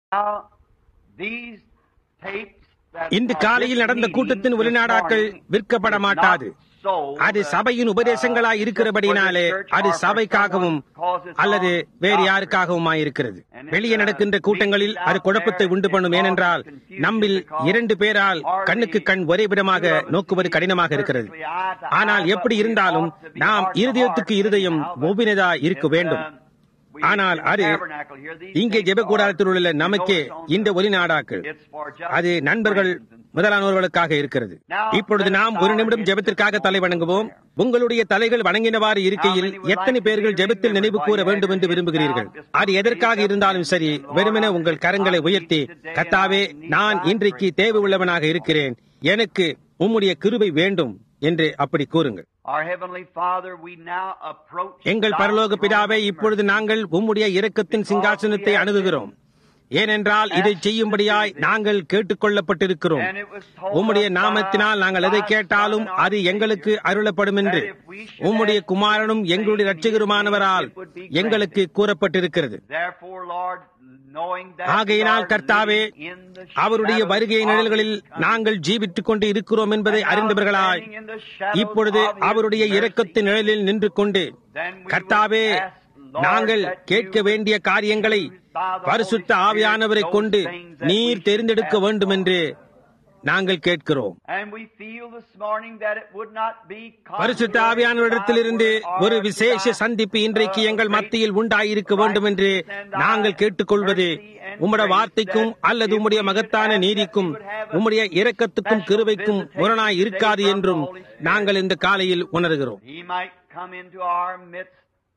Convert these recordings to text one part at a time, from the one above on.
Now, these tapes that இன்று of காலையில் this நடந்த meeting கூட்டத்தின் this வெளிநாடாக்கள் morning விற்கப்பட is மாட்டாது not sold, அது uh, சபையின் உபதேசங்களாய் uh, இருக்கிறபடினாலே just for the church அது or for சபைக்காகவும் someone causes its அல்லது own வேறு doctrine. யாருக்காகவும் இருக்கிறது And வெளியே it's, uh, நடக்கின்ற கூட்டங்களில் meetings அது out குழப்பத்தை there, உண்டு பண்ணும் it ஏனென்றால் causes confusion நம்மில் because இரண்டு பேரால் hardly கண்ணுக்கு கண் ஒரே விதமாக two of us நோக்குவது see கடினமாக இருக்கிறது perfectly eye to eye, ஆனால் but எப்படி we இருந்தாலும் ought to be நாம் heart to இருதயத்துக்கு heart இருதயம் anyhow, but ஒவ்வினதா இருக்க it's, வேண்டும் um, we- ஆனால் in the அது tabernacle here, these இங்கே things ஜெப are- கூடாரத்தில் உள்ள you நமக்கே notice on இந்த the- ஒலி நாடாக்கள் it's for just அது நண்பர்கள் friends and முதலானவர்களுக்காக இருக்கிறது இப்பொழுது நாம் ஒரு நிமிடம் ஜெபத்திற்காக தலை வணங்குவோம் உங்களுடைய தலைகள் வணங்கினவாறு இருக்கையில் எத்தனை பேர்கள் ஜெபத்தில் நினைவு கூற வேண்டும் என்று விரும்புகிறீர்கள் அது எதற்காக இருந்தாலும் சரி வெறுமென உங்கள் கரங்களை உயர்த்தி கத்தாவே நான் இன்றைக்கு தேவை உள்ளவனாக இருக்கிறேன் எனக்கு உம்முடைய கிருபை வேண்டும் என்று அப்படி கூறுங்கள் Our Heavenly Father, we now approach எங்கள் God's பரலோக பிதாவே throne of இப்பொழுது mercy. நாங்கள் உம்முடைய இரக்கத்தின் சிங்காசனத்தை அணுகுகிறோம் ஏனென்றால் இதை செய்யும்படியாய் நாங்கள் கேட்டுக்கொள்ளப்பட்டிருக்கிறோம் And it was told உம்முடைய us by நாமத்தினால் நாங்கள் எதை thy கேட்டாலும் Son, our அது எங்களுக்கு Savior, அருளப்படும் என்று that if we should உம்முடைய ask குமாரனும் anything எங்களுடைய in his இரட்சகருமானவரால் name, it would be எங்களுக்கு கூறப்பட்டிருக்கிறது Therefore, Lord, knowing that ஆகையினால் we are கர்த்தாவே living in the அவருடைய shadows வருகை of நிழல்களில் his coming, நாங்கள் ஜீவித்துக் கொண்டு இருக்கிறோம் என்பதை and now அறிந்தவர்களாய் standing in the shadows இப்பொழுது of his அவருடைய mercy, இரக்கத்தின் நிழலில் நின்று கொண்டு then we would கர்த்தாவே ask, Lord, நாங்கள் that you கேட்க would வேண்டிய காரியங்களை choose by the பரிசுத்த Holy Spirit ஆவியானவரை those கொண்டு things that we நீர் should தெரிந்தெடுக்க ask வேண்டும் for. என்று நாங்கள் கேட்கிறோம் And we feel this morning that it would not be பரிசுத்த contrary ஆவியானவரிடத்திலிருந்து to thy word ஒரு or to விசேஷ thy, சந்திப்பு இன்றைக்கு uh, எங்கள் great மத்தியில் உண்டாயிருக்க வேண்டும் என்று righteousness and thy நாங்கள் கேட்டுக்கொள்வது mercy and உம்முடைய grace வார்த்தைக்கும் that அல்லது if உம்முடைய we should மகத்தான ask that நீதிக்கும் we would have a உம்முடைய இரக்கத்துக்கும் special கிருபைக்கும் visitation முரணாய் today இருக்காது from the என்றும் Holy Spirit. நாங்கள் இந்த காலையில் உணர்கிறோம் He might come into our midst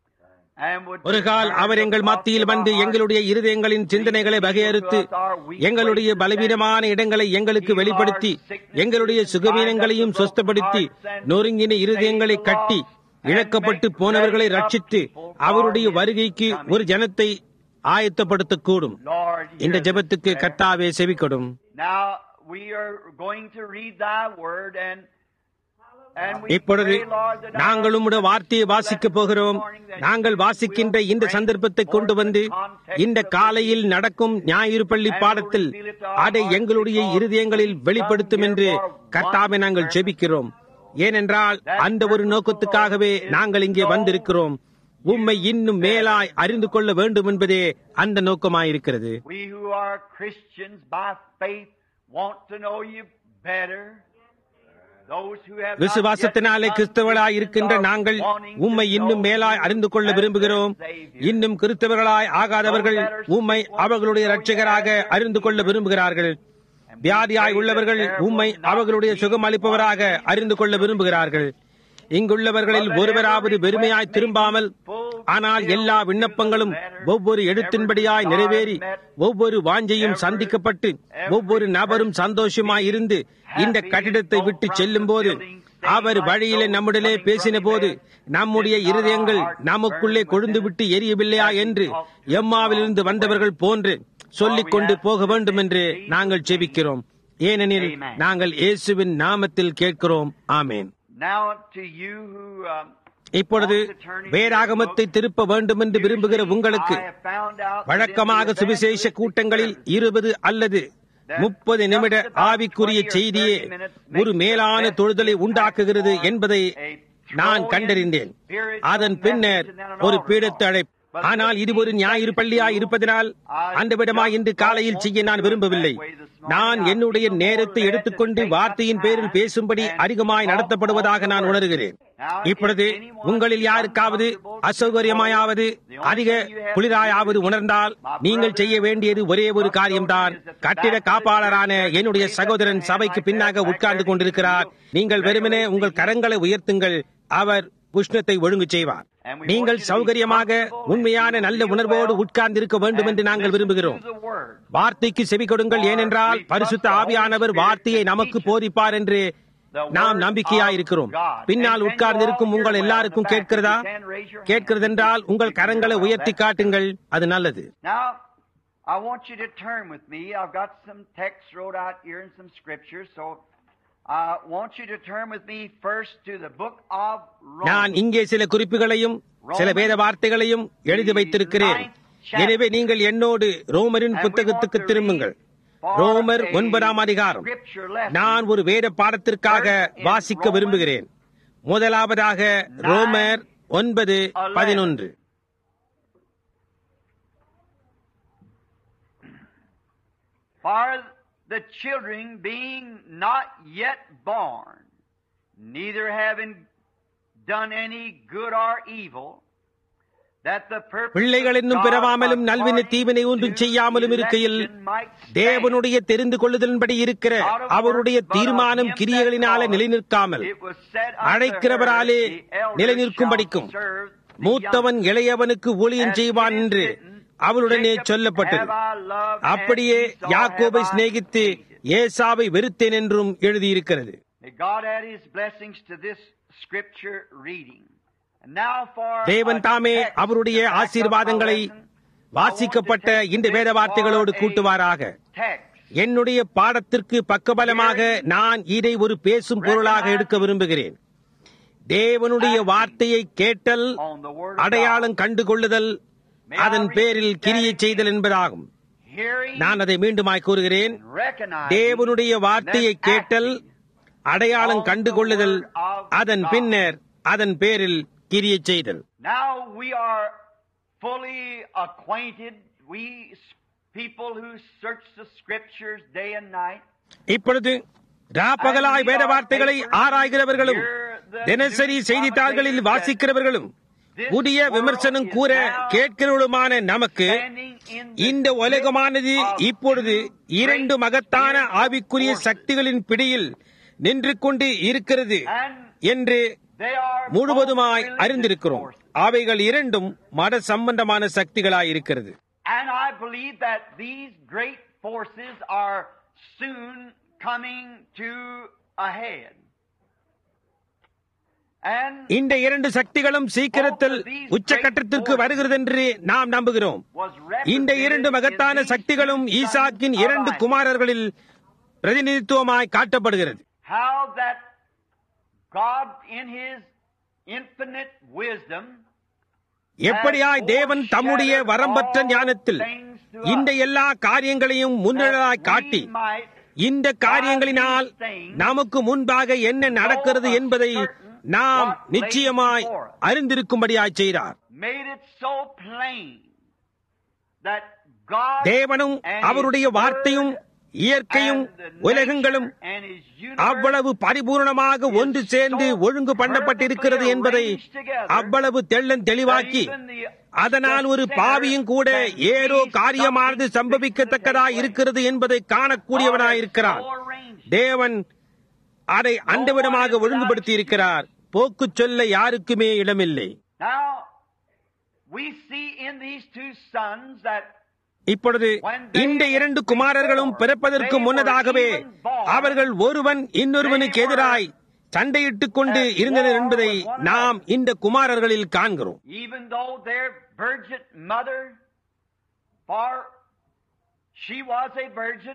and would ஒரு கால் turn அவர் the எங்கள் thoughts மத்தியில் of our வந்து hearts எங்களுடைய இருதயங்களின் சிந்தனைகளை வகையறுத்து எங்களுடைய பலவீனமான இடங்களை எங்களுக்கு வெளிப்படுத்தி எங்களுடைய சுகவீனங்களையும் சொஸ்தப்படுத்தி நொறுங்கின இருதயங்களை கட்டி இழக்கப்பட்டு போனவர்களை ரட்சித்து அவருடைய வருகைக்கு ஒரு ஜனத்தை ஆயத்தப்படுத்தக்கூடும் Lord, இந்த hear ஜெபத்துக்கு this prayer. கர்த்தாவே செவிக்கொடும் Now we are going to read thy word and and we இப்பொழுது pray, Lord, that நாங்கள் உம்முடைய வார்த்தையை வாசிக்கப் போகிறோம் நாங்கள் வாசிக்கின்ற இந்த சந்தர்ப்பத்தை கொண்டு வந்து இந்த காலையில் நடக்கும் ஞாயிறு பள்ளி பாடத்தில் அதை எங்களுடைய இருதயங்களில் வெளிப்படுத்தும் என்று கர்த்தாவை நாங்கள் ஜெபிக்கிறோம் ஏனென்றால் அந்த ஒரு நோக்கத்துக்காகவே நாங்கள் இங்கே வந்திருக்கிறோம் உம்மை இன்னும் மேலாய் அறிந்து கொள்ள வேண்டும் என்பதே அந்த நோக்கமாயிருக்கிறது we who are Christians by faith want to know you better. Those who have not விசுவாசத்தினாலே yet கிறிஸ்தவர்களாய் become இருக்கின்ற Christians are நாங்கள் wanting to உம்மை இன்னும் know மேலாய் you அறிந்து கொள்ள as விரும்புகிறோம் their Savior. இன்னும் கிறிஸ்தவர்களாய் ஆகாதவர்கள் உம்மை அவர்களுடைய இரட்சகராக அறிந்து கொள்ள விரும்புகிறார்கள் வியாதியாய் உள்ளவர்கள் உம்மை அவர்களுடைய சுகம் அளிப்பவராக அறிந்து கொள்ள விரும்புகிறார்கள் இங்குள்ளவர்களில் ஒருவராவது வெறுமையாய் திரும்பாமல் ஆனால் எல்லா விண்ணப்பங்களும் ஒவ்வொரு எழுத்தின்படியாய் நிறைவேறி ஒவ்வொரு வாஞ்சையும் சந்திக்கப்பட்டு ஒவ்வொரு நபரும் சந்தோஷமாய் இருந்து இந்த கட்டிடத்தை விட்டு செல்லும் போது அவர் வழியிலே நம்முடனே பேசின போது நம்முடைய இருதயங்கள் நமக்குள்ளே கொழுந்து விட்டு எரியவில்லையா என்று எம்மாவிலிருந்து வந்தவர்கள் போன்று சொல்லிக் கொண்டு போக வேண்டும் என்று நாங்கள் ஜெபிக்கிறோம் ஏனெனில் நாங்கள் இயேசுவின் நாமத்தில் கேட்கிறோம் ஆமேன் Now to you who um, இப்பொழுது வேதாகமத்தை திருப்ப வேண்டும் என்று விரும்புகிற உங்களுக்கு I have found out வழக்கமாக சுவிசேஷ கூட்டங்களில் இருபது அல்லது முப்பது நிமிட ஆவிக்குரிய செய்தியே ஒரு மேலான தொழுதலை உண்டாக்குகிறது என்பதை நான் கண்டறிந்தேன் அதன் பின்னர் ஒரு பீடத்து அழைப்பு ஆனால் இது ஒரு ஞாயிறு பள்ளியாய் இருப்பதனால் அந்த விடமாய் இன்று காலையில் செய்ய நான் விரும்பவில்லை நான் என்னுடைய நேரத்தை எடுத்துக்கொண்டு வார்த்தையின் பேரில் பேசும்படி அதிகமாய் நடத்தப்படுவதாக நான் உணர்கிறேன் இப்பொழுது உங்களில் யாருக்காவது அசௌகரியமாயாவது அதிக குளிராயாவது உணர்ந்தால் நீங்கள் செய்ய வேண்டியது ஒரே ஒரு காரியம்தான் கட்டிட காப்பாளரான என்னுடைய சகோதரன் சபைக்கு பின்னாக உட்கார்ந்து கொண்டிருக்கிறார் நீங்கள் வெறுமனே உங்கள் கரங்களை உயர்த்துங்கள் அவர் உஷ்ணத்தை ஒழுங்கு செய்வார் நீங்கள் சௌகரியமாக உண்மையான நல்ல உணர்வோடு உட்கார்ந்து இருக்க வேண்டும் என்று நாங்கள் விரும்புகிறோம் வார்த்தைக்கு செவி கொடுங்கள் ஏனென்றால் பரிசுத்த ஆவியானவர் வார்த்தையை நமக்கு போதிப்பார் என்று நாம் நம்பிக்கையாயிருக்கிறோம் பின்னால் உட்கார்ந்து இருக்கும் உங்கள் எல்லாருக்கும் கேட்கிறதா கேட்கிறதென்றால் உங்கள் கரங்களை உயர்த்தி காட்டுங்கள் அது நல்லது Now, I want you to turn with me. I've got some text wrote out here and some scripture, so I want you to turn with me first to the book of நான் Romans. இங்கே சில குறிப்புகளையும் சில வேத வார்த்தைகளையும் எழுதி வைத்திருக்கிறேன் எனவே நீங்கள் என்னோடு ரோமரின் புத்தகத்துக்கு திரும்புங்கள் ரோமர் ஒன்பதாம் அதிகாரம் நான் ஒரு வேத பாடத்திற்காக வாசிக்க விரும்புகிறேன் முதலாவதாக ரோமர் ஒன்பது பதினொன்று For the children being not yet born, neither having done any good or evil, that the purpose பிள்ளைகள் of இன்னும் God பிறவாமலும் நல்வினை according தீவினை ஒன்றும் to செய்யாமலும் இருக்கையில் election might stand. தேவனுடைய தெரிந்து கொள்ளுதலின்படி இருக்கிற Not of அவருடைய works, but of தீர்மானம் him கிரியைகளினால that நிலைநிற்காமல் calleth. It was said unto அழைக்கிறவராலே her, the elders நிலைநிற்கும்படிக்கும் shall serve the மூத்தவன் younger. இளையவனுக்கு ஊழியம் As செய்வான் it is என்று written, அவளுடனே Jacob சொல்லப்பட்டது have I loved, and அப்படியே Esau யாக்கோபை have I சிநேகித்து hated. ஏசாவை வெறுத்தேன் என்றும் எழுதியிருக்கிறது May God add His blessings to this scripture reading. And now for தேவன் a தாமே text அவருடைய to back up my ஆசீர்வாதங்களை lesson, வாசிக்கப்பட்ட I want to take இந்த this வேத வார்த்தைகளோடு for a கூட்டுவாராக text. என்னுடைய பாடத்திற்கு பக்கபலமாக நான் இதை ஒரு பேசும் பொருளாக எடுக்க விரும்புகிறேன் தேவனுடைய வார்த்தையை கேட்டல் on the word of அடையாளம் கண்டுகொள்ளுதல் அதன் பேரில் கிரியை செய்தல் என்பதாகும் God. Hearing நான் அதை மீண்டுமாய் கூறுகிறேன் and recognizing தேவனுடைய வார்த்தையை then கேட்டல் acting. அடையாளம் கண்டுகொள்ளுதல் அதன் பின்னர் அதன் பேரில் கிரியை செய்தல் Now we are fully acquainted, we s- people who search the scriptures day and night. இப்பொழுது ராப்பகலாய் வேத வார்த்தைகளை ஆராய்கிறவர்களும் தினசரி செய்தித்தாள்களில் வாசிக்கிறவர்களும் புதிய விமர்சனம் கூற கேட்கிறவர்களுமான நமக்கு Standing in the இந்த உலகமானது grip of இப்பொழுது two இரண்டு great மகத்தான spiritual ஆவிக்குரிய forces. சக்திகளின் பிடியில் நின்று கொண்டு இருக்கிறது And என்று they are முழுவதுமாய் both religious அறிந்திருக்கிறோம் forces. அவைகள் இரண்டும் மத சம்பந்தமான சக்திகளாய் இருக்கிறது And I believe that these great forces are soon coming to a head. And இந்த இரண்டு சக்திகளும் சீக்கிரத்தில் உச்சக்கட்டத்திற்கு வருகிறது என்று நாம் நம்புகிறோம் was இந்த இரண்டு represented மகத்தான in these சக்திகளும் two ஈசாக்கின் sons of இரண்டு Isaac. குமாரர்களில் பிரதிநிதித்துவமாய் காட்டப்படுகிறது How that God in His infinite wisdom எப்படியாய் தேவன் தம்முடைய வரம்பற்ற ஞானத்தில் இந்த எல்லா காரியங்களையும் முன்னிழலாய் காட்டி இந்த காரியங்களினால் நமக்கு முன்பாக என்ன நடக்கிறது என்பதை நாம் நிச்சயமாய் அறிந்திருக்கும்படியாய் செய்தார் made it so plain that God தேவனும் and அவருடைய His வார்த்தையும் Word இயற்கையும் and the உலகங்களும் nature and His universe அவ்வளவு பரிபூர்ணமாக ஒன்று சேர்ந்து ஒழுங்கு பண்ணப்பட்டிருக்கிறது என்பதை அவ்வளவு தெள்ளன் தெளிவாக்கி அதனால் ஒரு பாவியும் கூட ஏதோ காரியமானது சம்பவிக்கத்தக்கதாய் இருக்கிறது என்பதை காணக்கூடியவனாய் இருக்கிறான் தேவன் அதை அந்த விதமாக ஒழுங்குபடுத்தி இருக்கிறார் போக்கு சொல்ல யாருக்குமே இடமில்லை Now, we see in these two sons that இப்பொழுது இந்த இரண்டு குமாரர்களும் பிறப்பதற்கு முன்னதாகவே அவர்கள் ஒருவன் இன்னொருவனுக்கு எதிராய் சண்டையிட்டுக் கொண்டு இருந்தனர் என்பதை நாம் இந்த குமாரர்களில் காண்கிறோம் even though their virgin mother, for she was a virgin,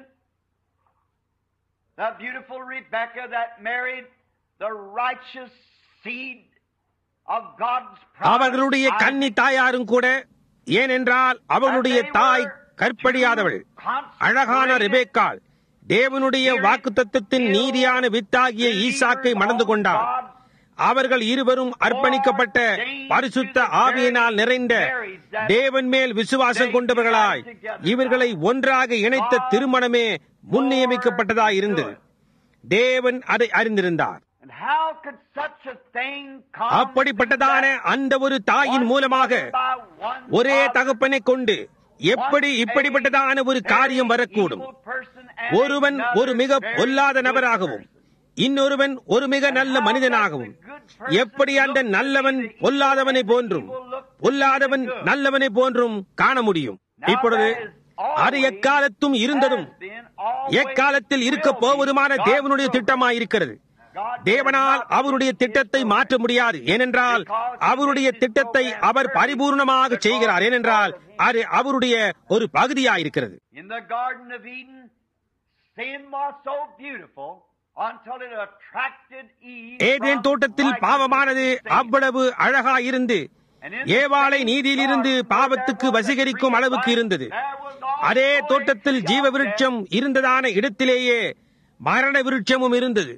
the beautiful Rebecca that married the righteous seed of God's promise. அவர்களுடைய கன்னி தாயாரும் கூட ஏனென்றால் அவர்களுடைய தாய் கற்படியாதவள் அழகான ரெபேக்காள் தேவனுடைய வாக்குத்தத்தத்தின் நீதியான வித்தாகிய ஈசாக்கை மணந்து கொண்டார் அவர்கள் இருவரும் அர்ப்பணிக்கப்பட்ட பரிசுத்த ஆவியினால் நிறைந்த தேவன் மேல் விசுவாசம் கொண்டவர்களாய் இவர்களை ஒன்றாக இணைத்த திருமணமே முன்னியமிக்கப்பட்டதாய் இருந்தது தேவன் அதை அறிந்திருந்தார் And how could such a thing come அப்படிப்பட்டதான அந்த ஒரு தாயின் மூலமாக by one ஒரே father, தகப்பனை கொண்டு எப்படி இப்படிப்பட்டதான ஒரு காரியம் வரக்கூடும் ஒருவன் ஒரு மிக பொல்லாத நபராகவும் இன்னொருவன் ஒரு மிக நல்ல மனிதனாகவும் எப்படி அந்த நல்லவன் பொல்லாதவனை போன்றும் பொல்லாதவன் நல்லவனை போன்றும் காண முடியும் இப்பொழுது அது எக்காலத்தும் இருந்ததும் எக்காலத்தில் இருக்க போவதுமான தேவனுடைய திட்டமாயிருக்கிறது தேவனால் அவருடைய திட்டத்தை மாற்ற முடியாது ஏனென்றால் அவருடைய திட்டத்தை அவர் பரிபூர்ணமாக செய்கிறார் ஏனென்றால் அது அவருடைய ஒரு பகுதியாயிருக்கிறது In the Garden of Eden, sin was so beautiful until it attracted Eve. Eden from தோட்டத்தில் righteousness பாவமானது to sin. அவ்வளவு அழகாயிருந்து ஏவாளை நீதியிலிருந்து பாவத்துக்கு வசீகரிக்கும் அளவுக்கு இருந்தது அதே தோட்டத்தில் ஜீவ விருட்சம் இருந்ததான இடத்திலேயே மரண விருட்சமும் இருந்தது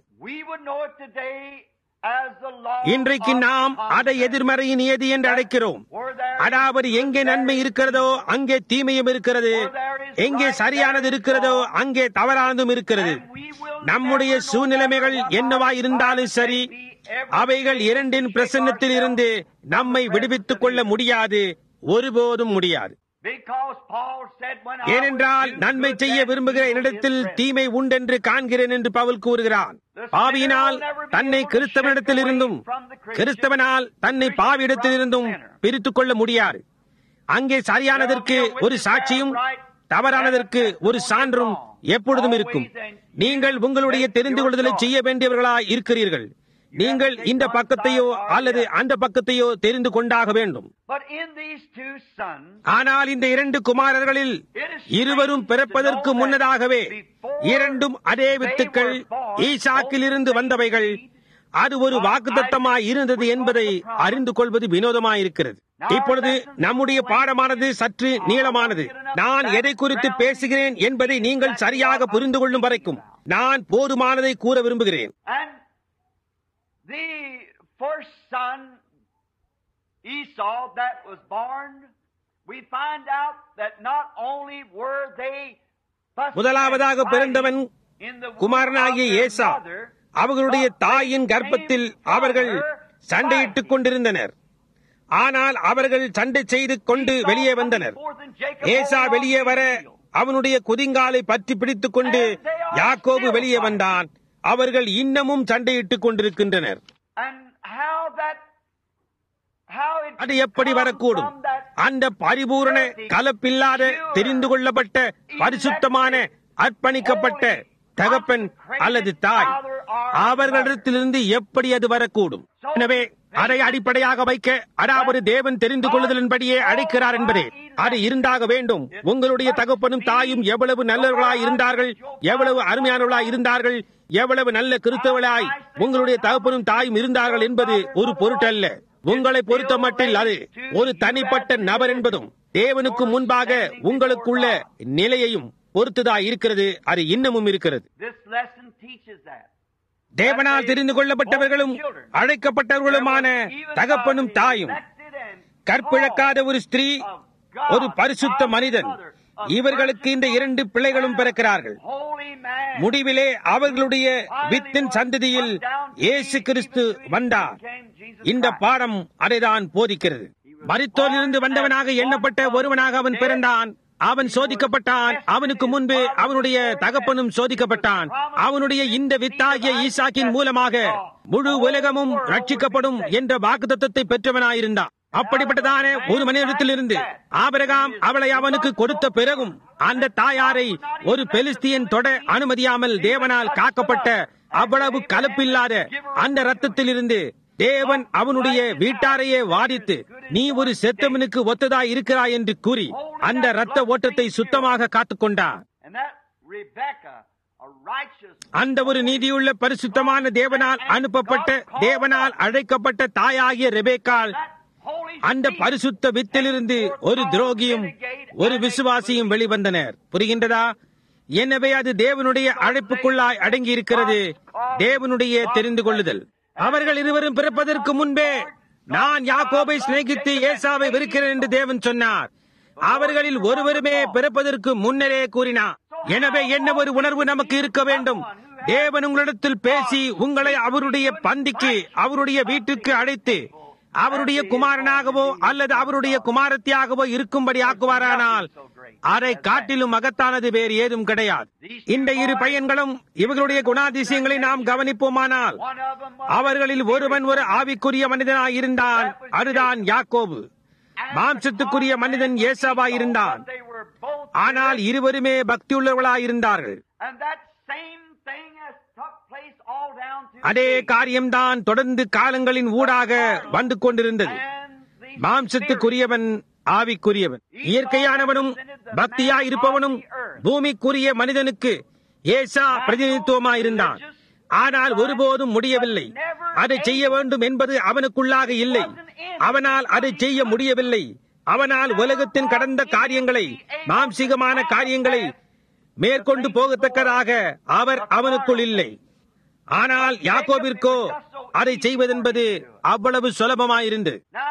இன்றைக்கு நாம் அதை எதிர்மறையின் நியதி என்று அழைக்கிறோம் அதாவது எங்கே நன்மை இருக்கிறதோ அங்கே தீமையும் இருக்கிறது எங்கே சரியானது இருக்கிறதோ அங்கே தவறானதும் இருக்கிறது நம்முடைய சூழ்நிலைமைகள் என்னவா இருந்தாலும் சரி அவைகள் இரண்டின் பிரசன்னத்தில் இருந்து நம்மை விடுவித்துக் கொள்ள முடியாது ஒருபோதும் முடியாது ஏனென்றால் நன்மை செய்ய விரும்புகிற என்னிடத்தில் தீமை உண்டென்று காண்கிறேன் என்று பவுல் கூறுகிறான் பாவியினால் தன்னை கிறிஸ்தவனிடத்தில் இருந்தும் கிறிஸ்தவனால் தன்னை பாவியிடத்தில் இருந்தும் பிரித்துக் கொள்ள முடியாது அங்கே சரியானதற்கு ஒரு சாட்சியும் தவறானதற்கு ஒரு சான்றும் எப்பொழுதும் இருக்கும் நீங்கள் உங்களுடைய தெரிந்து கொள்ளுதலை செய்ய வேண்டியவர்களாய் இருக்கிறீர்கள் நீங்கள் இந்த பக்கத்தையோ அல்லது அந்த பக்கத்தையோ தெரிந்து கொண்டாக வேண்டும் ஆனால் இந்த இரண்டு குமாரர்களில் இருவரும் பிறப்பதற்கு முன்னதாகவே இரண்டும் அதே வித்துக்கள் ஈசாக்கில் இருந்து வந்தவைகள் அது ஒரு வாக்குத்தத்தமாய் இருந்தது என்பதை அறிந்து கொள்வது வினோதமாயிருக்கிறது இப்பொழுது நம்முடைய பாடமானது சற்று நீளமானது நான் எதை குறித்து பேசுகிறேன் என்பதை நீங்கள் சரியாக புரிந்து கொள்ளும் வரைக்கும் நான் போதுமானதை கூற விரும்புகிறேன் the first son, Esau, that was born, we find out that not only were they முதலாவதாக பிறந்தவன் குமாரனாகிய ஏசா அவர்களுடைய தாயின் கர்ப்பத்தில் அவர்கள் சண்டையிட்டுக் கொண்டிருந்தனர் ஆனால் அவர்கள் சண்டை செய்து கொண்டு வெளியே வந்தனர் ஏசா வெளியே வர அவனுடைய குதிங்காலை பற்றி பிடித்துக் கொண்டு யாக்கோபு வெளியே வந்தான் அவர்கள் இன்னமும் சண்டையிட்டுக் கொண்டிருக்கின்றனர் அது எப்படி வரக்கூடும் அந்த பரிபூரண கலப்பில்லாத தெரிந்து கொள்ளப்பட்ட பரிசுத்தமான அர்ப்பணிக்கப்பட்ட தகப்பன் அல்லது தாய் அவர்களிடத்திலிருந்து எப்படி அது வரக்கூடும் எனவே அதை அடிப்படையாக வைக்க அதாவது தேவன் தெரிந்து கொள்ளுதலின்படியே அழைக்கிறார் என்பதே அது இருந்தாக வேண்டும் உங்களுடைய தகப்பனும் தாயும் எவ்வளவு நல்லவர்களாய் இருந்தார்கள் எவ்வளவு அருமையானவர்களாய் இருந்தார்கள் எவ்வளவு நல்ல கிறிஸ்தவர்களாய் உங்களுடைய தகப்பனும் தாயும் இருந்தார்கள் என்பது ஒரு பொருட்டல்ல உங்களை பொறுத்த மட்டில் அது ஒரு தனிப்பட்ட நபர் என்பதும் தேவனுக்கு முன்பாக உங்களுக்குள்ள நிலையையும் பொறுத்துதா இருக்கிறது அது இன்னமும் இருக்கிறது தேவனால் தெரிந்து கொள்ளப்பட்டவர்களும் அழைக்கப்பட்டவர்களுமான தகப்பனும் தாயும் கற்பிழக்காத ஒரு ஸ்திரீ ஒரு பரிசுத்த மனிதன் இவர்களுக்கு இந்த இரண்டு பிள்ளைகளும் பிறக்கிறார்கள் முடிவிலே அவர்களுடைய வித்தின் சந்ததியில் இயேசு கிறிஸ்து வந்தார் இந்த பாடம் அதைதான் போதிக்கிறது மரித்தோரிலிருந்து வந்தவனாக எண்ணப்பட்ட ஒருவனாக அவன் பிறந்தான் அவன் சோதிக்கப்பட்டான் அவனுக்கு முன்பு அவனுடைய தகப்பனும் சோதிக்கப்பட்டான் அவனுடைய இந்த வித்தாகிய ஈசாக்கின் மூலமாக முழு உலகமும் ரட்சிக்கப்படும் என்ற வாக்குத்தத்தை பெற்றவனாயிருந்தான் அப்படிப்பட்டதான ஒரு மனிதத்திலிருந்து ஆபரகாம் அவளை அவனுக்கு கொடுத்த பிறகும் அந்த தாயாரை ஒரு பெலிஸ்தியன் தொட அனுமதியாமல் தேவனால் காக்கப்பட்ட அவ்வளவு கலப்பில்லாத அந்த ரத்தத்திலிருந்து தேவன் அவனுடைய வீட்டாரையே வாதித்து நீ ஒரு செத்தவனுக்கு ஒத்ததா இருக்கிறாய் என்று கூறி அந்த ரத்த ஓட்டத்தை சுத்தமாக காத்துக்கொண்டார் அந்த ஒரு நீதியுள்ள பரிசுத்தமான தேவனால் அனுப்பப்பட்ட தேவனால் அழைக்கப்பட்ட தாயாகிய ரெபேக்கால் அந்த பரிசுத்த வித்திலிருந்து ஒரு துரோகியும் ஒரு விசுவாசியும் வெளிவந்தனர் புரிகின்றதா எனவே அது தேவனுடைய அழைப்புக்குள்ளாய் அடங்கி இருக்கிறது தேவனுடைய தெரிந்து கொள்ளுதல் அவர்கள் இருவரும் பிறப்பதற்கு முன்பே நான் யாக்கோபை சிநேகித்து ஏசாவை வெறுக்கிறேன் என்று தேவன் சொன்னார் அவர்களில் ஒருவருமே பிறப்பதற்கு முன்னரே கூறினார் எனவே என்ன ஒரு உணர்வு நமக்கு இருக்க வேண்டும் தேவன் உங்களிடத்தில் பேசி உங்களை அவருடைய பந்திக்கு அவருடைய வீட்டுக்கு அழைத்து அவருடைய குமாரனாகவோ அல்லது அவருடைய குமாரத்தியாகவோ இருக்கும்படி ஆக்குவாரானால் அதை காட்டிலும் மகத்தானது வேறு ஏதும் கிடையாது இந்த இரு பையன்களும் இவர்களுடைய குணாதிசயங்களை நாம் கவனிப்போமானால் அவர்களில் ஒருவன் ஒரு ஆவிக்குரிய மனிதனாய் இருந்தான் அதுதான் யாக்கோபு மாம்சத்துக்குரிய மனிதன் ஏசாவாய் இருந்தான் ஆனால் இருவருமே பக்தியுள்ளவர்களாய் இருந்தார்கள் அதே காரியம்தான் தொடர்ந்து காலங்களின் ஊடாக வந்து கொண்டிருந்தது மாம்சத்துக்குரியவன் ஆவிக்குரியவன் இயற்கையானவனும் பக்தியா இருப்பவனும் பூமிக்குரிய மனிதனுக்கு ஏசா பிரதிநிதித்துவமாயிருந்தான் ஆனால் ஒருபோதும் முடியவில்லை அதை செய்ய வேண்டும் என்பது அவனுக்குள்ளாக இல்லை அவனால் அதை செய்ய முடியவில்லை அவனால் உலகத்தின் கடந்த காரியங்களை மாம்சீகமான காரியங்களை மேற்கொண்டு போகத்தக்கதாக அவர் அவனுக்குள் இல்லை ஆனால் யாக்கோபிற்கோ அதை செய்வதென்பது அவ்வளவு சுலபமாயிருந்தது Now,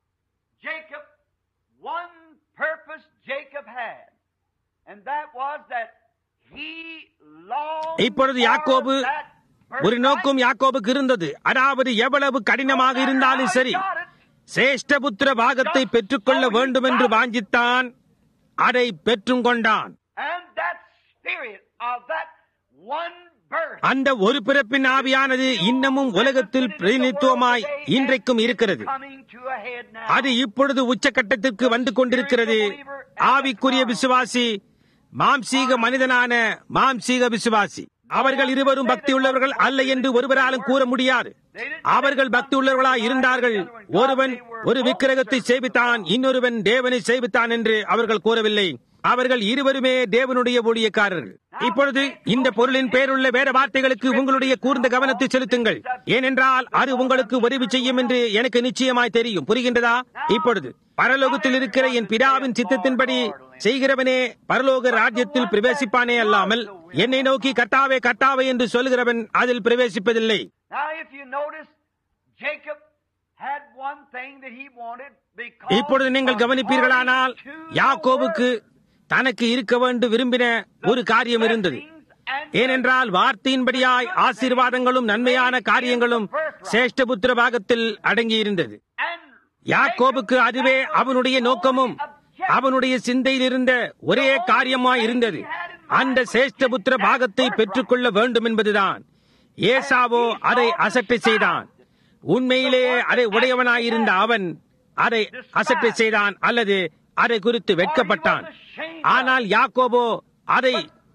Jacob, one purpose Jacob had, and that was that he longed இப்பொழுது யாக்கோபு for that ஒரு நோக்கம் யாக்கோபுக்கு இருந்தது அதாவது எவ்வளவு கடினமாக இருந்தாலும் சரி சிரேஷ்டபுத்திர பாகத்தை பெற்றுக்கொள்ள வேண்டும் என்று வாஞ்சித்தான் அதை பெற்றும் கொண்டான் And that spirit of that one birth அந்த ஒரு பிறப்பின் ஆவியானது இன்னமும் உலகத்தில் பிரதிநிதித்துவமாய் இன்றைக்கும் இருக்கிறது coming to a head now. அது இப்பொழுது உச்சக்கட்டத்திற்கு வந்து கொண்டிருக்கிறது ஆவிக்குரிய விசுவாசி மாம்சீக மனிதனான மாம்சீக விசுவாசி அவர்கள் இருவரும் பக்தி உள்ளவர்கள் அல்ல என்று ஒருவராலும் கூற முடியாது அவர்கள் பக்தி உள்ளவர்களாய் இருந்தார்கள் ஒருவன் ஒரு விக்கிரகத்தை சேவித்தான் இன்னொருவன் தேவனை சேவித்தான் என்று அவர்கள் கூறவில்லை அவர்கள் இருவருமே தேவனுடைய ஊழியக்காரர்கள் இப்பொழுது இந்த பொருளின் பேருள்ள வேற வார்த்தைகளுக்கு உங்களுடைய கூர்ந்த கவனத்தை செலுத்துங்கள் ஏனென்றால் அது உங்களுக்கு உதவி செய்யும் என்று எனக்கு நிச்சயமாய் தெரியும் புரிகின்றதா இப்பொழுது பரலோகத்தில் இருக்கிற என் பிதாவின் சித்தத்தின்படி செய்கிறவனே பரலோக ராஜ்யத்தில் பிரவேசிப்பானே அல்லாமல் என்னை நோக்கி கர்த்தாவே கர்த்தாவே என்று சொல்லுகிறவன் அதில் பிரவேசிப்பதில்லை Now, if you notice, Jacob had one thing that he wanted because இப்பொழுது நீங்கள் கவனிப்பீர்களானால் யாக்கோபுக்கு தனக்கு இருக்க வேண்டும் விரும்பின ஒரு காரியம் இருந்தது ஏனென்றால் வார்த்தையின்படியாய் ஆசீர்வாதங்களும் நன்மையான காரியங்களும் சேஷ்டபுத்திர பாகத்தில் அடங்கியிருந்தது யாக்கோபுக்கு அதுவே அவனுடைய நோக்கமும் அவனுடைய சிந்தையில் இருந்த ஒரே காரியமாய் இருந்தது அந்த சேஷ்டபுத்திர பாகத்தை பெற்றுக்கொள்ள வேண்டும் என்பதுதான் ஏசாவோ அதை அசட்டை செய்தான் உண்மையிலேயே அதை உடையவனாயிருந்த அவன் அதை அசட்டை செய்தான் அல்லது அதை குறித்து வெட்கப்பட்டான் ஆனால் யாக்கோபோ அதை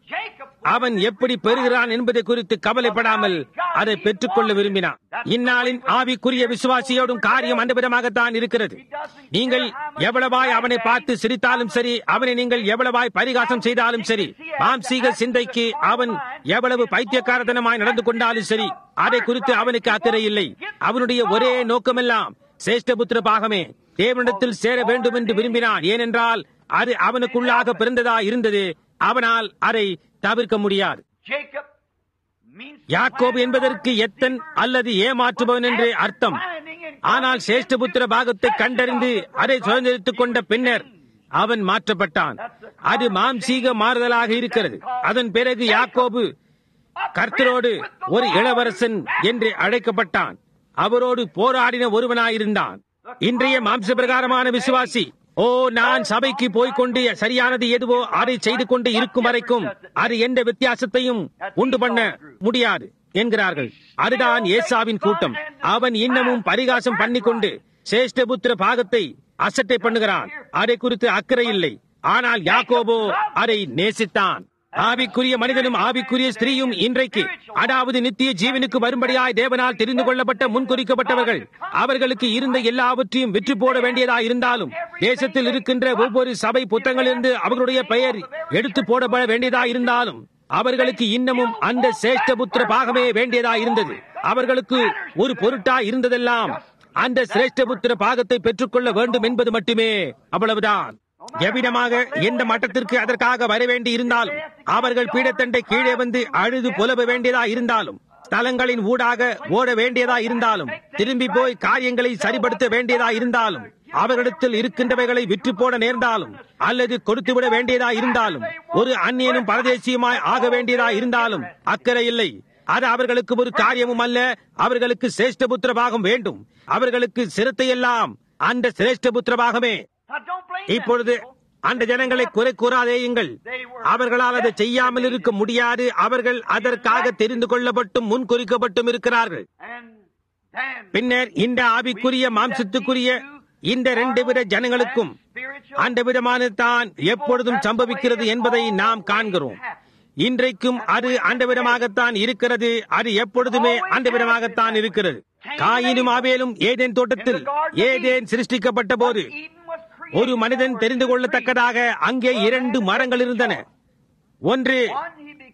அவன் எப்படி பெறுகிறான் என்பதை குறித்து கவலைப்படாமல் அதை பெற்றுக்கொள்ள விரும்பினான் இந்நாளின் ஆவிக்குரிய விசுவாசியோடும் காரியம் அந்த விதமாகத்தான் இருக்கிறது நீங்கள் எவ்வளவாய் அவனை பார்த்து சிரித்தாலும் சரி அவனை நீங்கள் எவ்வளவாய் பரிகாசம் செய்தாலும் சரி மாம்சீக சிந்தைக்கு அவன் எவ்வளவு பைத்தியக்காரத்தனமாய் நடந்து கொண்டாலும் சரி அதை குறித்து அவனுக்கு அக்கறை இல்லை அவனுடைய ஒரே நோக்கமெல்லாம் சேஷ்டபுத்திர பாகமே தேவனிடத்தில் சேர வேண்டும் என்று விரும்பினான் ஏனென்றால் அது அவனுக்குள்ளாக பிறந்ததா இருந்தது அவனால் அதை தவிர்க்க முடியாது Jacob means யாக்கோபு என்பதற்கு எத்தன் அல்லது ஏமாற்றுபவன் என்று அர்த்தம் ஆனால் சேஷ்டபுத்திர பாகத்தை கண்டறிந்து அதை சுதந்திரித்துக் கொண்ட பின்னர் அவன் மாற்றப்பட்டான் அது மாம்சீக மாறுதலாக இருக்கிறது அதன் பிறகு யாக்கோபு கர்த்தரோடு ஒரு இளவரசன் என்று அழைக்கப்பட்டான் அவரோடு போராடின ஒருவனாயிருந்தான் இன்றைய மாம்ச பிரகாரமான விசுவாசி ஓ நான் சபைக்கு போய்க்கொண்டு சரியானது எதுவோ அதை செய்து கொண்டு இருக்கும் வரைக்கும் அது எந்த வித்தியாசத்தையும் உண்டு பண்ண முடியாது என்கிறார்கள் அதுதான் ஏசாவின் கூட்டம் அவன் இன்னமும் பரிகாசம் பண்ணிக்கொண்டு சேஷ்டபுத்திர பாகத்தை அசட்டை பண்ணுகிறான் அதை குறித்து அக்கறை இல்லை ஆனால் யாக்கோபோ அதை நேசித்தான் ஆவிக்குரிய மனிதனும் ஆவிக்குரிய ஸ்திரீயும் இன்றைக்கு அதாவது நித்திய ஜீவனுக்கு வரும்படியாய் தேவனால் தெரிந்து கொள்ளப்பட்ட முன்குறிக்கப்பட்டவர்கள் அவர்களுக்கு இருந்த எல்லாவற்றையும் விற்று போட வேண்டியதா இருந்தாலும் தேசத்தில் இருக்கின்ற ஒவ்வொரு சபை புத்தகங்களிலிருந்து அவர்களுடைய பெயர் எடுத்து போடப்பட வேண்டியதா இருந்தாலும் அவர்களுக்கு இன்னமும் அந்த சேஷ்டபுத்திர பாகமே வேண்டியதா இருந்தது அவர்களுக்கு ஒரு பொருட்டா இருந்ததெல்லாம் அந்த சிரேஷ்டபுத்திர பாகத்தை பெற்றுக்கொள்ள வேண்டும் என்பது மட்டுமே அவ்வளவுதான் எவ்விதமாக எந்த மட்டத்திற்கு அதற்காக வர வேண்டி இருந்தாலும் அவர்கள் பீடத்தண்டை கீழே வந்து அழுது புலவ வேண்டியதா இருந்தாலும் ஸ்தலங்களின் ஊடாக ஓட வேண்டியதா இருந்தாலும் திரும்பி போய் காரியங்களை சரிபடுத்த வேண்டியதா இருந்தாலும் அவர்களிடத்தில் இருக்கின்றவைகளை விற்று போட நேர்ந்தாலும் அல்லது கொடுத்துவிட வேண்டியதா இருந்தாலும் ஒரு அந்நியனும் பரதேசியுமாய் ஆக வேண்டியதா இருந்தாலும் அக்கறை இல்லை அது அவர்களுக்கு ஒரு காரியமும் அல்ல அவர்களுக்கு சிரேஷ்டபுத்திர பாகம் வேண்டும் அவர்களுக்கு சிரத்தை எல்லாம் அந்த சிரேஷ்டபுத்திர பாகமே Now, don't blame them. இப்பொழுது அந்த ஜனங்களை குறை கூறாதேயுங்கள் அவர்களால் அதை செய்யாமல் இருக்க முடியாது அவர்கள் அதற்காக தெரிந்து கொள்ளப்பட்டும் முன் குறிக்கப்பட்டும் இருக்கிறார்கள் And then பின்னர் இந்த ஆவிக்குரிய மாம்சத்துக்குரிய இந்த ரெண்டு வித ஜனங்களுக்கும் அந்த விதமான தான் எப்பொழுதும் சம்பவிக்கிறது என்பதை நாம் காண்கிறோம் இன்றைக்கும் அது அந்த விதமாகத்தான் இருக்கிறது அது எப்பொழுதுமே அந்த விதமாகத்தான் இருக்கிறது காயினும் ஆவேலும் ஏதேன் தோட்டத்தில் ஏதேன் சிருஷ்டிக்கப்பட்ட போது Eden was created. ஒரு மனிதன் தெரிந்து கொள்ளத்தக்கதாக அங்கே இரண்டு மரங்கள் இருந்தன ஒன்று One he become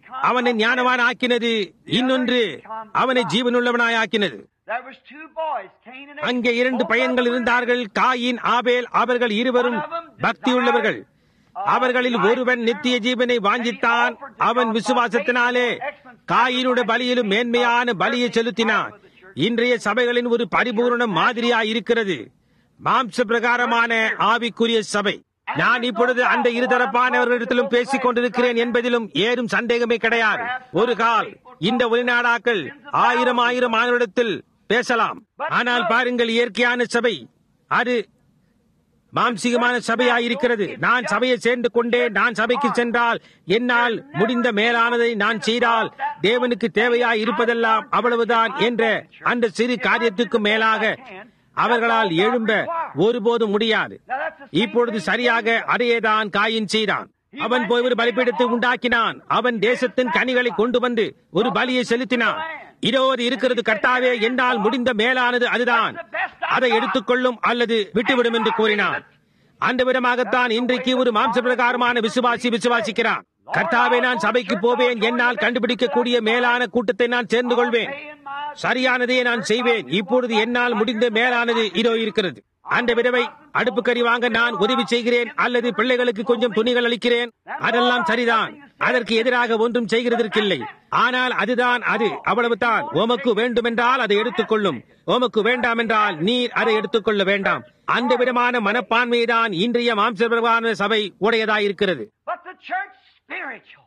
அவனை ஞானவான் ஆக்கினது இன்னொன்று அவனை ஜீவனுள்ளவனாய் ஆக்கினது There was two boys, Cain and Abel. அங்கே இரண்டு Both பையன்கள் of them இருந்தார்கள் காயின் ஆபேல் அவர்கள் இருவரும் பக்தியுள்ளவர்கள் அவர்களில் ஒருவன் நித்திய ஜீவனை வாஞ்சித்தான் அவன் விசுவாசத்தினாலே காயினுடைய பலியிலும் மேன்மையான பலியை செலுத்தினான் இன்றைய சபைகளின் ஒரு பரிபூர்ண மாதிரியாய் இருக்கிறது மாம்ச பிரகாரமான ஆவிக்குரிய சபை நான் இப்பொழுது அந்த இருதரப்பானவர்களிடத்திலும் பேசிக் கொண்டிருக்கிறேன் என்பதிலும் ஏதும் சந்தேகமே கிடையாது ஒரு கால் இந்த வெளிநாடாக்கள் ஆயிரம் ஆயிரம் ஆயிரத்தில் பேசலாம் ஆனால் பாருங்கள் இயற்கையான சபை அது மாம்சீகமான சபையாயிருக்கிறது நான் சபையை சேர்ந்து கொண்டேன் நான் சபைக்கு சென்றால் என்னால் முடிந்த மேலானதை நான் செய்தால் தேவனுக்கு தேவையாய் இருப்பதெல்லாம் அவ்வளவுதான் என்ற அந்த சிறு காரியத்துக்கு மேலாக அவர்களால் எழும்ப ஒருபோதும் முடியாது இப்பொழுது சரியாக அதையேதான் காயின் செய்தான் அவன் போய் ஒரு பலிபீடத்தை உண்டாக்கினான் அவன் தேசத்தின் கனிகளை கொண்டு வந்து ஒரு பலியை செலுத்தினான் இதோ அது இருக்கிறது கர்த்தாவே என்னால் முடிந்த மேலானது அதுதான் அதை எடுத்துக்கொள்ளும் அல்லது விட்டுவிடும் என்று கூறினான் அந்த விதமாகத்தான் இன்றைக்கு ஒரு மாம்ச பிரகாரமான விசுவாசி விசுவாசிக்கிறான் கர்த்தாவே நான் சபைக்கு போவேன் என்னால் கண்டுபிடிக்கக்கூடிய மேலான கூட்டத்தை நான் சேர்ந்து கொள்வேன் சரியானதையே நான் செய்வேன் இப்பொழுது என்னால் முடிந்த மேலானது இதோ இருக்கிறது அந்த விதவை அடுப்பு கறி வாங்க நான் உதவி செய்கிறேன் அல்லது பிள்ளைகளுக்கு கொஞ்சம் துணிகள் அளிக்கிறேன் அதெல்லாம் சரிதான் அதற்கு எதிராக ஒன்றும் செய்கிறதற்கில்லை ஆனால் அதுதான் அது அவ்வளவுதான் உமக்கு வேண்டுமென்றால் அதை எடுத்துக்கொள்ளும் உமக்கு வேண்டாம் என்றால் நீர் அதை எடுத்துக்கொள்ள வேண்டாம் அந்த விதமான மனப்பான்மைதான் இன்றைய மாம்சபிரகான சபை உடையதாயிருக்கிறது But the church spiritual,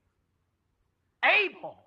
able,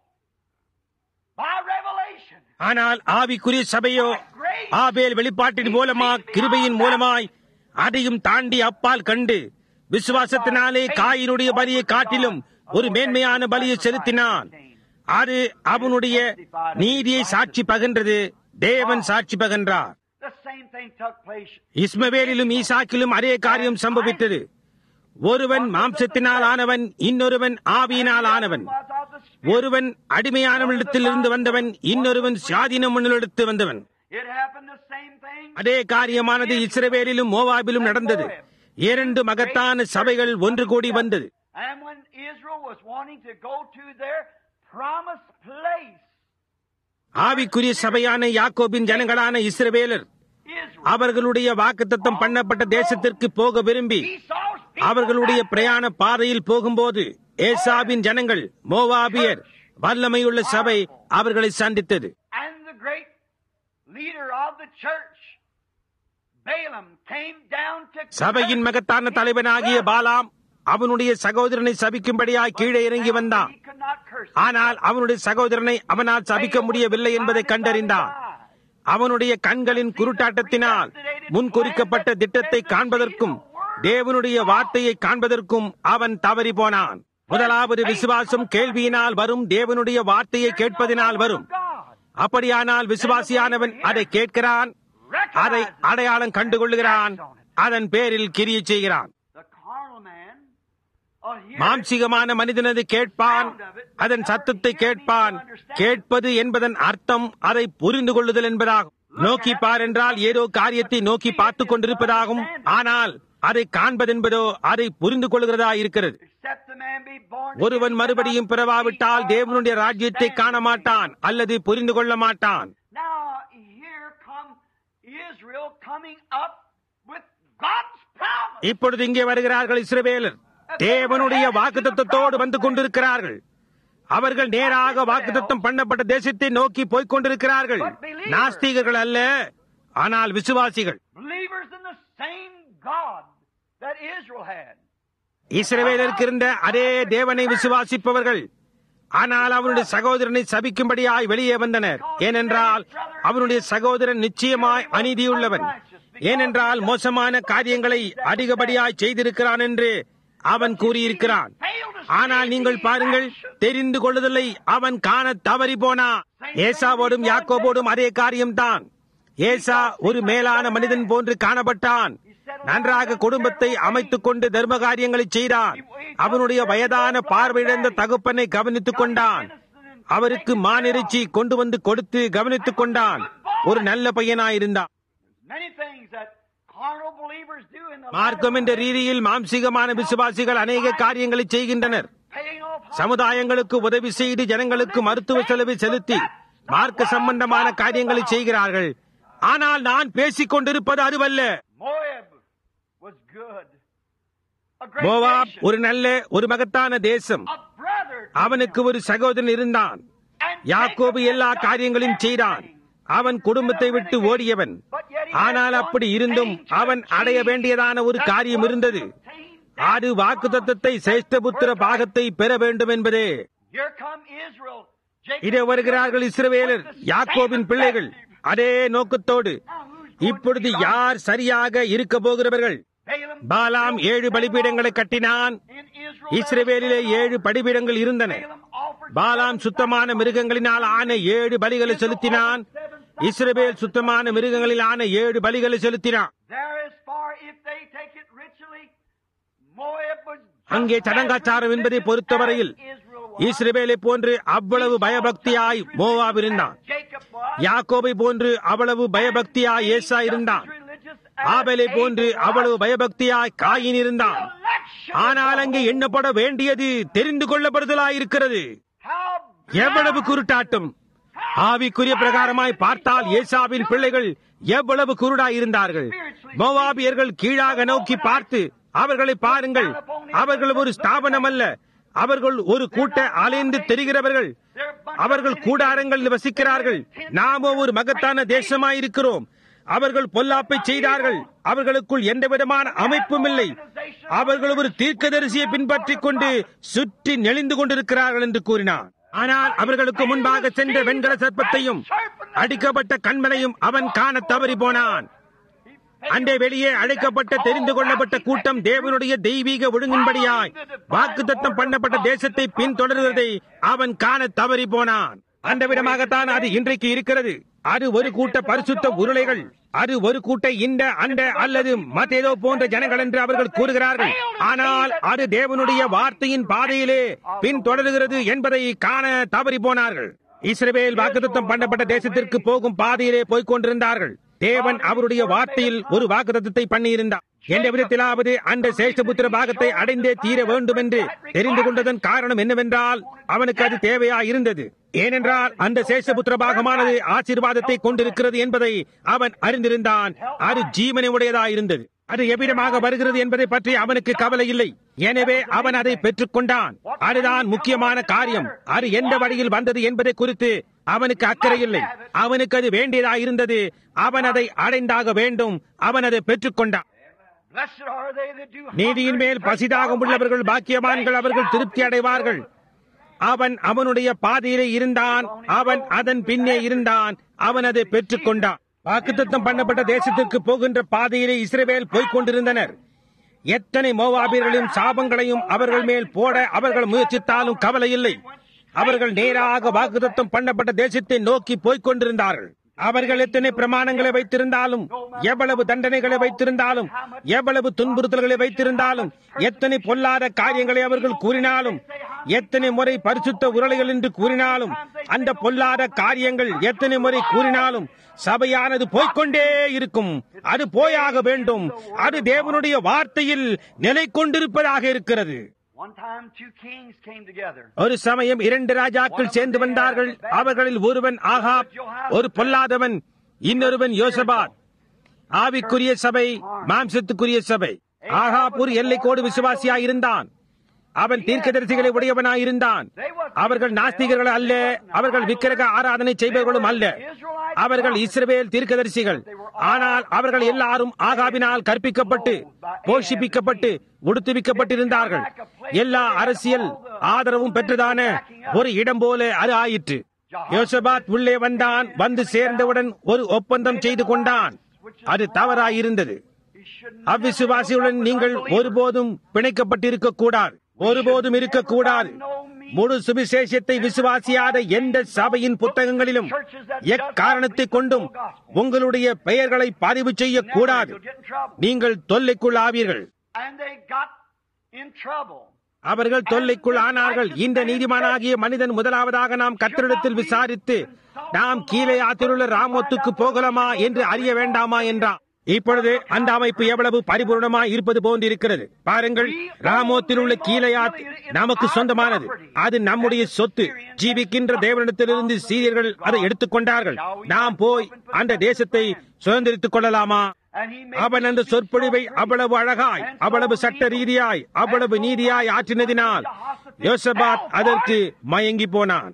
by revelation, ஆனால் ஆவிக்குரிய சபையோ ஆபேல் வெளிப்பாட்டின் மூலமா கிருபையின் மூலமாய் அதையும் தாண்டி அப்பால் கண்டு விசுவாசத்தினாலே காயினுடைய பலியை காட்டிலும் ஒரு மேன்மையான பலியை செலுத்தினான் அது அவனுடைய நீதியை சாட்சி பகின்றது தேவன் சாட்சி பகின்றார் the same thing took place. இஸ்மவேலிலும் ஈசாக்கிலும் அதே காரியம் சம்பவித்தது ஒருவன் மாம்சத்தினால் ஆனவன் இன்னொருவன் ஆவியினால் ஆனவன் Was of the Spirit. ஒருவன் அடிமையானவனிடத்திலிருந்து வந்தவன் இன்னொருவன் சுவாதீனமனிடத்து வந்தவன் It happened the same thing. அதே காரியமானது இஸ்ரவேலிலும் மோவாபிலும் நடந்தது இரண்டு மகத்தான சபைகள் ஒன்று கூடி வந்தது And when Israel was wanting to go to their promised place, ஆவிக்குரிய சபையான யாக்கோபின் ஜனங்களான இஸ்ரவேலர் Israel, அவர்களுடைய வாக்குத்தத்தம் பண்ணப்பட்ட தேசத்திற்கு போக விரும்பி Esau's people, அவர்களுடைய பிரயாண பாதையில் போகும்போது ஏசாபின் ஜனங்கள் மோவாபியர் வல்லமையுள்ள சபை அவர்களை சந்தித்தது and the great leader of the church, Balaam, came down to சபையின் மகத்தான தலைவனாகிய பாலாம் அவனுடைய சகோதரனை சபிக்கும்படியாய் கீழே இறங்கி வந்தான் He could not curse. ஆனால் அவனுடைய சகோதரனை அவனால் சபிக்க முடியவில்லை என்பதை கண்டறிந்தான் அவனுடைய கண்களின் குருட்டாட்டத்தினால் முன்குறிக்கப்பட்ட திட்டத்தை காண்பதற்கும் தேவனுடைய வார்த்தையை காண்பதற்கும் அவன் தவறி போனான் முதலாவது விசுவாசம் கேள்வியினால் வரும் தேவனுடைய வார்த்தையை கேட்பதினால் வரும் God, அப்படியானால் விசுவாசியானவன் அதை கேட்கிறான் அதை அடையாளம் கண்டுகொள்ளுகிறான் அதன் பேரில் கிரியை செய்கிறான் the carnal man, will hear it, மாம்சிகமான மனிதனது கேட்பான் அதன் சத்தத்தை கேட்பான் கேட்பது என்பதன் அர்த்தம் அதை புரிந்து கொள்ளுதல் என்பதாகும் நோக்கி பார் என்றால் ஏதோ காரியத்தை நோக்கி பார்த்துக் கொண்டிருப்பதாகும் ஆனால் அதை காண்பதென்பதோ அதை புரிந்து கொள்கிறதா இருக்கிறது except the man be born ஒருவன் மறுபடியும் பிறவாவிட்டால் தேவனுடைய ராஜ்யத்தை காண மாட்டான் அல்லது புரிந்து கொள்ள மாட்டான் Now here come Israel coming up with God's promise. இப்பொழுது இங்கே வருகிறார்கள் இஸ்ரவேலர் தேவனுடைய வாக்குத்தத்தத்தோடு வந்து கொண்டிருக்கிறார்கள் அவர்கள் நேராக வாக்குத்தத்தம் பண்ணப்பட்ட தேசத்தை நோக்கி போய்க் கொண்டிருக்கிறார்கள் நாஸ்திகர்கள் அல்ல ஆனால் விசுவாசிகள் Believers in the same God that Israel had. இஸ்ரவேலருக்கு இருந்த அதே தேவனை விசுவாசிப்பவர்கள் ஆனால் அவனுடைய சகோதரனை சபிக்கும்படியாய் வெளியே வந்தனர் ஏனென்றால் அவனுடைய சகோதரன் நிச்சயமாய் அநீதியுள்ளவன் ஏனென்றால் மோசமான காரியங்களை அதிகப்படியாய் செய்திருக்கிறான் என்று அவன் கூறியிருக்கிறான் ஆனால் நீங்கள் பாருங்கள் தெரிந்து கொள்ளுதலை அவன் காண தவறி போனா ஏசாவோடும் யாக்கோபோடும் அதே காரியம்தான் ஏசா ஒரு மேலான மனிதன் போன்று காணப்பட்டான் நன்றாக குடும்பத்தை அமைத்துக் கொண்டு தர்ம காரியங்களை செய்தான் அவனுடைய வயதான பார்வையிழந்த தகப்பனை கவனித்துக் கொண்டான் அவருக்கு மானிறைச்சி கொண்டு வந்து கொடுத்து கவனித்துக் கொண்டான் ஒரு நல்ல பையனாயிருந்தான் Many things that carnal believers do in the மார்க்கம் என்ற ரீதியில் மாம்சீகமான விசுவாசிகள் அநேக காரியங்களை செய்கின்றனர் paying off சமுதாயங்களுக்கு உதவி செய்து ஜனங்களுக்கு மருத்துவ செலவை செலுத்தி மார்க்க சம்பந்தமான காரியங்களை செய்கிறார்கள் ஆனால் நான் பேசிக் கொண்டிருப்பது அதுவல்ல Moab was good. A great Moab nation. ஒரு நல்ல ஒரு மகத்தான தேசம் A brother to அவனுக்கு ஒரு சகோதரன் இருந்தான் And யாக்கோபு Jacob எல்லா had done காரியங்களையும் செய்தான் everything. அவன் குடும்பத்தை விட்டு ஓடியவன் ஆனால் அப்படி இருந்தும் அவன் அடைய வேண்டியதான ஒரு காரியம் இருந்தது அது வாக்குத்தத்தத்தை சேஷ்டபுத்திர பாகத்தை பெற வேண்டும் என்பதே Here come Israel. Jacob இதே வருகிறார்கள் இஸ்ரவேலர் யாக்கோபின் பிள்ளைகள் அதே நோக்கத்தோடு இப்பொழுது யார் சரியாக இருக்க போகிறவர்கள் Balaam பாலாம் ஏழு பலிபீடங்களை கட்டினான் in Israel. இஸ்ரவேலிலே ஏழு பலிபீடங்கள் இருந்தன Balaam offered பாலாம் சுத்தமான மிருகங்களினால் ஆன ஏழு பலிகளை செலுத்தினான் இஸ்ரவேல் சுத்தமான மிருகங்களில் ஆன ஏழு பலிகளை செலுத்தினான் there as far if they take it ritually, Moab was just அங்கே சடங்காச்சாரம் என்பதை பொறுத்தவரையில் as Israel was. இஸ்ரவேலை போன்று அவ்வளவு பயபக்தியாய் மோவாப் இருந்தான் Jacob was. யாக்கோபை போன்று அவ்வளவு பயபக்தியாய் ஏசா இருந்தான் Religious ஆபேலை போன்று அவ்வளவு பயபக்தியாய் காயின் இருந்தான் election. ஆனால் அங்கே எண்ணப்பட வேண்டியது தெரிந்து கொள்ளப்படுதலாயிருக்கிறது How எவ்வளவு குருட்டாட்டம் ஆவிக்குரிய பிரகாரமாய் பார்த்தால் ஏசாவின் பிள்ளைகள் எவ்வளவு குருடாய் இருந்தார்கள் மோவாபியர்கள் கீழாக நோக்கி பார்த்து அவர்களை பாருங்கள் அவர்கள் ஒரு ஸ்தாபனம் அல்ல அவர்கள் ஒரு கூட்ட அலைந்து தெரிகிறவர்கள் அவர்கள் கூடாரங்களில் வசிக்கிறார்கள் நாமோ ஒரு மகத்தான தேசமாயிருக்கிறோம் அவர்கள் பொல்லாப்பை செய்தார்கள் அவர்களுக்குள் எந்த விதமான அமைப்பும் இல்லை அவர்கள் ஒரு தீர்க்கதரிசியை பின்பற்றிக் கொண்டு சுற்றி நெளிந்து கொண்டிருக்கிறார்கள் என்று கூறினார் ஆனால் அவர்களுக்கு முன்பாக சென்ற வெண்கல சர்ப்பத்தையும் அடிக்கப்பட்ட கண்மலையும் அவன் காண தவறி போனான் அண்டை வெளியே அழைக்கப்பட்ட தெரிந்து கொள்ளப்பட்ட கூட்டம் தேவனுடைய தெய்வீக ஒழுங்கின்படியாய் வாக்குத்தத்தம் பண்ணப்பட்ட தேசத்தை பின்தொடர்கிறதை அவன் காண தவறி போனான் அந்த விதமாகத்தான் அது இன்றைக்கு இருக்கிறது அது ஒரு கூட்ட பரிசுத்த உருளைகள் அது ஒரு கூட்ட இந்த அந்த அல்லது மத்தேதோ போன்ற ஜனங்கள் என்று அவர்கள் கூறுகிறார்கள் ஆனால் அது தேவனுடைய வார்த்தையின் பாதையிலே பின்தொடர்கிறது என்பதை காண தவறி போனார்கள் இஸ்ரவேல் வாக்குத்தத்தம் பண்ணப்பட்ட தேசத்திற்கு போகும் பாதையிலே போய்க் கொண்டிருந்தார்கள் தேவன் அவருடைய வார்த்தையில் ஒரு வாக்குத்தத்தத்தை பண்ணியிருந்தார் எந்த விதத்திலாவது அந்த சேஷ்டபுத்திர பாகத்தை அடைந்தே தீர வேண்டும் என்று தெரிந்து கொண்டதன் காரணம் என்னவென்றால் அவனுக்கு அது தேவையா இருந்தது ஏனென்றால் அந்த சேஷபுத்திர பாகமானது ஆசீர்வாதத்தை கொண்டிருக்கிறது என்பதை அவன் அறிந்திருந்தான் அது ஜீவனை உடையதாயிருந்தது அது எவ்விதமாக வருகிறது என்பதை பற்றி அவனுக்கு கவலை இல்லை எனவே அவன் அதை பெற்றுக் கொண்டான் அதுதான் முக்கியமான காரியம் அது எந்த வழியில் வந்தது என்பதை குறித்து அவனுக்கு அக்கறை இல்லை அவனுக்கு அது வேண்டியதாயிருந்தது அவன் அதை அடைந்தாக வேண்டும் அவன் அதை பெற்றுக் கொண்டான் Blessed are they that do நீதியின் மேல் பசிதாகம் உள்ளவர்கள் பாக்கியவான்கள் அவர்கள் திருப்தி அடைவார்கள் அவன் அவனுடைய பாதையிலே இருந்தான் அவன் அதன் பின்னே இருந்தான் அவன் அதை பெற்றுக் கொண்டான் வாக்குத்தத்தம் பண்ணப்பட்ட தேசத்திற்கு போகின்ற பாதையிலே இஸ்ரவேல் போய்க் கொண்டிருந்தனர் எத்தனை மோவாபியர்களையும் சாபங்களையும் அவர்கள் மேல் போட அவர்கள் முயற்சித்தாலும் கவலை இல்லை அவர்கள் நேராக வாக்குத்தத்தம் பண்ணப்பட்ட தேசத்தை நோக்கி போய்க் கொண்டிருந்தார்கள் அவர்கள் எத்தனை பிரமாணங்களை வைத்திருந்தாலும் எவ்வளவு தண்டனைகளை வைத்திருந்தாலும் எவ்வளவு துன்புறுத்தல்களை வைத்திருந்தாலும் எத்தனை பொல்லாத காரியங்களை அவர்கள் கூறினாலும் எத்தனை முறை பரிசுத்த உரளைகள் என்று கூறினாலும் அந்த பொல்லாத காரியங்கள் எத்தனை முறை கூறினாலும் சபையானது போய்க்கொண்டே இருக்கும் அது போயாக வேண்டும் அது தேவனுடைய வார்த்தையில் நிலை கொண்டிருப்பதாக இருக்கிறது One time two kings came together. ஒரு சமயம் இரண்டு ராஜாக்கள் சேர்ந்து வந்தார்கள் அவர்களில் ஒருவன் ஆகாப் ஒரு பொல்லாதவன் இன்னொருவன் யோசபாத் ஆவிக்குரிய சபை மாம்சத்துக்குரிய சபை ஆகாப் ஒரு எல்லைக்கோடு விசுவாசியாய் இருந்தான் அவன் தீர்க்கதரிசிகளை உடையவனாயிருந்தான் அவர்கள் நாஸ்திகர்கள் அல்ல அவர்கள் விக்கிரக ஆராதனை செய்பவர்களும் அல்ல அவர்கள் இஸ்ரவேல் தீர்க்கதரிசிகள் ஆனால் அவர்கள் எல்லாரும் ஆகாபினால் கற்பிக்கப்பட்டு போஷிப்பிக்கப்பட்டு உடுத்துவிக்கப்பட்டிருந்தார்கள் எல்லா அரசியல் ஆதரவும் பெற்றதான ஒரு இடம் போல அது ஆயிற்று யோசபாத் உள்ளே வந்தான் வந்து சேர்ந்தவுடன் ஒரு ஒப்பந்தம் செய்து கொண்டான் அது தவறாயிருந்தது He shouldn't அவ்விசுவாசியுடன் நீங்கள் ஒருபோதும் பிணைக்கப்பட்டிருக்க கூடாது ஒருபோதும் இருக்கக்கூடாது முழு சுவிசேஷத்தை விசுவாசியாத எந்த சபையின் புத்தகங்களிலும் எக்காரணத்தை கொண்டும் உங்களுடைய பெயர்களை பதிவு செய்யக்கூடாது you'll get in trouble. நீங்கள் தொல்லைக்குள் ஆவீர்கள் And they got in trouble. அவர்கள் தொல்லைக்குள் ஆனார்கள் இந்த நீதிமானாகிய மனிதன் முதலாவதாக நாம் கத்திரிடத்தில் விசாரித்து நாம் கீழே ஆத்திருள்ள ராமோத்துக்கு போகலாமா என்று அறிய வேண்டாமா என்றான் இப்பொழுது அந்த அமைப்பு எவ்வளவு பரிபூர்ணமாய் இருப்பது போன்று இருக்கிறது பாருங்கள் ராமோத்தில் உள்ள கீழையாத் நமக்கு சொந்தமானது அது நம்முடைய சொத்து ஜீவிக்கின்ற தேவனிடத்திலிருந்து சீரியர்கள் அதை எடுத்துக்கொண்டார்கள் நாம் போய் அந்த தேசத்தை சுதந்திரித்துக் கொள்ளலாமா அவன் அந்த சொற்பொழிவை அவ்வளவு அழகாய் அவ்வளவு சட்ட ரீதியாய் அவ்வளவு நீதியாய் ஆற்றினதினால் யோசபாத் அதற்கு மயங்கி போனான்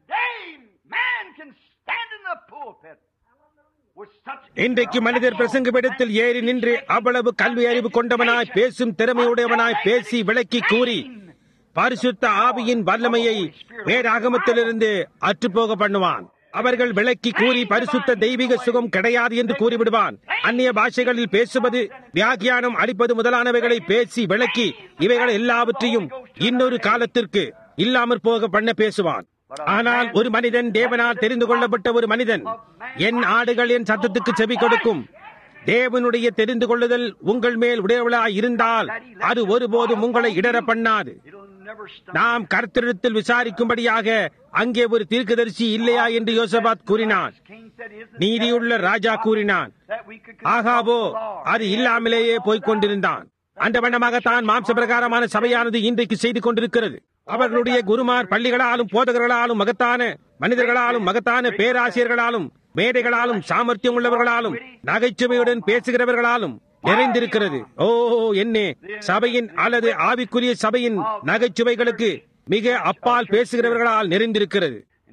இன்றைக்கு மனிதர் பிரசங்கபிடத்தில் ஏறி நின்று அவ்வளவு கல்வி அறிவு கொண்டவனாய் பேசும் திறமையுடையவனாய் பேசி விளக்கி கூறி பரிசுத்த ஆவியின் வல்லமையை வேறாகமத்திலிருந்து அற்றுப்போக பண்ணுவான் அவர்கள் விளக்கி கூறி பரிசுத்த தெய்வீக சுகம் கிடையாது என்று கூறிவிடுவான் அந்நிய பாஷைகளில் பேசுவது வியாக்கியானம் அளிப்பது முதலானவைகளை பேசி விளக்கி இவைகள் எல்லாவற்றையும் இன்னொரு காலத்திற்கு இல்லாமற் போக பண்ண பேசுவான் ஆனால் ஒரு மனிதன் தேவனால் தெரிந்து கொள்ளப்பட்ட ஒரு மனிதன் என் ஆடுகள் என் சத்தத்துக்கு செவி கொடுக்கும் தேவனுடைய தெரிந்து கொள்ளுதல் உங்கள் மேல் உடையவளாய் இருந்தால் அது ஒருபோதும் உங்களை இடர பண்ணாது நாம் கர்த்தரிடத்தில் விசாரிக்கும்படியாக அங்கே ஒரு தீர்க்கதரிசி இல்லையா என்று யோசபாத் கூறினான் நீதியுள்ள ராஜா கூறினான் ஆகாவோ அது இல்லாமலேயே போய்க் கொண்டிருந்தான் அந்த வண்ணமாகத்தான் மாம்ச பிரகாரமான சபையானது இன்றைக்கு செய்து கொண்டிருக்கிறது அவர்களுடைய குருமார் பள்ளிகளாலும் போதகர்களாலும் மகத்தான மனிதர்களாலும் மகத்தான பேராசிரியர்களாலும் மேடைகளாலும் சாமர்த்தியம் உள்ளவர்களாலும் நகைச்சுவையுடன் பேசுகிறவர்களாலும் நிறைந்திருக்கிறது ஓ என்னே சபையின் அல்லது ஆவிக்குரிய சபையின் நகைச்சுவைகளுக்கு மிக அப்பால் பேசுகிறவர்களால் நிறைந்திருக்கிறது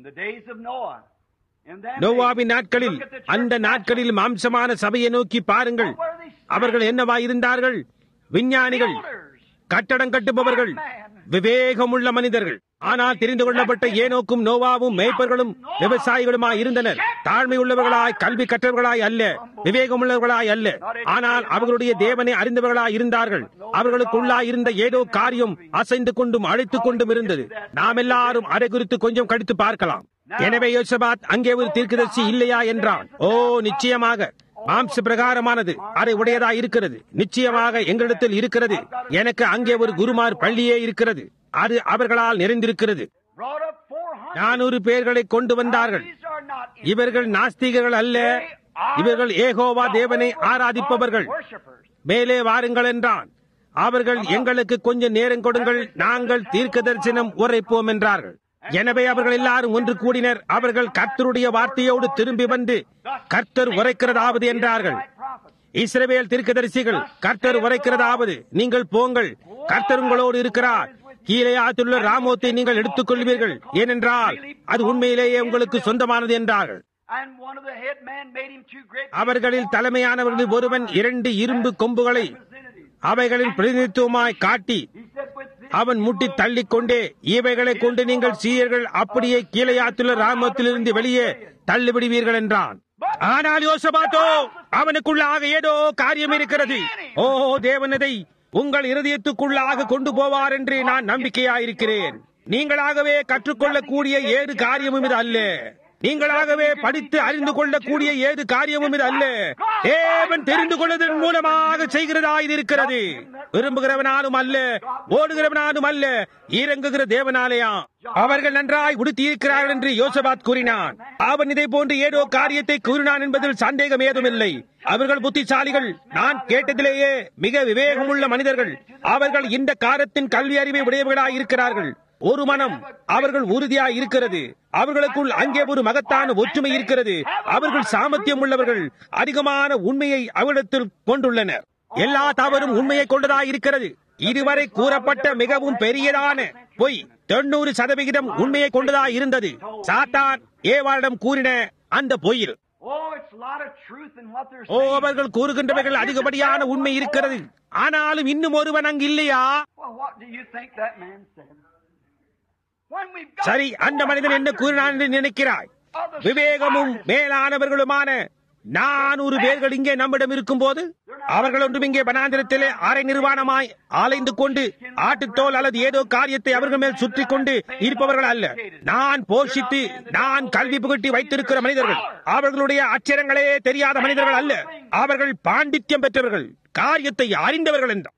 நோவாவின் நாட்களில் அந்த நாட்களில் மாம்சமான சபையை நோக்கி பாருங்கள் அவர்கள் என்னவா இருந்தார்கள் விஞ்ஞானிகள் கட்டடம் கட்டுபவர்கள் விவேகமுள்ள மனிதர்கள் ஆனால் தெரிந்து கொள்ளப்பட்ட ஏனோக்கும் நோவாவும் மேய்ப்பர்களும் விவசாயிகளுமாய் இருந்தனர் தாழ்மை உள்ளவர்களாய் கல்வி கற்றவர்களாய் அல்ல விவேகமுள்ளவர்களாய் அல்ல ஆனால் அவர்களுடைய தேவனை அறிந்தவர்களாய் இருந்தார்கள் அவர்களுக்குள்ளாய் இருந்த ஏதோ காரியம் அசைந்து கொண்டும் அழைத்துக் கொண்டும் இருந்தது நாம் எல்லாரும் அதை குறித்து கொஞ்சம் கடித்து பார்க்கலாம் எனவே யோசபாத் அங்கே ஒரு தீர்க்கதரிசி இல்லையா என்றான் ஓ நிச்சயமாக மாம்ச பிரகாரமானது அதை உடையதா இருக்கிறது நிச்சயமாக எங்களிடத்தில் இருக்கிறது எனக்கு அங்கே ஒரு குருமார் பள்ளியே இருக்கிறது அது அவர்களால் நிறைந்திருக்கிறது நானூறு பேர்களை கொண்டு வந்தார்கள் இவர்கள் நாஸ்திகர்கள் அல்ல இவர்கள் ஏகோவா தேவனை ஆராதிப்பவர்கள் மேலே வாருங்கள் என்றான் அவர்கள் எங்களுக்கு கொஞ்சம் நேரம் கொடுங்கள் நாங்கள் தீர்க்க தரிசனம் உரைப்போம் என்றார்கள் எனவே அவர்கள் எல்லாரும் ஒன்று கூடினர் அவர்கள் கர்த்தருடைய வார்த்தையோடு திரும்பி வந்து கர்த்தர் உரைக்கிறதாவது என்றார்கள் இஸ்ரவேல் தீர்க்கதரிசிகள் கர்த்தர் உரைக்கிறதாவது நீங்கள் போங்கள் கர்த்தர் உங்களோடு இருக்கிறார் கீழே ஆத்துள்ள ராமோத்தை நீங்கள் எடுத்துக் கொள்வீர்கள் ஏனென்றால் அது உண்மையிலேயே உங்களுக்கு சொந்தமானது என்றார்கள் அவர்களில் தலைமையானவர்களில் ஒருவன் இரண்டு இரும்பு கொம்புகளை அவைகளின் பிரதிநிதித்துவமாய் காட்டி அவன் முட்டி தள்ளிக்கொண்டே இவைகளை கொண்டு நீங்கள் சீயர்கள் அப்படியே கீழையாத்துள்ள ராமத்திலிருந்து வெளியே தள்ளிவிடுவீர்கள் என்றான் ஆனால் யோசபாத்தோ அவனுக்குள்ளாக ஏதோ காரியம் இருக்கிறது ஓ தேவனதை உங்கள் இருதயத்துக்குள்ளாக கொண்டு போவார் என்று நான் நம்பிக்கையாயிருக்கிறேன் நீங்களாகவே கற்றுக்கொள்ளக்கூடிய ஏது காரியமும் இது அல்ல நீங்களாகவே படித்து அறிந்து கொள்ளக்கூடிய ஏது காரியமும் இது அல்ல தேவன் தெரிந்து கொள்வதன் மூலமாக செய்கிறதா இது இருக்கிறது விரும்புகிறவனாலும் அல்ல ஓடுகிறவனாலும் அல்ல இறங்குகிற தேவனாலயா அவர்கள் நன்றாய் உடுத்தியிருக்கிறார்கள் என்று யோசபாத் கூறினான் அவன் இதை போன்று ஏதோ காரியத்தை கூறினான் என்பதில் சந்தேகம் ஏதும் இல்லை அவர்கள் புத்திசாலிகள் நான் கேட்டதிலேயே மிக விவேகமுள்ள மனிதர்கள் அவர்கள் இந்த காரத்தின் கல்வி அறிவை உடையவர்களாய் இருக்கிறார்கள் ஒரு மனம் அவர்கள் உறுதியாய் இருக்கிறது அவர்களுக்குள் அங்கே ஒரு மகத்தான ஒற்றுமை இருக்கிறது அவர்கள் சாமர்த்தியம் உள்ளவர்கள் அதிகமான உண்மையை அவரிடத்தில் கொண்டுள்ளனர் எல்லா தவறும் உண்மையை கொண்டதாய் இருக்கிறது இதுவரை கூறப்பட்ட மிகவும் பெரியதான பொய் தொண்ணூறு சதவிகிதம் உண்மையை கொண்டதாய் இருந்தது சாத்தான் ஏவாளிடம் கூறின அந்த பொய்யில் ஓ அவர்கள் கூறுகின்றவர்கள் அதிகப்படியான உண்மை இருக்கிறது ஆனாலும் இன்னும் ஒருவன் அங்கு இல்லையா சரி அந்த மனிதன் என்ன கூறினான் என்று நினைக்கிறாய் விவேகமும் மேலானவர்களுமான நானூறு பேர்கள் இங்கே நம்மிடம் இருக்கும் போது அவர்கள் ஒன்றும் இங்கே வனாந்திரத்திலே அரை நிர்வாணமாய் ஆலைந்து கொண்டு ஆட்டுத்தோல் அல்லது ஏதோ காரியத்தை அவர்கள் மேல் சுற்றி கொண்டு இருப்பவர்கள் அல்ல நான் போஷித்து நான் கல்வி புகட்டி வைத்திருக்கிற மனிதர்கள் அவர்களுடைய அச்சரங்களே தெரியாத மனிதர்கள் அல்ல அவர்கள் பாண்டித்யம் பெற்றவர்கள் காரியத்தை அறிந்தவர்கள் என்றார்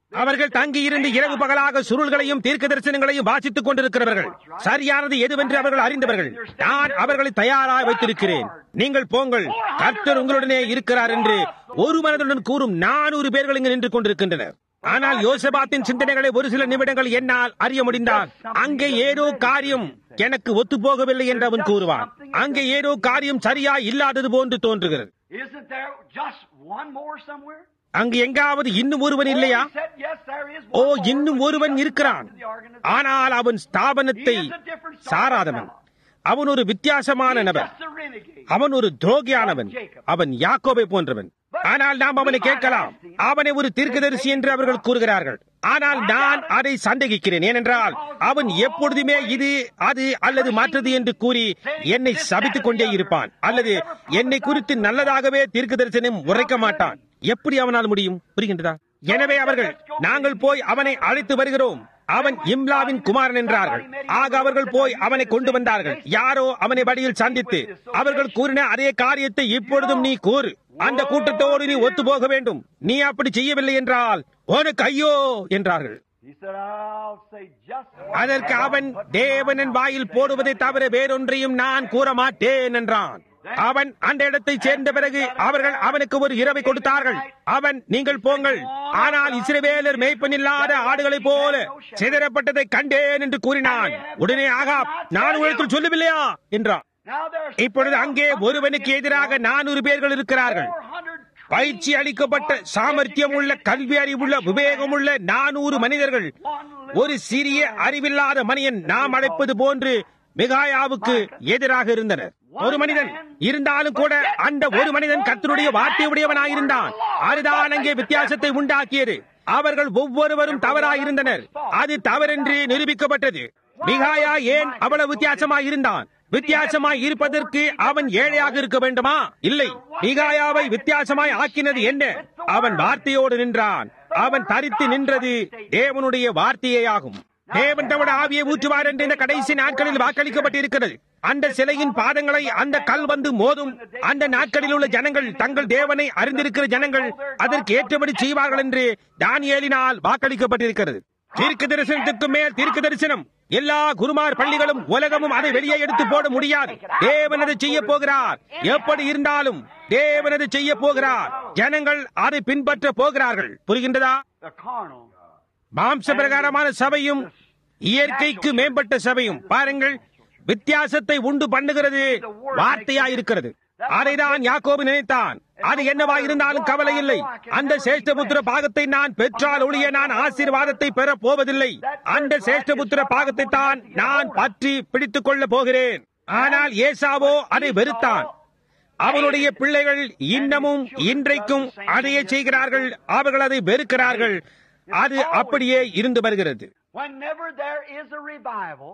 அவர்கள் தங்கியிருந்து இரவு பகலாக சுருள்களையும் தீர்க்க தரிசனங்களையும் வாசித்துக் கொண்டிருக்கிறவர்கள் சரியானது எதுவென்று அவர்கள் அறிந்தவர்கள் நான் அவர்களை தயாராக வைத்திருக்கிறேன் நீங்கள் போங்கள் கர்த்தர் உங்களுடனே இருக்கிறார் என்று ஒரு மனதுடன் கூறும் நானூறு பேர்கள் இங்கு நின்று கொண்டிருக்கின்றனர் ஆனால் யோசபாத்தின் சிந்தனைகளை ஒரு சில நிமிடங்கள் என்னால் அறிய முடிந்தால் அங்கே ஏதோ காரியம் எனக்கு ஒத்து போகவில்லை என்று அவன் கூறுவான் அங்கே ஏதோ காரியம் சரியா இல்லாதது போன்று தோன்றுகிறது Isn't there just one more somewhere? அங்கு எங்காவது இன்னும் ஒருவன் இல்லையா He said, yes, there is O one more, இன்னும் but he ஒருவன் doesn't இருக்கிறான் belong to the organization. ஆனால் அவன் ஸ்தாபனத்தை சாராதவன் அவன் ஒரு வித்தியாசமான He's நபர் just a renegade. அவன் ஒரு துரோகியானவன் அவன் யாக்கோபை போன்றவன் ஆனால் நாம் அவனை கேட்கலாம் அவனை ஒரு தீர்க்கதரிசி என்று அவர்கள் கூறுகிறார்கள் ஆனால் நான் அதை சந்தேகிக்கிறேன் ஏனென்றால் அவன் எப்பொழுதுமே இது அது அல்லது மற்றது என்று கூறி என்னை சபித்துக் கொண்டே இருப்பான் அல்லது என்னை குறித்து நல்லதாகவே தீர்க்க தரிசனம் உரைக்க மாட்டான் எப்படி அவனால் முடியும் புரிகின்றதா எனவே அவர்கள் நாங்கள் போய் அவனை அழைத்து வருகிறோம் அவன் இம்லாவின் குமாரன் என்றார்கள் ஆக அவர்கள் போய் அவனை கொண்டு வந்தார்கள் யாரோ அவனை வழியில் சந்தித்து அவர்கள் கூறின அதே காரியத்தை இப்பொழுதும் நீ கூறு அந்த கூட்டத்தோடு நீ ஒத்து போக வேண்டும் நீ அப்படி செய்யவில்லை என்றால் உனக்கு ஐயோ என்றார்கள் He said, I'll say just one அதற்கு அவன் தேவனின் வாயில் போடுவதை தவிர வேறொன்றையும் நான் கூற மாட்டேன் என்றான் அவன் அந்த இடத்தை சேர்ந்த பிறகு அவர்கள் அவனுக்கு ஒரு இரவை கொடுத்தார்கள் அவன் நீங்கள் போங்கள் ஆனால் இஸ்ரவேலர் மேய்ப்பனில்லாத ஆடுகளைப் போல சிதறப்பட்டதை கண்டேன் என்று கூறினான் உடனே ஆகா நான் உங்களுக்கு சொல்லவில்லையா என்றான் Now there's இப்பொழுது அங்கே ஒருவனுக்கு எதிராக நானூறு பேர்கள் இருக்கிறார்கள் 400 பயிற்சி அளிக்கப்பட்ட சாமர்த்தியம் உள்ள கல்வி அறிவுள்ள விவேகமுள்ள நானூறு மனிதர்கள் ஒரு சிறிய அறிவில்லாத மனிதன் நாம் அழைப்பது போன்று மிகாயாவுக்கு எதிராக இருந்தனர் ஒரு மனிதன் இருந்தாலும் கூட அந்த ஒரு மனிதன் கர்த்தருடைய வார்த்தையுடையவனாயிருந்தான் அதுதான் அங்கே வித்தியாசத்தை உண்டாக்கியது அவர்கள் ஒவ்வொருவரும் தவறாயிருந்தனர் அது தவறென்று நிரூபிக்கப்பட்டது மிகாயா ஏன் அவ்வளவு வித்தியாசமாய் இருந்தான் வித்தியாசமாய் இருப்பதற்கு அவன் ஏழையாக இருக்க வேண்டுமா இல்லை மிகாயாவை வித்தியாசமாய் ஆக்கினது என்ன அவன் வார்த்தையோடு நின்றான் அவன் தரித்து நின்றது தேவனுடைய வார்த்தையேயாகும் தேவன் தவிர ஆவியை ஊற்றுவார் என்று இந்த கடைசி நாட்களில் வாக்களிக்கப்பட்டிருக்கிறது அந்த சிலையின் பாதங்களை அந்த கல் வந்து மோதும் அந்த நாட்களில் உள்ள ஜனங்கள் தங்கள் தேவனை அறிந்திருக்கிற ஜனங்கள் அதற்கு ஏற்றபடி செய்வார்கள் என்று தானியேலினால் வாக்களிக்கப்பட்டிருக்கிறது தீர்க்க தரிசனத்துக்கு மேல் தீர்க்க தரிசனம் எல்லா குருமார் பள்ளிகளும் உலகமும் அதை வெளியே எடுத்து போட முடியாது தேவன் அதை செய்ய போகிறார் எப்படி இருந்தாலும் தேவன் அதை செய்ய போகிறார் ஜனங்கள் அதை பின்பற்ற போகிறார்கள் புரிகின்றதா the carnal. மாம்ச பிரகாரமான சபையும் இயற்கைக்கு மேம்பட்ட சபையும் பாருங்கள் வித்தியாசத்தை உண்டு பண்ணுகிறது வார்த்தையாயிருக்கிறது அதைதான் யாக்கோபு நினைத்தான் அது என்னவா இருந்தாலும் கவலை இல்லை அந்த சேஷ்டபுத்திர பாகத்தை நான் பெற்றால் ஒழிய நான் ஆசீர்வாதத்தை பெற போவதில்லை அந்த சேஷ்டபுத்திர பாகத்தை தான் நான் பற்றி பிடித்துக் கொள்ள போகிறேன் ஆனால் ஏசாவோ அதை வெறுத்தான் அவனுடைய பிள்ளைகள் இன்னமும் இன்றைக்கும் அதையே செய்கிறார்கள் அவர்கள் அதை வெறுக்கிறார்கள் அது அப்படியே இருந்து வருகிறது Whenever there is a revival,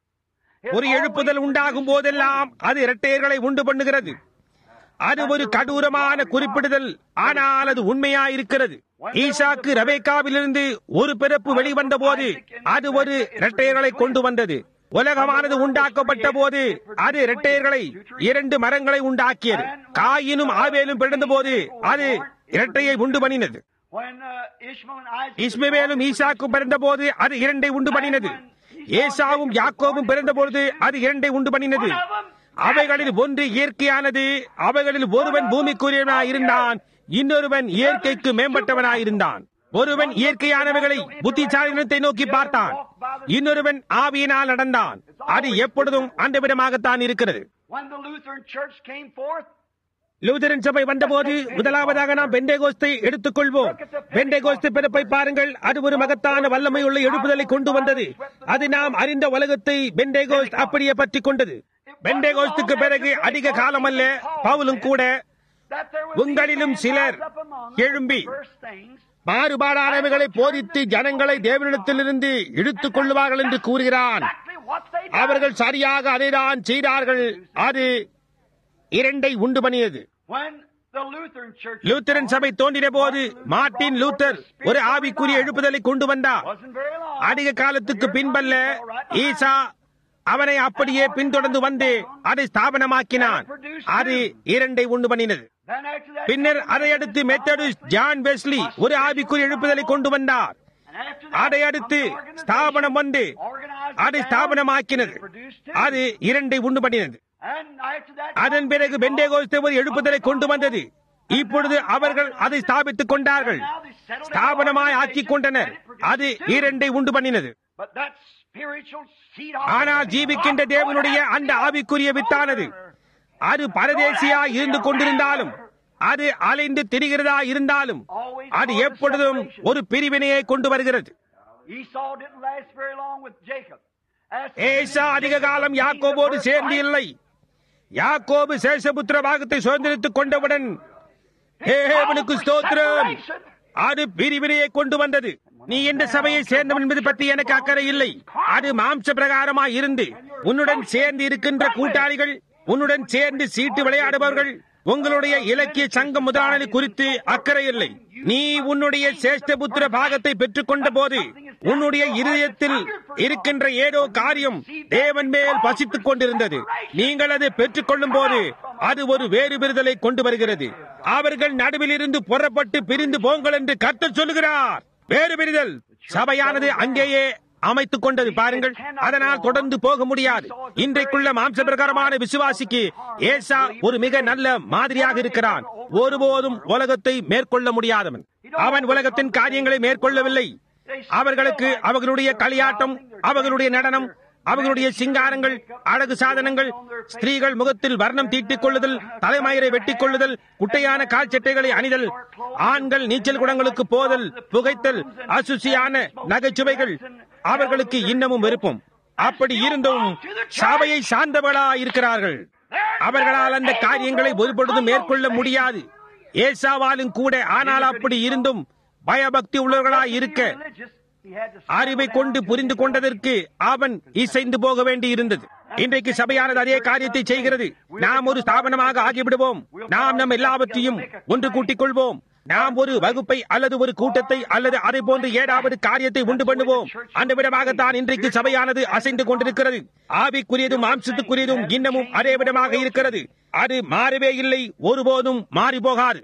it ஒரு எழுப்புதல் always உண்டாகும் போதெல்லாம் அது இரட்டையர்களை உண்டு பண்ணுகிறது அது ஒரு கடூரமான குறிப்பிடுதல் ஆனால் அது உண்மையாயிருக்கிறது ஈசாக்கு ரபேக்காவிலிருந்து ஒரு பிறப்பு வெளிவந்த போது அது ஒரு இரட்டையர்களை கொண்டு வந்தது உலகமானது உண்டாக்கப்பட்ட போது அது இரட்டையர்களை இரண்டு மரங்களை உண்டாக்கியது காயினும் ஆவேலும் பிறந்த போது அது இரட்டையை உண்டு பண்ணினது When uh, Ishmael and Isaac இஸ்மவேலும் ஈசாக்கும் பிறந்தபோது அது இரண்டை உண்டு பண்ணினது ஏசாவும் யாக்கோவும் பிறந்தபோது அது இரண்டை உண்டு பண்ணினது அவைகளில் ஒன்று இயற்கையானது அவைகளில் ஒருவன் பூமிக்குரியவனாய் இருந்தான் இன்னொருவன் இயற்கைக்கு மேம்பட்டவனாயிருந்தான் ஒருவன் இயற்கையானவைகளை புத்திசாலினத்தை நோக்கி பார்த்தான் இன்னொருவன் ஆவியினால் நடந்தான் அது எப்பொழுதும் அந்த விதமாகத்தான் இருக்கிறது when the Lutheran Church came forth, Lutheran சபை வந்தபோது முதலாவதாக நாம் பெண்டேகோஸ்தை எடுத்துக்கொள்வோம் பெண்டேகோஸ்து பிறப்பை பாருங்கள் அது ஒரு மகத்தான வல்லமை உள்ள எழுப்புதலை கொண்டு வந்தது அது நாம் அறிந்த உலகத்தை பெண்டேகோஸ்ட் அப்படியே பற்றி கொண்டது பெண்டேகோஸ்துக்கு பிறகு அதிக காலம் அல்ல பவுலும் கூட that there would உங்களிலும் be சிலர் rise up among us எழும்பி first things, மாறுபாடானவைகளை போதித்து ஜனங்களை தேவனிடத்திலிருந்து இழுத்துக் கொள்ளுவார்கள் என்று கூறுகிறான் exactly what they did. அவர்கள் சரியாக அதைதான் செய்தார்கள் அது இரண்டை உண்டு பண்ணியது When the Lutheran Church Lutheran சபை தோன்றின போது மார்ட்டின் லூத்தர் ஒரு ஆவிக்குரிய எழுப்புதலை கொண்டு வந்தார் wasn't very long. அதிக காலத்துக்கு பின்பல்ல ஈசா அவனை அப்படியே பின்தொடர்ந்து வந்து அதை ஸ்தாபனமாக்கினான் அது இரண்டை உண்டு பண்ணினது Then after that, பின்னர் அதை அடுத்து மெத்தடிஸ்ட் ஜான் வெஸ்லி ஒரு ஆவிக்குரிய எழுப்புதலை கொண்டு வந்தார் அதை அடுத்து ஸ்தாபனம் வந்து அதை ஸ்தாபனமாக்கினது அது இரண்டை உண்டு பண்ணினது அதன் பிறகு பெண்டேகோஸ்தே ஒரு எழுப்புதலை கொண்டு வந்தது இப்பொழுது அவர்கள் அதை ஸ்தாபித்துக் கொண்டார்கள் ஸ்தாபனமாய் ஆக்கிக் கொண்டனர் அது இரண்டை உண்டு பண்ணினது ஆனால் ஜீவிக்கின்ற தேவனுடைய அந்த ஆவிக்குரிய வித்தானது அது பரதேசியா இருந்து கொண்டிருந்தாலும் அது அலைந்து திரிகிறதா இருந்தாலும் அது எப்பொழுதும் ஒரு பிரிவினையை கொண்டு வருகிறது ஏசா அதிக காலம் யாக்கோபோடு சேர்ந்து இல்லை யாக்கோபு சேஷபுத்திர பாகத்தை சுதந்திரித்துக் கொண்டவுடன் தேவனுக்கு ஸ்தோத்திரம் அது பிரிவினையை கொண்டு வந்தது நீ எந்த சபையை சேர்ந்தவன் என்பது பற்றி எனக்கு அக்கறை இல்லை அது மாம்ச பிரகாரமா இருந்து உன்னுடன் சேர்ந்து இருக்கின்ற கூட்டாளிகள் உன்னுடன் சேர்ந்து சீட்டு விளையாடுபவர்கள் உங்களுடைய இலக்கிய சங்கம் முதலாளி குறித்து அக்கறை இல்லை நீ உன்னுடைய சேஷ்டபுத்திர பாகத்தை பெற்றுக்கொண்ட போது உன்னுடைய இருதயத்தில் இருக்கின்ற ஏதோ காரியம் தேவன் மேல் பசித்துக் கொண்டிருந்தது நீங்கள் அதை பெற்றுக்கொள்ளும் போது அது ஒரு வேறு விருதலை கொண்டு வருகிறது அவர்கள் நடுவில் இருந்து புறப்பட்டு பிரிந்து போங்கள் என்று கர்த்தர் சொல்லுகிறார் வேறு பிரிதல் சபையானது அங்கேயே அமைத்துக் கொண்டது பாருங்கள் அதனால் தொடர்ந்து போக முடியாது இன்றைக்குள்ள மாம்ச பிரகாரமான விசுவாசிக்கு ஏசா ஒரு மிக நல்ல மாதிரியாக இருக்கிறான் ஒருபோதும் உலகத்தை மேற்கொள்ள முடியாதவன் அவன் உலகத்தின் காரியங்களை மேற்கொள்ளவில்லை அவர்களுக்கு அவர்களுடைய களியாட்டம் அவர்களுடைய நடனம் அவர்களுடைய சிங்காரங்கள் அழகு சாதனங்கள் ஸ்திரீகள் முகத்தில் வர்ணம் தீட்டிக் கொள்ளுதல் தலைமயிரை வெட்டிக் கொள்ளுதல் குட்டையான கால் சட்டைகளை அணிதல் ஆண்கள் நீச்சல் குடங்களுக்கு போதல் புகைத்தல் அசுசியான நகைச்சுவைகள் அவர்களுக்கு இன்னமும் விருப்பம் அப்படி இருந்தும் சபையை சார்ந்தவளா இருக்கிறார்கள் அவர்களால் அந்த காரியங்களை ஒருபொழுதும் மேற்கொள்ள முடியாது ஏசாவாலும் கூட ஆனால் அப்படி இருந்தும் பயபக்தி உள்ளவர்களாய் இருக்க அறிவை கொண்டு புரிந்து கொண்டதற்கு அவன் இசைந்து போக வேண்டி இருந்தது இன்றைக்கு சபையானது அதே காரியத்தை செய்கிறது நாம் ஒரு ஸ்தாபனமாக ஆகிவிடுவோம் நாம் நம் எல்லாவற்றையும் ஒன்று கூட்டிக் கொள்வோம் நாம் ஒரு வகுப்பை அல்லது ஒரு கூட்டத்தை அல்லது அதை போன்று ஏதாவது காரியத்தை உண்டு பண்ணுவோம் அந்த விதமாகத்தான் இன்றைக்கு சபையானது அசைந்து கொண்டிருக்கிறது ஆவிக்குரியதும் மாம்சத்துக்குரியதும் இன்னமும் அதே விதமாக இருக்கிறது அது மாறவே இல்லை ஒருபோதும் மாறி போகாது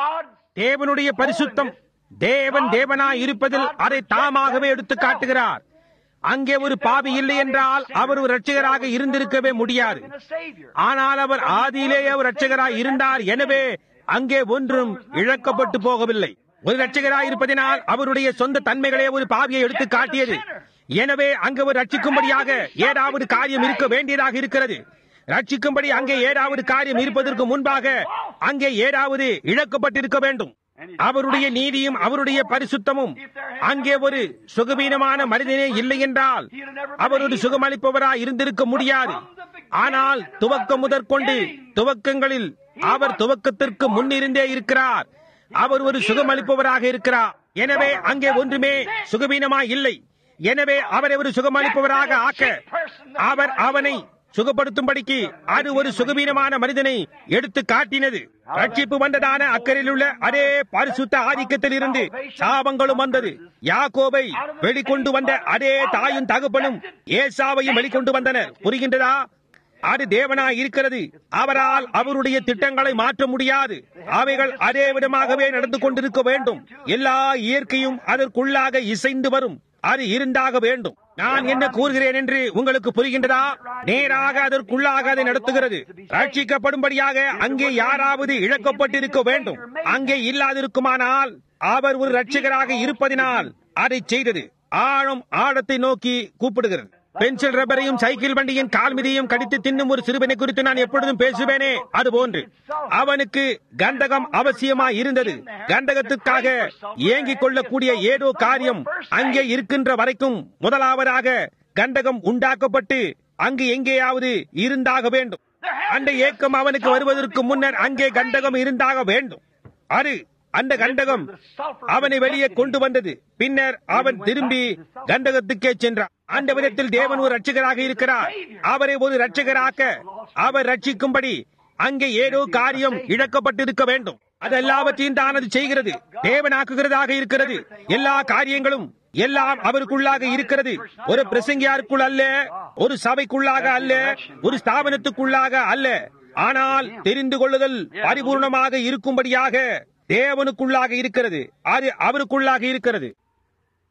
தேவனுடைய பரிசுத்தம் தேவன் தேவனாய் இருப்பதில் அதை தாமாகவே எடுத்து காட்டுகிறார் அங்கே ஒரு பாவி இல்லை என்றால் அவர் ஒரு ரட்சகராக இருந்திருக்கவே முடியாது ஆனால் அவர் ஆதியிலேயே ஒரு ரட்சகராய் இருந்தார் எனவே அங்கே ஒன்றும் இழக்கப்பட்டு போகவில்லை ஒரு ரட்சகராய் இருப்பதினால் அவருடைய சொந்த தன்மைகளே ஒரு பாவியை எடுத்து காட்டியது எனவே அங்கு ஒரு ரட்சிக்கும்படியாக ஏதாவது காரியம் இருக்க வேண்டியதாக இருக்கிறது ரட்சிக்கும்படி அங்கே ஏதாவது காரியம் இருப்பதற்கு முன்பாக அங்கே ஏதாவது இழக்கப்பட்டிருக்க வேண்டும் அவருடைய நீதியும் அவருடைய பரிசுத்தமும் அங்கே ஒரு சுகவீனமான மனிதனே இல்லை என்றால் அவர் ஒரு சுகமளிப்பவராய் இருந்திருக்க முடியாது ஆனால் துவக்கம் முதற்கொண்டு துவக்கங்களில் அவர் துவக்கத்திற்கு முன்னிருந்தே இருக்கிறார் அவர் ஒரு சுகமளிப்பவராக இருக்கிறார் எனவே அங்கே ஒன்றுமே சுகவீனமாய் இல்லை எனவே அவரை ஒரு சுகமளிப்பவராக ஆக்க அவர் அவனை சுகப்படுத்தும்படிக்கு அது ஒரு சுகவீனமான மனிதனை எடுத்து காட்டினது ரட்சிப்பு வந்ததான அக்கறையில் உள்ள அதே பரிசுத்த ஆதிக்கத்தில் இருந்து சாபங்களும் வந்தது யாக்கோபை வெளிக்கொண்டு வந்த அதே தாயும் தகப்பனும் ஏசாவையும் வெளிக்கொண்டு வந்தனர் புரிகின்றதா அது தேவனாய் இருக்கிறது அவரால் அவருடைய திட்டங்களை மாற்ற முடியாது அவைகள் அதே விதமாகவே நடந்து கொண்டிருக்க வேண்டும் எல்லா இயற்கையும் அதற்குள்ளாக இசைந்து வரும் அது இருந்தாக வேண்டும் நான் என்ன கூறுகிறேன் என்று உங்களுக்கு புரிகின்றதா நேராக அதற்குள்ளாக அதை நடத்துகிறது ரட்சிக்கப்படும்படியாக அங்கே யாராவது இழக்கப்பட்டிருக்க வேண்டும் அங்கே இல்லாதிருக்குமானால் அவர் ஒரு ரட்சகராக இருப்பதினால் அதை செய்தது ஆழம் ஆழத்தை நோக்கி கூப்பிடுகிறது பென்சில் ரப்பரையும் சைக்கிள் வண்டியின் கால் மிதியும் கடித்து தின்னும் ஒரு சிறுவனை குறித்து நான் எப்பொழுதும் பேசுவேனே அது போன்று அவனுக்கு கந்தகம் அவசியமாய் இருந்தது கந்தகத்துக்காக ஏங்கிக் கொள்ளக்கூடிய ஏதோ காரியம் அங்கே இருக்கின்ற வரைக்கும் முதலாவதாக கந்தகம் உண்டாக்கப்பட்டு அங்கு எங்கேயாவது இருந்தாக வேண்டும் அந்த ஏக்கம் அவனுக்கு வருவதற்கு முன்னர் அங்கே கந்தகம் இருந்தாக வேண்டும் அது அந்த கண்டகம் அவனை வெளியே கொண்டு வந்தது பின்னர் அவன் திரும்பி கண்டகத்துக்கே சென்றான் அந்த விதத்தில் தேவன் ஒரு ரட்சகராக இருக்கிறார் அவரை ஒரு ரட்சகராக்க அவர் ரட்சிக்கும்படி அங்கே ஏதோ காரியம் இழக்கப்பட்டிருக்க வேண்டும் அது எல்லாவற்றையும் தான் அது செய்கிறது தேவனாக்குகிறதாக இருக்கிறது எல்லா காரியங்களும் எல்லாம் அவருக்குள்ளாக இருக்கிறது ஒரு பிரசங்கியாருக்குள் அல்ல ஒரு சபைக்குள்ளாக அல்ல ஒரு ஸ்தாபனத்துக்குள்ளாக அல்ல ஆனால் தெரிந்து கொள்ளுதல் பரிபூர்ணமாக இருக்கும்படியாக தேவனுக்குள்ளாக இருக்கிறது அது அவருக்குள்ளாக இருக்கிறது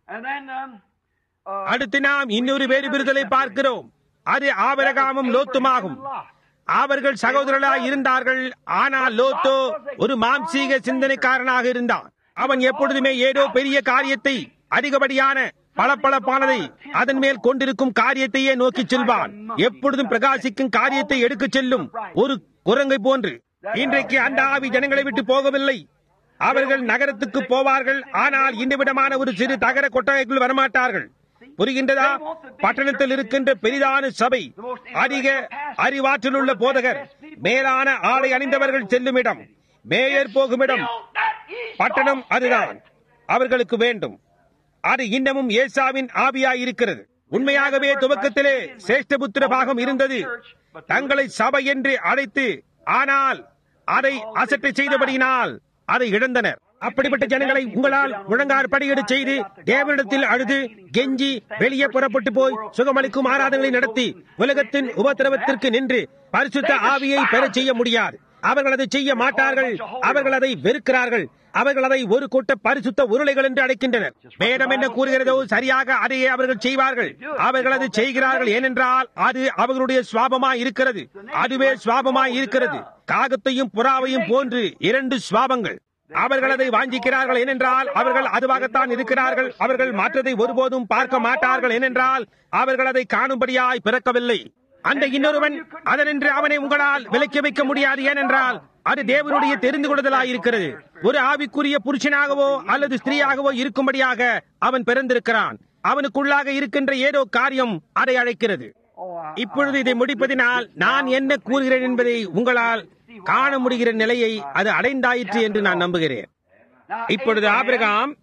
And then, um, uh, அடுத்து நாம் இன்னொரு வேறுபிரிதலை பார்க்கிறோம் அது ஆபரகாமும் லோத்துமாகும் அவர்கள் சகோதரர்களாய் இருந்தார்கள் ஆனால் லோத்தோ ஒரு மாம்சீக சிந்தனைக்காரனாக இருந்தான் அவன் எப்பொழுதுமே ஏதோ பெரிய காரியத்தை அதிகப்படியான பளபளப்பானதை அதன் மேல் கொண்டிருக்கும் காரியத்தையே நோக்கி செல்வான் எப்பொழுதும் பிரகாசிக்கும் காரியத்தை எடுக்கச் செல்லும் ஒரு குரங்கை போன்று இன்றைக்கு அந்த ஆவி ஜனங்களை விட்டு போகவில்லை அவர்கள் நகரத்துக்கு போவார்கள் ஆனால் இந்த விடமான ஒரு சிறு தகர கொட்டகைக்குள் வரமாட்டார்கள் புரிகின்றதா பட்டணத்தில் இருக்கின்ற பெரிதான சபை அதிக அறிவாற்றல் உள்ள போதகர் மேலான ஆடை அணிந்தவர்கள் செல்லும் இடம் மேயர் போகும் இடம் பட்டணம் அதுதான் அவர்களுக்கு வேண்டும் அது இன்னமும் ஏசாவின் ஆவியாய் இருக்கிறது உண்மையாகவே துவக்கத்திலே சேஷ்டபுத்திர பாகம் இருந்தது தங்களை சபை என்று அழைத்து ஆனால் அதை அசட்டை செய்தபடியினால் அதை இழந்தனர் அப்படிப்பட்ட ஜனங்களை உங்களால் முழங்கார் படியெடு செய்து தேவனிடத்தில் அழுது கெஞ்சி வெளியே புறப்பட்டு போய் சுகமளிக்கும் ஆராதனைகளை நடத்தி உலகத்தின் உபத்திரவத்திற்கு நின்று பரிசுத்த ஆவியை பெறச் செய்ய முடியாது அவர்கள் அதை செய்ய மாட்டார்கள் அவர்கள் அதை வெறுக்கிறார்கள் அவர்கள் அதை ஒரு கூட்ட பரிசுத்த உருளைகள் என்று அழைக்கின்றனர் வேதம் என்ன கூறுகிறதோ சரியாக அதையே அவர்கள் செய்வார்கள் அவர்கள் அதை செய்கிறார்கள் ஏனென்றால் அது அவர்களுடைய சுவாபமாய் இருக்கிறது அதுவே சுவாபமாய் இருக்கிறது காகத்தையும் புறாவையும் போன்று இரண்டு சுவாபங்கள் அவர்கள் அதை வாஞ்சிக்கிறார்கள் ஏனென்றால் அவர்கள் அதுவாகத்தான் இருக்கிறார்கள் அவர்கள் மாற்றத்தை ஒருபோதும் பார்க்க மாட்டார்கள் ஏனென்றால் அவர்கள் அதை காணும்படியாய் பிறக்கவில்லை அந்த இன்னொருவன் அதனென்று அவனை உங்களால் விலக்கி வைக்க முடியாது ஏனென்றால் அது தேவனுடைய தெரிந்து கொள்ளுதலாய் இருக்கிறது ஒரு ஆவிக்குரிய புருஷனாகவோ அல்லது ஸ்திரீயாகவோ இருக்கும்படியாக அவன் பிறந்திருக்கிறான் அவனுக்குள்ளாக இருக்கின்ற ஏதோ காரியம் அதை அழைக்கிறது இப்பொழுது இதை முடிப்பதினால் நான் என்ன கூறுகிறேன் என்பதை உங்களால் காண முடிகிற நிலையை அது அடைந்தாயிற்று என்று நான் நம்புகிறேன் இப்பொழுது ஆபிரகாம்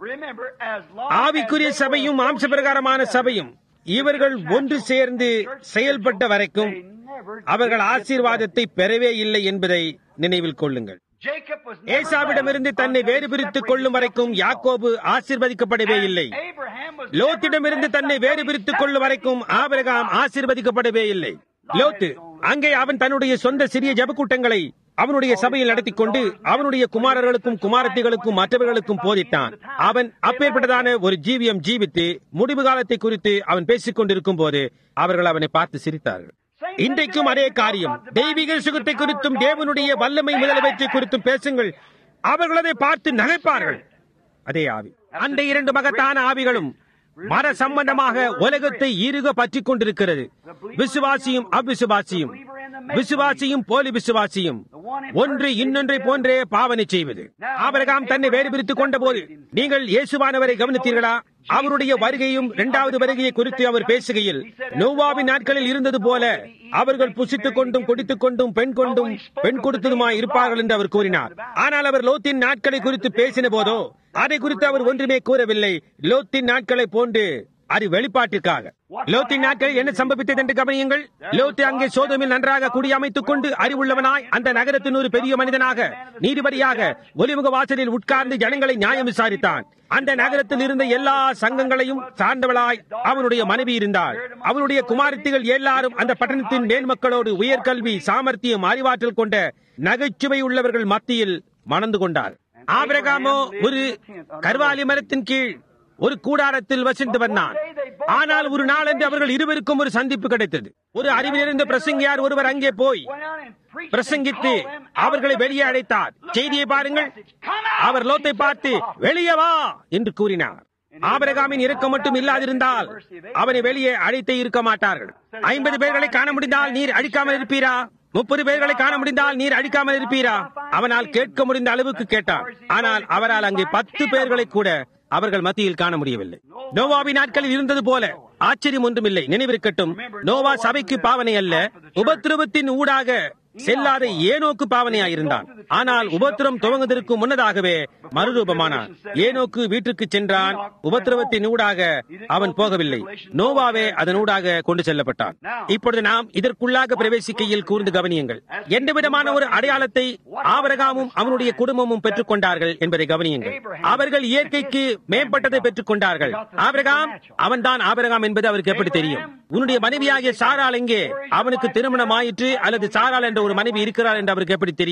ஆவிக்குரிய சபையும் மாம்ச பிரகாரமான சபையும் இவர்கள் ஒன்று சேர்ந்து செயல்பட்ட வரைக்கும் அவர்கள் ஆசீர்வாதத்தை பெறவே இல்லை என்பதை நினைவில் கொள்ளுங்கள் ஏசாவிடமிருந்து தன்னை வேறு பிரித்துக் கொள்ளும் வரைக்கும் யாக்கோபு ஆசீர்வதிக்கப்படவே இல்லை லோத்திடமிருந்து தன்னை வேறு பிரித்துக் கொள்ளும் வரைக்கும் ஆபிரகாம் ஆசீர்வதிக்கப்படவே இல்லை லோத்து அங்கே அவன் தன்னுடைய சொந்த சிறிய ஜபக்கூட்டங்களை அவனுடைய சபையில் நடத்திக் கொண்டு அவனுடைய குமாரர்களுக்கும் குமாரத்திகளுக்கும் மற்றவர்களுக்கும் போதித்தான் அவன் அப்பேற்பட்டதான ஒரு ஜீவியம் ஜீவித்து முடிவு காலத்தை குறித்து அவன் பேசிக் கொண்டிருக்கும் போது அவர்கள் அவனை பார்த்து சிரித்தார்கள் இன்றைக்கும் அதே காரியம் தெய்வீக சுகத்தை குறித்தும் தேவனுடைய வல்லமை முதலமைச்சை குறித்தும் பேசுங்கள் அவர்கள் அதை பார்த்து நகைப்பார்கள் அதே ஆவி அந்த இரண்டு மகத்தான ஆவிகளும் மத சம்பந்தமாக உலகத்தை ஈருக பற்றிக் கொண்டிருக்கிறது விசுவாசியும் அவ்விசுவாசியும் விசுவாசியும் போலி விசுவாசியும் ஒன்று இன்னொன்றை போன்றே பாவனை செய்வது ஆபரகாம் தன்னை வேறு பிரித்துக் கொண்ட போது நீங்கள் இயேசுவானவரை கவனித்தீர்களா அவருடைய வருகையும் இரண்டாவது வருகையை குறித்து அவர் பேசுகையில் நோவாவின் நாட்களில் இருந்தது போல அவர்கள் புசித்துக் கொண்டும் குடித்துக் கொண்டும் பெண் கொண்டும் பெண் கொடுத்ததுமாய் இருப்பார்கள் என்று அவர் கூறினார் ஆனால் அவர் லோத்தின் நாட்களை குறித்து பேசின போதோ அதை குறித்து அவர் ஒன்றுமே கூறவில்லை லோத்தின் நாட்களை போன்று அது வெளிப்பாட்டிற்காக லோத்தின் நாட்களில் என்ன சம்பவித்தது என்று கவனியுங்கள் லோத்து அங்கே சோதமில் நன்றாக குடியமைத்துக் கொண்டு அறிவுள்ளவனாய் அந்த நகரத்தின் ஒரு பெரிய மனிதனாக நீதிபதியாக ஒலிமுக வாசலில் உட்கார்ந்து ஜனங்களை நியாயம் விசாரித்தான் அந்த நகரத்தில் இருந்த எல்லா சங்கங்களையும் சார்ந்தவளாய் அவனுடைய மனைவி இருந்தாள் அவனுடைய குமாரத்திகள் எல்லாரும் அந்த பட்டணத்தின் மேல்மக்களோடு உயர்கல்வி சாமர்த்தியம் அறிவாற்றல் கொண்ட நகைச்சுவை உள்ளவர்கள் மத்தியில் மணந்து கொண்டார் ஆபிரகாமோ ஒரு கர்வாலி மரத்தின் கீழ் ஒரு கூடாரத்தில் வசித்து வந்தான் ஆனால் ஒரு நாள் என்று அவர்கள் இருவருக்கும் ஒரு சந்திப்பு கிடைத்தது ஒரு அறிவிலிருந்த பிரசங்கியார் ஒருவர் அங்கே போய் பிரசங்கித்து அவர்களை வெளியே அழைத்தார் செய்தியை பாருங்கள் அவர் லோத்தை பார்த்து வெளியே வா என்று கூறினார் ஆபரகாமின் இறக்கம் மட்டும் இல்லாதிருந்தால் அவனை வெளியே அழைத்தே இருக்க மாட்டார்கள் ஐம்பது பேர்களை காண முடிந்தால் நீர் அழிக்காமல் இருப்பீரா முப்பது பேர்களை காண முடிந்தால் நீர் அழிக்காமல் இருப்பீரா அவனால் கேட்க முடிந்த அளவுக்கு கேட்டான் ஆனால் அவரால் அங்கே பத்து பேர்களை கூட அவர்கள் மத்தியில் காண முடியவில்லை நோவாவி நாட்களில் இருந்தது போல ஆச்சரியம் ஒன்றுமில்லை நினைவிருக்கட்டும் நோவா சபைக்கு பாவனை அல்ல உபத்திரவத்தின் ஊடாக செல்லாத ஏனோக்கு பாவனையாயிருந்தான் ஆனால் உபத்திரம் துவங்குவதற்கு முன்னதாகவே மறுரூபமானான் ஏனோக்கு வீட்டுக்கு சென்றான் உபத்திரவத்தின் ஊடாக அவன் போகவில்லை நோவாவே அதன் ஊடாக கொண்டு செல்லப்பட்டான் இப்பொழுது நாம் இதற்குள்ளாக பிரவேசிக்கையில் கூர்ந்து கவனியுங்கள் எந்த விதமான ஒரு அடையாளத்தை ஆபரகாமும் அவனுடைய குடும்பமும் பெற்றுக் கொண்டார்கள் என்பதை கவனியுங்கள் அவர்கள் இயற்கைக்கு மேம்பட்டதை பெற்றுக் கொண்டார்கள் ஆபரகாம் அவன்தான் ஆபரகாம் என்பது அவருக்கு எப்படி தெரியும் உன்னுடைய மனைவியாகிய சாரால் எங்கே அவனுக்கு திருமணம் ஆயிற்று அல்லது சாரால் என்ற ஒரு மனைவி இருக்கிறார் என்று அவருக்கு எப்படி தெரியும்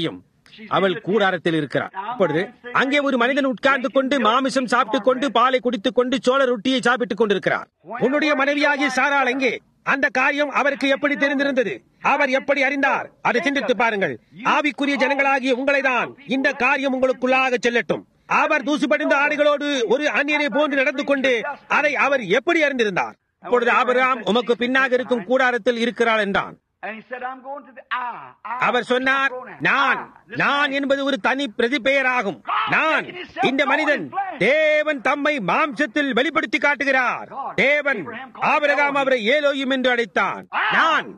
அவள் கூடாரத்தில் இருக்கிறார் இப்பொழுது அங்கே ஒரு மனிதன் உட்கார்ந்து கொண்டு மாமிசம் சாப்பிட்டுக் கொண்டு பாலை குடித்துக் கொண்டு சோழ ரொட்டியை சாப்பிட்டுக் கொண்டிருக்கிறார் உன்னுடைய மனைவியாகிய சாராள் எங்கே அந்த காரியம் அவருக்கு எப்படி தெரிந்திருந்தது அவர் எப்படி அறிந்தார் அதை சிந்தித்து பாருங்கள் ஆவிக்குரிய ஜனங்களாகிய உங்களைதான் இந்த காரியம் உங்களுக்குள்ளாக செல்லட்டும் அவர் தூசுபடிந்த ஆடுகளோடு ஒரு அந்நியனை போன்று நடந்து கொண்டு அதை அவர் எப்படி அறிந்திருந்தார் அப்பொழுது ஆபிரகாம் உமக்கு பின்னாக இருக்கும் கூடாரத்தில் இருக்கிறாள் என்றான் And he said, I'm going to the I. I அவர் சொன்னார் pronoun. நான் I. This நான் man. என்பது ஒரு தனி பிரதிபெயராகும் நான் இந்த மனிதன் தேவன் தம்மை மாம்சத்தில் வெளிப்படுத்தி காட்டுகிறார் தேவன் ஆபிரகாம் அவரை ஏலோயும் என்று அழைத்தான் நான்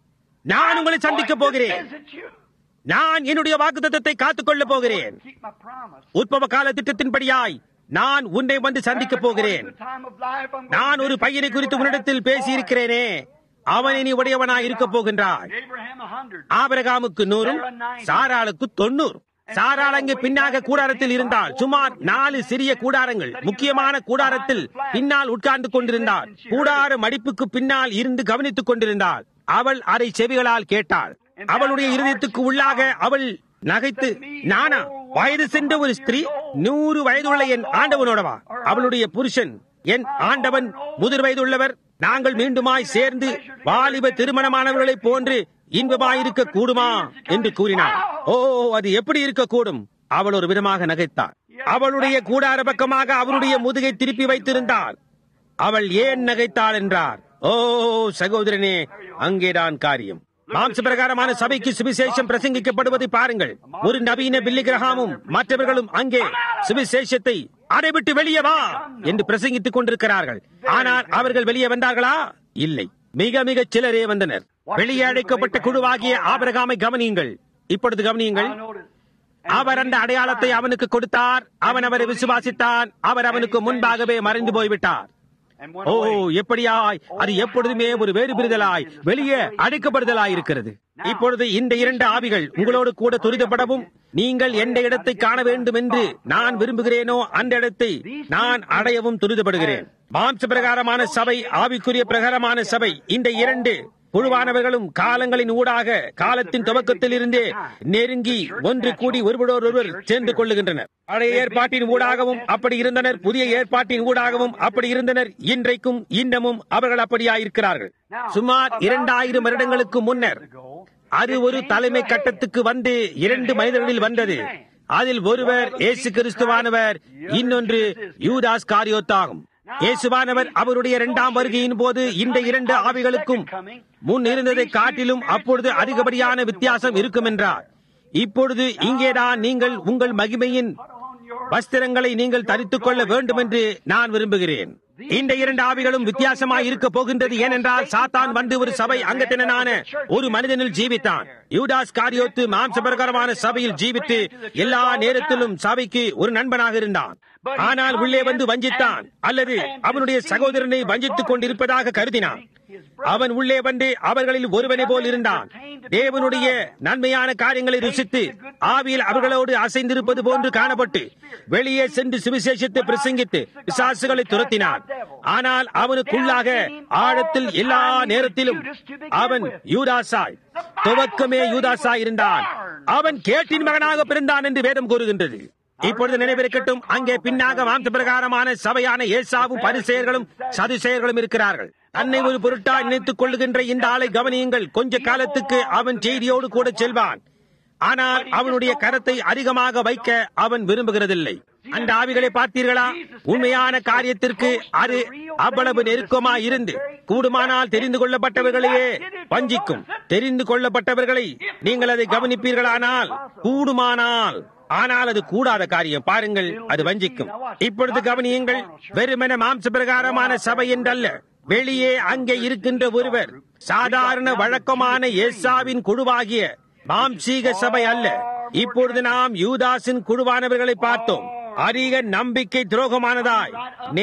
நான் உங்களை சந்திக்க போகிறேன் Visit you. நான் என்னுடைய வாக்குத்தத்தத்தை காத்துக் கொள்ளப் போகிறேன் Keep my promise. உற்பவ கால திட்டத்தின்படியாய் நான் உன்னை வந்து சந்திக்க போகிறேன் According to the time of life, I'm going நான் to ஒரு visit பையனை you குறித்து where I உன்னிடத்தில் have பேசியிருக்கிறேனே அவனை நீ உடையவனாய் இருக்க போகின்றாய் Abraham a hundred. ஆபிரகாமுக்கு நூறும் சாராளுக்கு தொண்ணூறு சாராள் அங்கே பின்னாக கூடாரத்தில் இருந்தாள் சுமார் நாலு சிறிய கூடாரங்கள் முக்கியமான கூடாரத்தில் பின்னால் உட்கார்ந்து கொண்டிருந்தாள் கூடார மடிப்புக்கு பின்னால் இருந்து கவனித்துக் கொண்டிருந்தாள் அவள் அதை செவிகளால் கேட்டாள் அவளுடைய இருதயத்துக்கு உள்ளாக அவள் நகைத்து நானா வயது சென்ற ஒரு ஸ்திரீ நூறு வயதுள்ள என் ஆண்டவனோடவா அவளுடைய புருஷன் என் ஆண்டவன் முதிர் வயதுள்ளவர் நாங்கள் மீண்டுமாய் சேர்ந்து வாலிப திருமணமானவர்களைப் போன்று இன்பமாயிருக்க கூடுமா என்று கூறினாள் ஓ அது எப்படி இருக்கக்கூடும் அவள் ஒரு விதமாக நகைத்தாள் அவளுடைய கூடார பக்கமாக அவருடைய முதுகை திருப்பி வைத்திருந்தாள் அவள் ஏன் நகைத்தாள் என்றார் ஓ சகோதரனே அங்கேதான் காரியம் மாம்ச பிரகாரமான சபைக்கு சுவிசேஷம் பிரசங்கிக்கப்படுவதை பாருங்கள் ஒரு நவீன பில்லி கிரகாமும் மற்றவர்களும் அங்கே சுவிசேஷத்தை அதை விட்டு வெளியே வா என்று பிரசங்கித்துக் கொண்டிருக்கிறார்கள் ஆனால் அவர்கள் வெளியே வந்தார்களா இல்லை மிக மிக சிலரே வந்தனர் வெளியே அழைக்கப்பட்ட குழுவாகிய ஆபரகாமை கவனியுங்கள் இப்பொழுது கவனியுங்கள் I noticed. அவர் அந்த அடையாளத்தை அவனுக்கு கொடுத்தார் அவன் அவரை விசுவாசித்தான் அவர் அவனுக்கு முன்பாகவே மறைந்து போய்விட்டார் And went ஓ away. எப்படியாய் அது எப்பொழுதுமே ஒரு வேறு பிரிதலாய் வெளியே அடைக்கப்படுதலாய் இருக்கிறது இப்பொழுது இந்த இரண்டு ஆவிகள் உங்களோடு கூட துரிதப்படவும் நீங்கள் எந்த இடத்தை காண வேண்டும் என்று நான் விரும்புகிறேனோ அந்த இடத்தை நான் அடையவும் துரிதப்படுகிறேன் மாம்ச பிரகாரமான சபை ஆவிக்குரிய பிரகாரமான சபை இந்த இரண்டு குழுவானவர்களும் காலங்களின் ஊடாக காலத்தின் துவக்கத்தில் இருந்தே நெருங்கி ஒன்று கூடி ஒருவரோடொருவர் சேர்ந்து கொள்ளுகின்றனர் பழைய ஏற்பாட்டின் ஊடாகவும் அப்படி இருந்தனர் புதிய ஏற்பாட்டின் ஊடாகவும் அப்படி இருந்தனர் இன்றைக்கும் இன்னமும் அவர்கள் அப்படியாயிருக்கிறார்கள் சுமார் இரண்டாயிரம் வருடங்களுக்கு முன்னர் அது ஒரு தலைமை கட்டத்துக்கு வந்து இரண்டு மனிதர்களில் வந்தது அதில் ஒருவர் இயேசு கிறிஸ்துவானவர் இன்னொன்று யூதாஸ் காரியோத்தாகும் இயேசுவானவர் அவருடைய இரண்டாம் வருகையின் போது இந்த இரண்டு ஆவிகளுக்கும் முன் இருந்ததை காட்டிலும் அப்பொழுது அதிகப்படியான வித்தியாசம் இருக்கும் என்றார் இப்பொழுது இங்கேதான் நீங்கள் உங்கள் மகிமையின் வஸ்திரங்களை நீங்கள் தரித்துக் கொள்ள வேண்டும் என்று நான் விரும்புகிறேன் இந்த இரண்டு ஆவிகளும் வித்தியாசமாய் இருக்க போகின்றது ஏனென்றால் சாத்தான் வந்து ஒரு சபை அங்கத்தினனான ஒரு மனிதனில் ஜீவித்தான் யூடாஸ் காரியோத்து மாம்சபரகரமான சபையில் ஜீவித்து எல்லா நேரத்திலும் சபைக்கு ஒரு நண்பனாக இருந்தான் ஆனால் உள்ளே வந்து வஞ்சித்தான் அல்லது அவனுடைய சகோதரனை வஞ்சித்துக் கொண்டிருப்பதாக கருதினான் அவன் உள்ளே வந்து அவர்களில் ஒருவனை போல் இருந்தான் தேவனுடைய நன்மையான காரியங்களை ருசித்து ஆவியில் அவர்களோடு அசைந்திருப்பது போன்று காணப்பட்டு வெளியே சென்று சுவிசேஷத்தை பிரசங்கித்து பிசாசுகளை துரத்தினான் ஆனால் அவனுக்குள்ளாக ஆழத்தில் எல்லா நேரத்திலும் அவன் யூதாசாய் துவக்கமே யூதாசாய் இருந்தான் அவன் கேட்டின் மகனாக பிறந்தான் என்று வேதம் கூறுகின்றது இப்பொழுது நினைவிருக்கட்டும் அங்கே பின்னாக மாம்ச பிரகாரமான சபையான ஏசாவும் பரிசெயர்களும் சதுசெயர்களும் இருக்கிறார்கள் தன்னை ஒரு பொருட்டா நினைத்துக் கொள்ளுகின்ற இந்த ஆளை கவனியுங்கள் கொஞ்ச காலத்துக்கு அவன் செய்தியோடு கூட செல்வான் ஆனால் அவனுடைய கரத்தை அதிகமாக வைக்க அவன் விரும்புகிறதில்லை அந்த ஆவிகளை பார்த்தீர்களா உண்மையான காரியத்திற்கு அது அவ்வளவு நெருக்கமா இருந்து கூடுமானால் தெரிந்து கொள்ளப்பட்டவர்களையே வஞ்சிக்கும் தெரிந்து கொள்ளப்பட்டவர்களை நீங்கள் அதை கவனிப்பீர்களானால் கூடுமானால் ஆனால் அது கூடாத காரியம் பாருங்கள் அது வஞ்சிக்கும் இப்பொழுது கவனியுங்கள் வெறுமென மாம்ச பிரகாரமான சபை என்றல்ல வெளியே அங்கே இருக்கின்ற ஒருவர் சாதாரண வழக்கமான ஏசாவின் குழுவாகிய மாம்சீக சபை அல்ல இப்பொழுது நாம் யூதாஸின் குழுவானவர்களை பார்த்தோம் அதிக நம்பிக்கை துரோகமானதாய்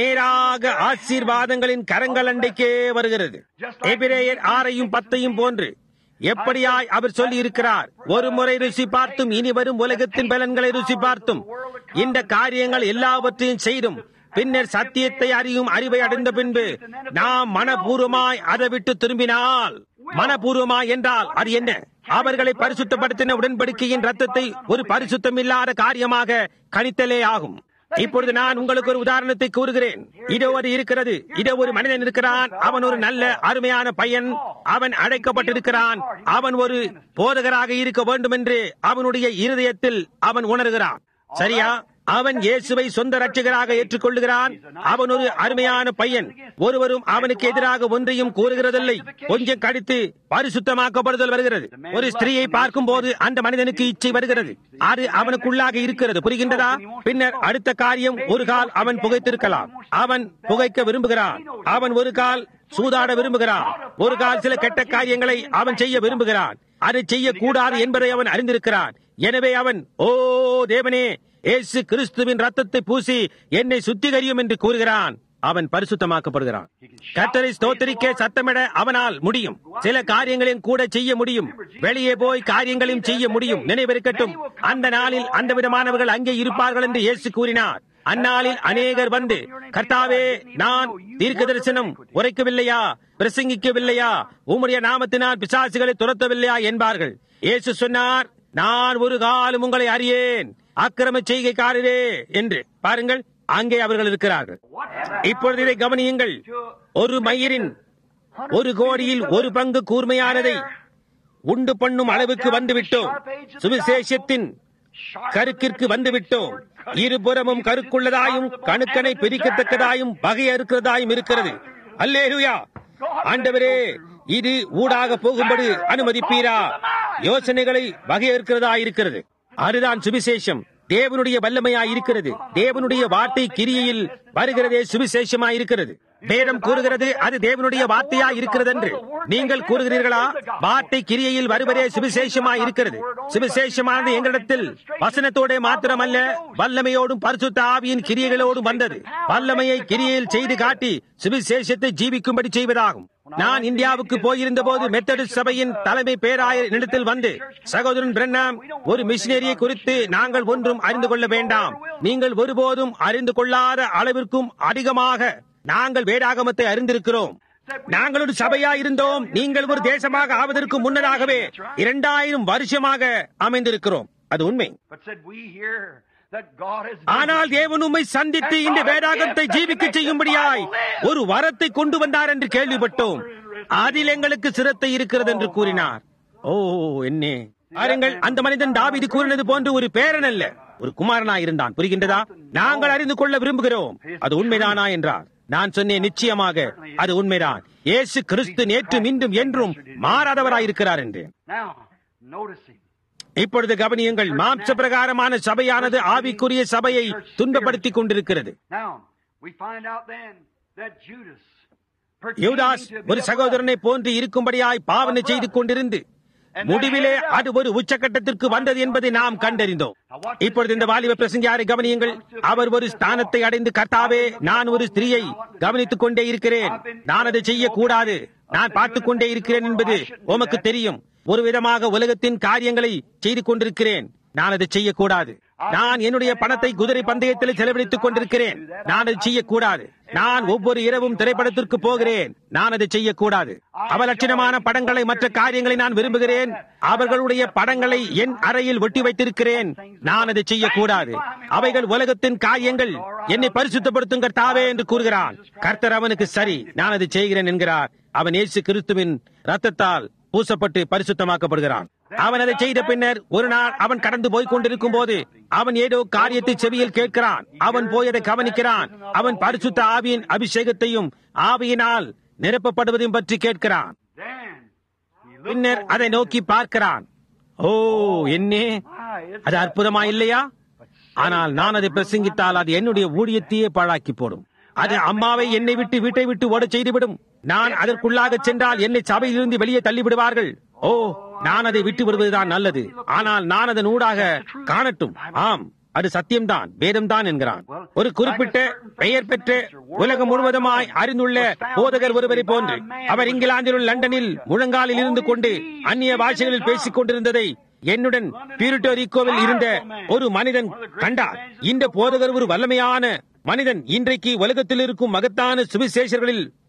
நேராக ஆசீர்வாதங்களின் கரங்கள் அண்டைக்கே வருகிறது எபிரேயர் ஆறையும் பத்தையும் போன்று எப்படியாய் அவர் சொல்லி இருக்கிறார் ஒரு முறை ருசி பார்த்தும் இனி வரும் உலகத்தின் பலன்களை ருசி பார்த்தும் இந்த காரியங்கள் எல்லாவற்றையும் செய்தும் பின்னர் சத்தியத்தை அறியும் அறிவை அடைந்த பின்பு நாம் மனப்பூர்வமாய் அதை விட்டு திரும்பினால் மனப்பூர்வமா என்றால் அது என்ன அவர்களை பரிசுத்தப்படுத்தின உடன்படிக்கையின் ரத்தத்தை ஒரு பரிசுத்தம் இல்லாத காரியமாக கணித்தலே ஆகும் இப்பொழுது நான் உங்களுக்கு ஒரு உதாரணத்தை கூறுகிறேன் இதோ அது இருக்கிறது இதோ ஒரு மனிதன் இருக்கிறான் அவன் ஒரு நல்ல அருமையான பையன் அவன் அழைக்கப்பட்டிருக்கிறான் அவன் ஒரு போதகராக இருக்க வேண்டும் என்று அவனுடைய இருதயத்தில் அவன் உணர்கிறான் சரியா அவன் இயேசுவை சொந்த ரட்சகராக ஏற்றுக்கொள்ளுகிறான் அவன் ஒரு அருமையான பையன் ஒருவரும் அவனுக்கு எதிராக ஒன்றையும் கூறுகிறதில்லை கொஞ்சம் கடித்து பரிசுத்தமாக்கப்படுதல் வருகிறது ஒரு ஸ்திரீயை பார்க்கும் போது அந்த மனிதனுக்கு இச்சை வருகிறது அது அவனுக்குள்ளாக இருக்கிறது புரிகின்றதா பின்னர் அடுத்த காரியம் ஒரு கால் அவன் புகைத்திருக்கலாம் அவன் புகைக்க விரும்புகிறான் அவன் ஒரு கால் சூதாட விரும்புகிறான் ஒரு கால் சில கெட்ட காரியங்களை அவன் செய்ய விரும்புகிறான் அதை செய்யக்கூடாது என்பதை அவன் அறிந்திருக்கிறான் எனவே அவன் ஓ தேவனே இயேசு கிறிஸ்துவின் ரத்தத்தை பூசி என்னை சுத்திகரியும் என்று கூறுகிறான் அவன் பரிசுத்தமாக்கப்படுகிறான் கத்தரை ஸ்தோத்தரிக்க சத்தமிட அவனால் முடியும் சில காரியங்களையும் கூட செய்ய முடியும் வெளியே போய் காரியங்களையும் செய்ய முடியும் நினைவிருக்கட்டும் அந்த நாளில் அந்த விதமானவர்கள் அங்கே இருப்பார்கள் என்று இயேசு கூறினார் அந்நாளில் அநேகர் வந்து கர்த்தாவே நான் தீர்க்க தரிசனம் உரைக்கவில்லையா பிரசங்கிக்கவில்லையா உம்முடைய நாமத்தினால் பிசாசுகளை துரத்தவில்லையா என்பார்கள் இயேசு சொன்னார் நான் ஒரு காலம் உங்களை அறியேன் அக்கிரம செய்கைக்காரரே என்று பாருங்கள் அங்கே அவர்கள் இருக்கிறார்கள் இப்பொழுது இதை கவனியுங்கள் ஒரு மயிரின் ஒரு கோடியில் ஒரு பங்கு கூர்மையானதை உண்டு பண்ணும் அளவுக்கு வந்துவிட்டோம் சுவிசேஷத்தின் கருக்கிற்கு வந்துவிட்டோம் இருபுறமும் கருக்குள்ளதாயும் கணுக்கனை பிரிக்கத்தக்கதாயும் வகையறுக்கிறதாயும் இருக்கிறது அல்லேலுயா ஆண்டவரே இது ஊடாக போகும்படி அனுமதிப்பீரா யோசனைகளை வகையறுக்கிறதா இருக்கிறது அதுதான் சுவிசேஷம் தேவனுடைய வல்லமையாய் இருக்கிறது தேவனுடைய வார்த்தை கிரியையில் வருகிறதே சுவிசேஷமாய் இருக்கிறது வேதம் கூறுகிறது அது தேவனுடைய வார்த்தையா இருக்கிறது என்று நீங்கள் கூறுகிறீர்களா வார்த்தை கிரியையில் வருவதே சுவிசேஷமாய் இருக்கிறது சுவிசேஷமானது எங்களிடத்தில் வசனத்தோட மாத்திரமல்ல வல்லமையோடும் பரிசுத்த ஆவியின் கிரியைகளோடும் வந்தது வல்லமையை கிரியையில் செய்து காட்டி சுவிசேஷத்தை ஜீவிக்கும்படி செய்வதாகும் நான் இந்தியாவுக்கு போயிருந்த போது மெத்தடிஸ்ட் சபையின் தலைமை பேராயர் இடத்தில் வந்து சகோதரன் பிரண்ணாம் ஒரு மிஷினரியை குறித்து நாங்கள் ஒன்றும் அறிந்து கொள்ள வேண்டாம் நீங்கள் ஒருபோதும் அறிந்து கொள்ளாத அளவிற்கும் அதிகமாக நாங்கள் வேதாகமத்தை அறிந்திருக்கிறோம் நாங்கள் ஒரு சபையா இருந்தோம் நீங்கள் ஒரு தேசமாக ஆவதற்கு முன்னதாகவே இரண்டாயிரம் வருஷமாக அமைந்திருக்கிறோம் அது உண்மை ஆனால் தேவன் உண்மை சந்தித்து இந்த வேதாகத்தை ஜீவிக்க செய்யும்படியாய் ஒரு வரத்தை கொண்டு வந்தார் என்று கேள்விப்பட்டோம் அதில் எங்களுக்கு சிரத்தை இருக்கிறது என்று கூறினார் ஓ என்னே பாருங்கள் அந்த மனிதன் தாவிது கூறினது போன்று ஒரு பேரன் அல்ல ஒரு குமாரனாய் இருந்தான் புரிகின்றதா நாங்கள் அறிந்து கொள்ள விரும்புகிறோம் அது உண்மைதானா என்றார் நான் சொன்னேன் நிச்சயமாக அது உண்மைதான் இயேசு கிறிஸ்து நேற்றும் இன்றும் என்றும் மாறாதவராயிருக்கிறார் என்றேன் இப்பொழுது கவனியுங்கள் மாம்ச பிரகாரமான சபையானது ஆவிக்குரிய சபையை துன்பப்படுத்திக் கொண்டிருக்கிறது யூதாஸ் ஒரு சகோதரனை போன்று இருக்கும்படியாய் பாவனை செய்து கொண்டிருந்து முடிவிலே அது ஒரு உச்சக்கட்டத்திற்கு வந்தது என்பதை நாம் கண்டறிந்தோம் இப்பொழுது இந்த வாலிப பிரசங்கியாரை கவனியுங்கள் அவர் ஒரு ஸ்தானத்தை அடைந்து கர்த்தாவே நான் ஒரு ஸ்திரீயை கவனித்துக் கொண்டே இருக்கிறேன் நான் அதை செய்யக்கூடாது நான் பார்த்துக் கொண்டே இருக்கிறேன் என்பது உமக்கு தெரியும் ஒரு விதமாக உலகத்தின் காரியங்களை செய்து கொண்டிருக்கிறேன் நான் அதை செய்யக்கூடாது நான் என்னுடைய பணத்தை குதிரை பந்தயத்தில் செலவழித்துக் கொண்டிருக்கிறேன் நான் அதை செய்யக்கூடாது நான் ஒவ்வொரு இரவும் திரைப்படத்திற்கு போகிறேன் நான் அதை செய்யக்கூடாது அவலட்சணமான படங்களை மற்ற காரியங்களை நான் விரும்புகிறேன் அவர்களுடைய படங்களை என் அறையில் ஒட்டி வைத்திருக்கிறேன் நான் அதை செய்யக்கூடாது அவைகள் உலகத்தின் காரியங்கள் என்னை பரிசுத்தப்படுத்தும் கர்த்தாவே என்று கூறுகிறான் கர்த்தர் அவனுக்கு சரி நான் அதை செய்கிறேன் என்கிறார் அவன் இயேசு கிறிஸ்துவின் ரத்தத்தால் பூசப்பட்டு பரிசுத்தமாக்கப்படுகிறான் அவன் அதை செய்த பின்னர் ஒரு நாள் அவன் கடந்து போய் கொண்டிருக்கும் போது அவன் ஏதோ காரியத்தை செவியில் கேட்கிறான் அவன் போய் அதை கவனிக்கிறான் அவன் பரிசுத்த ஆவியின் அபிஷேகத்தையும் ஆவியினால் நிரப்பப்படுவதையும் பற்றி கேட்கிறான் பின்னர் அதை நோக்கி பார்க்கிறான் ஓ என்னே அது அற்புதமா இல்லையா ஆனால் நான் அதை பிரசங்கித்தால் அது என்னுடைய ஊழியத்தையே பாழாக்கி போடும் அது அம்மாவை என்னை விட்டு வீட்டை விட்டு ஓட செய்துவிடும் நான் அதற்குள்ளாக சென்றால் என்னை சபையிலிருந்து வெளியே தள்ளிவிடுவார்கள் ஓ நான் அதை விட்டு விடுவதுதான் நல்லது ஆனால் நான் அதன் ஊடாக காணட்டும் ஆம் அது சத்தியம்தான் வேதம்தான் என்கிறான் ஒரு குறிப்பிட்ட பெயர் பெற்ற உலகம் முழுவதுமாய் அறிந்துள்ள போதகர் ஒருவரை போன்று அவர் இங்கிலாந்தில் உள்ள லண்டனில் முழங்காலில் இருந்து கொண்டு அந்நிய பாஷைகளில் பேசிக் கொண்டிருந்ததை என்னுடன் பியூரிட்டோரிக்கோவில் இருந்த ஒரு மனிதன் கண்டார் இந்த போதகர் ஒரு வல்லமையான மனிதன் இன்றைக்கு உலகத்தில் இருக்கும் மகத்தான சுவிசேஷர்களில்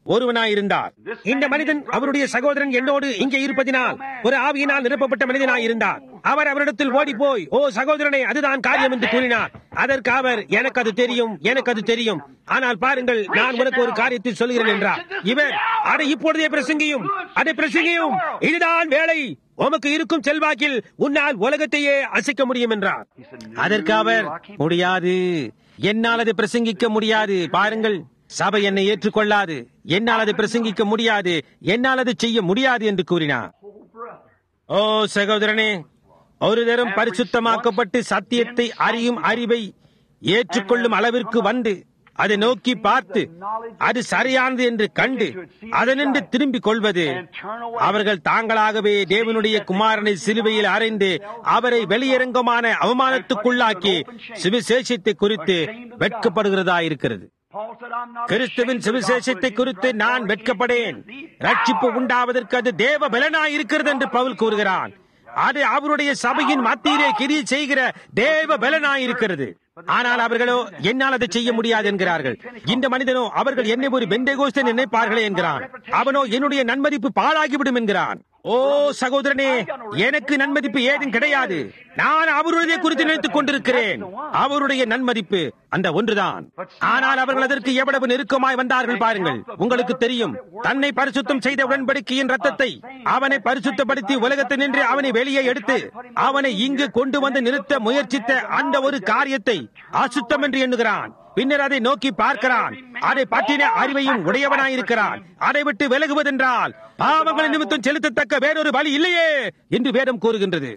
ஒருவனாயிருந்தார் இந்த மனிதன் அவருடைய சகோதரன் என்னோடு இங்கே இருப்பதினால் ஒரு ஆவியினால் நிரப்பப்பட்ட மனிதனாயிருந்தார் அவர் அவரிடத்தில் ஓடி போய் ஓ சகோதரனே அதுதான் காரியம் என்று கூறினார் அதற்கு அவர் எனக்கு அது தெரியும் எனக்கு அது தெரியும் ஆனால் பாருங்கள் நான் உனக்கு ஒரு காரியத்தை சொல்கிறேன் என்றார் இவர் அதை இப்பொழுதே பிரசங்கியும் அதை பிரசங்கியும் இதுதான் வேலை உமக்கு இருக்கும் செல்வாக்கில் உன்னால் உலகத்தையே அசைக்க முடியும் என்றார் அதற்கு அவர் முடியாது என்னால் அதை பிரசங்கிக்க முடியாது பாருங்கள் சபை என்னை ஏற்றுக்கொள்ளாது என்னால் அதை பிரசங்கிக்க முடியாது என்னால் அதை செய்ய முடியாது என்று கூறினார் ஓ சகோதரனே ஒரு தரம் பரிசுத்தமாக்கப்பட்டு சத்தியத்தை அறியும் அறிவை ஏற்றுக்கொள்ளும் அளவிற்கு வந்து அதை நோக்கி பார்த்து அது சரியானது என்று கண்டு அதனின்று திரும்பிக் கொள்வது அவர்கள் தாங்களாகவே தேவனுடைய குமாரனை சிலுவையில் அறைந்து அவரை வெளியரங்கமான அவமானத்துக்குள்ளாக்கி சுவிசேஷத்தை குறித்து வெட்கப்படுகிறதா இருக்கிறது கிறிஸ்துவின் சுவிசேஷத்தை குறித்து நான் வெட்கப்படேன் ரட்சிப்பு உண்டாவதற்கு அது தேவ பலனாய் இருக்கிறது என்று பவுல் கூறுகிறான் அது அவருடைய சபையின் மத்தியிலே கிரி செய்கிற தேவ பலனாய் இருக்கிறது ஆனால் அவர்களோ என்னால் அதை செய்ய முடியாது என்கிறார்கள் இந்த மனிதனோ அவர்கள் என்னை ஒரு பெண்டேகோஸ்தன் நினைப்பார்களே என்கிறான் அவனோ என்னுடைய நன்மதிப்பு பாழாகிவிடும் என்கிறான் ஓ சகோதரனே எனக்கு நன்மதிப்பு ஏதும் கிடையாது நான் அவருடைய குறித்து நினைத்துக் கொண்டிருக்கிறேன் அவருடைய நன்மதிப்பு அந்த ஒன்றுதான் ஆனால் அவர்கள் அதற்கு எவ்வளவு நெருக்கமாய் வந்தார்கள் பாருங்கள் உங்களுக்கு தெரியும் தன்னை பரிசுத்தம் செய்த உடன்படிக்கையின் ரத்தத்தை அவனை பரிசுத்தப்படுத்தி உலகத்தை நின்று அவனை வெளியே எடுத்து அவனை இங்கு கொண்டு வந்து நிறுத்த முயற்சித்த அந்த ஒரு காரியத்தை அசுத்தம் என்று எண்ணுகிறான் பின்னர் அதை நோக்கி பார்க்கிறான் அதை பற்றின அறிவையும் உடையவனாயிருக்கிறான் அதை விட்டு விலகுவதென்றால் பாவங்களை நிமித்தம் செலுத்தத்தக்க வேறொரு வழி இல்லையே என்று வேதம் கூறுகின்றது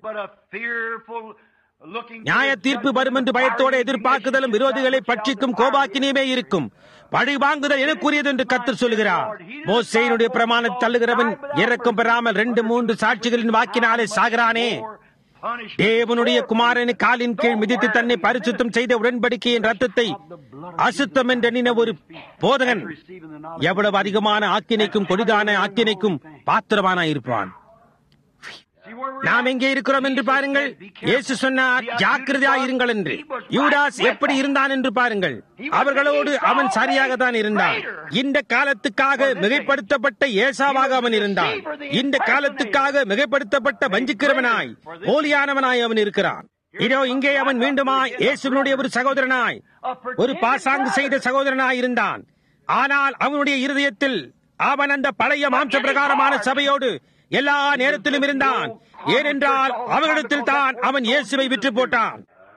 நியாய தீர்ப்பு வரும் என்று பயத்தோடு எதிர்பார்க்குதலும் விரோதிகளை பட்சிக்கும் கோபாக்கினியுமே இருக்கும் பழி வாங்குதல் எனக்குரியது என்று கத்தர் சொல்கிறார் மோசையினுடைய பிரமாணம் தள்ளுகிறவன் இறக்கம் பெறாமல் ரெண்டு மூன்று சாட்சிகளின் வாக்கினாலே சாகிறானே தேவனுடைய குமாரனை காலின் கீழ் மிதித்து தன்னை பரிசுத்தம் செய்த உடன்படிக்கையின் ரத்தத்தை அசுத்தம் என்ற ஒரு போதகன் எவ்வளவு அதிகமான ஆக்கினைக்கும் கொடிதான ஆக்கினைக்கும் பாத்திரமானாயிருப்பான் நாம் எங்கே இருக்கிறோம் என்று பாருங்கள் இயேசு சொன்னார் ஜாக்கிரதையா இருங்கள் என்று யூடாஸ் எப்படி இருந்தான் என்று பாருங்கள் அவர்களோடு அவன் சரியாக தான் இருந்தான் இந்த காலத்துக்காக மிகைப்படுத்தப்பட்ட ஏசாவாக அவன் இருந்தான் இந்த காலத்துக்காக மிகைப்படுத்தப்பட்ட வஞ்சிக்கிறவனாய் போலியானவனாய் அவன் இருக்கிறான் இதோ இங்கே அவன் மீண்டுமா இயேசுனுடைய ஒரு சகோதரனாய் ஒரு பாசாங்கு செய்த சகோதரனாய் இருந்தான் ஆனால் அவனுடைய இருதயத்தில் அவன் அந்த பழைய மாம்ச பிரகாரமான சபையோடு எல்லா நேரத்திலும் இருந்தான் ஏனென்றால் அவர்களிடத்தில் தான் அவன் இயேசுவை விற்று போட்டான்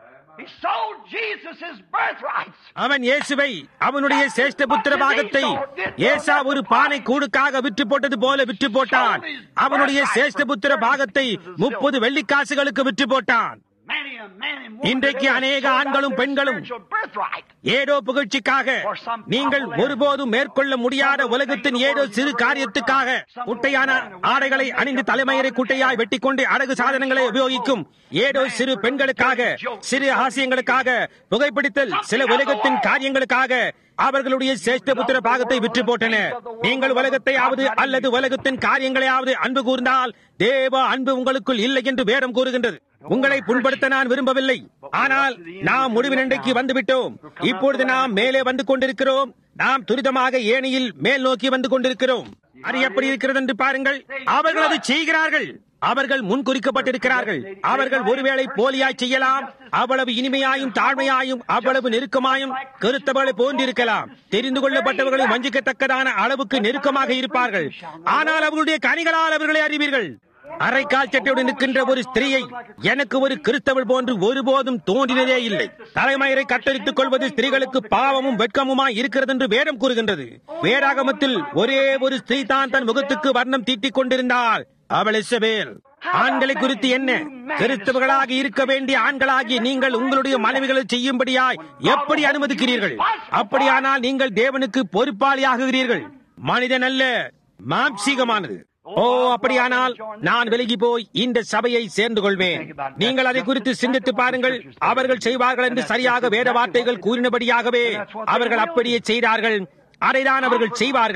அவன் இயேசுவை அவனுடைய சேஷ்ட புத்திர பாகத்தை ஏசா ஒரு பானை கூடுக்காக விற்று போட்டது போல விற்று போட்டான் அவனுடைய சேஷ்ட புத்திர பாகத்தை முப்பது வெள்ளிக்காசுகளுக்கு விற்று போட்டான் இன்றைக்கு அநேக ஆண்களும் பெண்களும் ஏதோ புகழ்ச்சிக்காக நீங்கள் ஒருபோதும் மேற்கொள்ள முடியாத உலகத்தின் ஏதோ சிறு காரியத்துக்காக குட்டையான ஆடைகளை அணிந்து தலைமயிரை குட்டையாய் வெட்டிக்கொண்டு அழகு சாதனங்களை உபயோகிக்கும் ஏதோ சிறு பெண்களுக்காக சிறு ஆசியங்களுக்காக புகைப்பிடித்தல் சில உலகத்தின் காரியங்களுக்காக அவர்களுடைய சேஷ்ட புத்திர பாகத்தை விற்று போட்டனர் நீங்கள் உலகத்தையாவது அல்லது உலகத்தின் காரியங்களையாவது அன்பு கூர்ந்தால் தேவ அன்பு உங்களுக்குள் இல்லை என்று வேதம் கூறுகின்றது உங்களை புண்படுத்த நான் விரும்பவில்லை ஆனால் நாம் முடிவு நன்றைக்கு வந்துவிட்டோம் இப்பொழுது நாம் மேலே வந்து கொண்டிருக்கிறோம் நாம் துரிதமாக ஏணியில் மேல் நோக்கி வந்து கொண்டிருக்கிறோம் அது எப்படி இருக்கிறது என்று பாருங்கள் அவர்கள் அதை செய்கிறார்கள் அவர்கள் முன்குறிக்கப்பட்டிருக்கிறார்கள் அவர்கள் ஒருவேளை போலியாய் செய்யலாம் அவ்வளவு இனிமையாயும் தாழ்மையாயும் அவ்வளவு நெருக்கமாயும் கருத்தவர்களை போன்றிருக்கலாம் தெரிந்து கொள்ளப்பட்டவர்களை வஞ்சிக்கத்தக்கதான அளவுக்கு நெருக்கமாக இருப்பார்கள் ஆனால் அவர்களுடைய கனிகளால் அவர்களை அறிவீர்கள் அரைக்கால் சட்டையுடன் நிற்கின்ற ஒரு ஸ்திரீயை எனக்கு ஒரு கிறிஸ்தவள் போன்று ஒருபோதும் தோன்றினதே இல்லை தலைமயிரை கத்தரித்துக் கொள்வது ஸ்திரீகளுக்கு பாவமும் வெட்கமுமாய் இருக்கிறது என்று வேடம் கூறுகின்றது வேடாகமத்தில் ஒரே ஒரு ஸ்திரீ தான் தன் முகத்துக்கு வர்ணம் தீட்டிக் கொண்டிருந்தாள் அவள் இசபேல் ஆண்களை குறித்து என்ன கிறிஸ்தவர்களாக இருக்க வேண்டிய ஆண்களாகி நீங்கள் உங்களுடைய மனைவிகளை செய்யும்படியாய் எப்படி அனுமதிக்கிறீர்கள் அப்படியானால் நீங்கள் தேவனுக்கு பொறுப்பாளியாகுகிறீர்கள் மனிதன் அல்ல மாம்சீகமானது ஓ அப்படியானால் நான் விலகி போய் இந்த சபையை சேர்ந்து கொள்வேன் நீங்கள் அதை குறித்து சிந்தித்து பாருங்கள் அவர்கள் செய்வார்கள் என்று சரியாக வேத வார்த்தைகள் கூறினபடியாகவே அவர்கள் அப்படியே செய்தார்கள் அதைதான் அவர்கள் செய்வார்கள்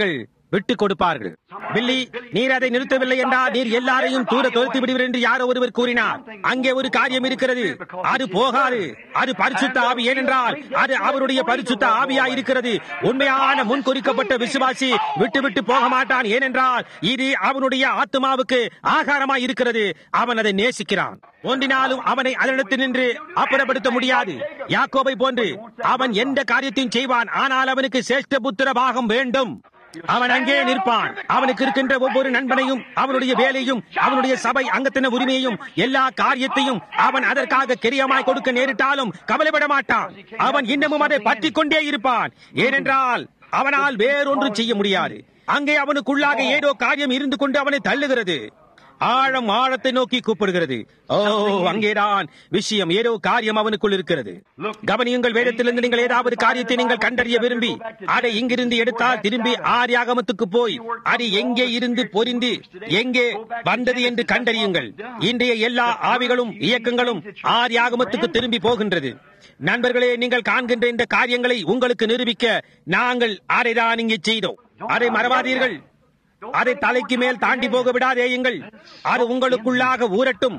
விட்டுக் கொடுப்பார்கள் பில்லி நீர் அதை நிறுத்தவில்லை என்றால் நீர் எல்லாரையும் தூர துரத்தி விடுவீர் என்று யாரோ ஒருவர் கூறினார் அங்கே ஒரு காரியம் இருக்கிறது அது போகாது அது பரிசுத்த ஆவி ஏனென்றால் அது அவருடைய பரிசுத்த ஆவியா இருக்கிறது உண்மையான முன்குறிக்கப்பட்ட விசுவாசி விட்டு விட்டு போக மாட்டான் ஏனென்றால் இது அவனுடைய ஆத்மாவுக்கு ஆகாரமாய் இருக்கிறது அவன் அதை நேசிக்கிறான் ஒன்றினாலும் அவனை அதனிடத்தில் நின்று அப்புறப்படுத்த முடியாது யாக்கோபை போன்று அவன் எந்த காரியத்தையும் செய்வான் ஆனால் அவனுக்கு சேஷ்ட புத்திர பாகம் வேண்டும் அவன் அங்கே நிற்பான் அவனுக்கு இருக்கின்ற ஒவ்வொரு நண்பனையும் அவனுடைய வேலையும் அவனுடைய சபை அங்கத்தின உரிமையையும் எல்லா காரியத்தையும் அவன் அதற்காக கிரியமாய் கொடுக்க நேரிட்டாலும் கவலைப்பட மாட்டான் அவன் இன்னமும் அதை பற்றிக் கொண்டே இருப்பான் ஏனென்றால் அவனால் வேறொன்று செய்ய முடியாது அங்கே அவனுக்குள்ளாக ஏதோ காரியம் இருந்து கொண்டு அவனை தள்ளுகிறது ஆழம் ஆழத்தை நோக்கி கூப்பிடுகிறது ஓ அங்கேதான் விஷயம் ஏதோ காரியம் அவனுக்குள் இருக்கிறது கவனியுங்கள் வேதத்திலிருந்து நீங்கள் ஏதாவது காரியத்தை நீங்கள் கண்டறிய விரும்பி அதை இங்கிருந்து எடுத்தால் திரும்பி ஆரியாகமத்துக்கு போய் அது எங்கே இருந்து பொரிந்து எங்கே வந்தது என்று கண்டறியுங்கள் இன்றைய எல்லா ஆவிகளும் இயக்கங்களும் ஆரியாகமத்துக்கு திரும்பி போகின்றது நண்பர்களே நீங்கள் காண்கின்ற இந்த காரியங்களை உங்களுக்கு நிரூபிக்க நாங்கள் அதைதான் இங்கே செய்தோம் அதை மறவாதீர்கள் அதை தலைக்கு மேல் தாண்டி போக விடாதேயுங்கள் அது உங்களுக்குள்ளாக ஊரட்டும்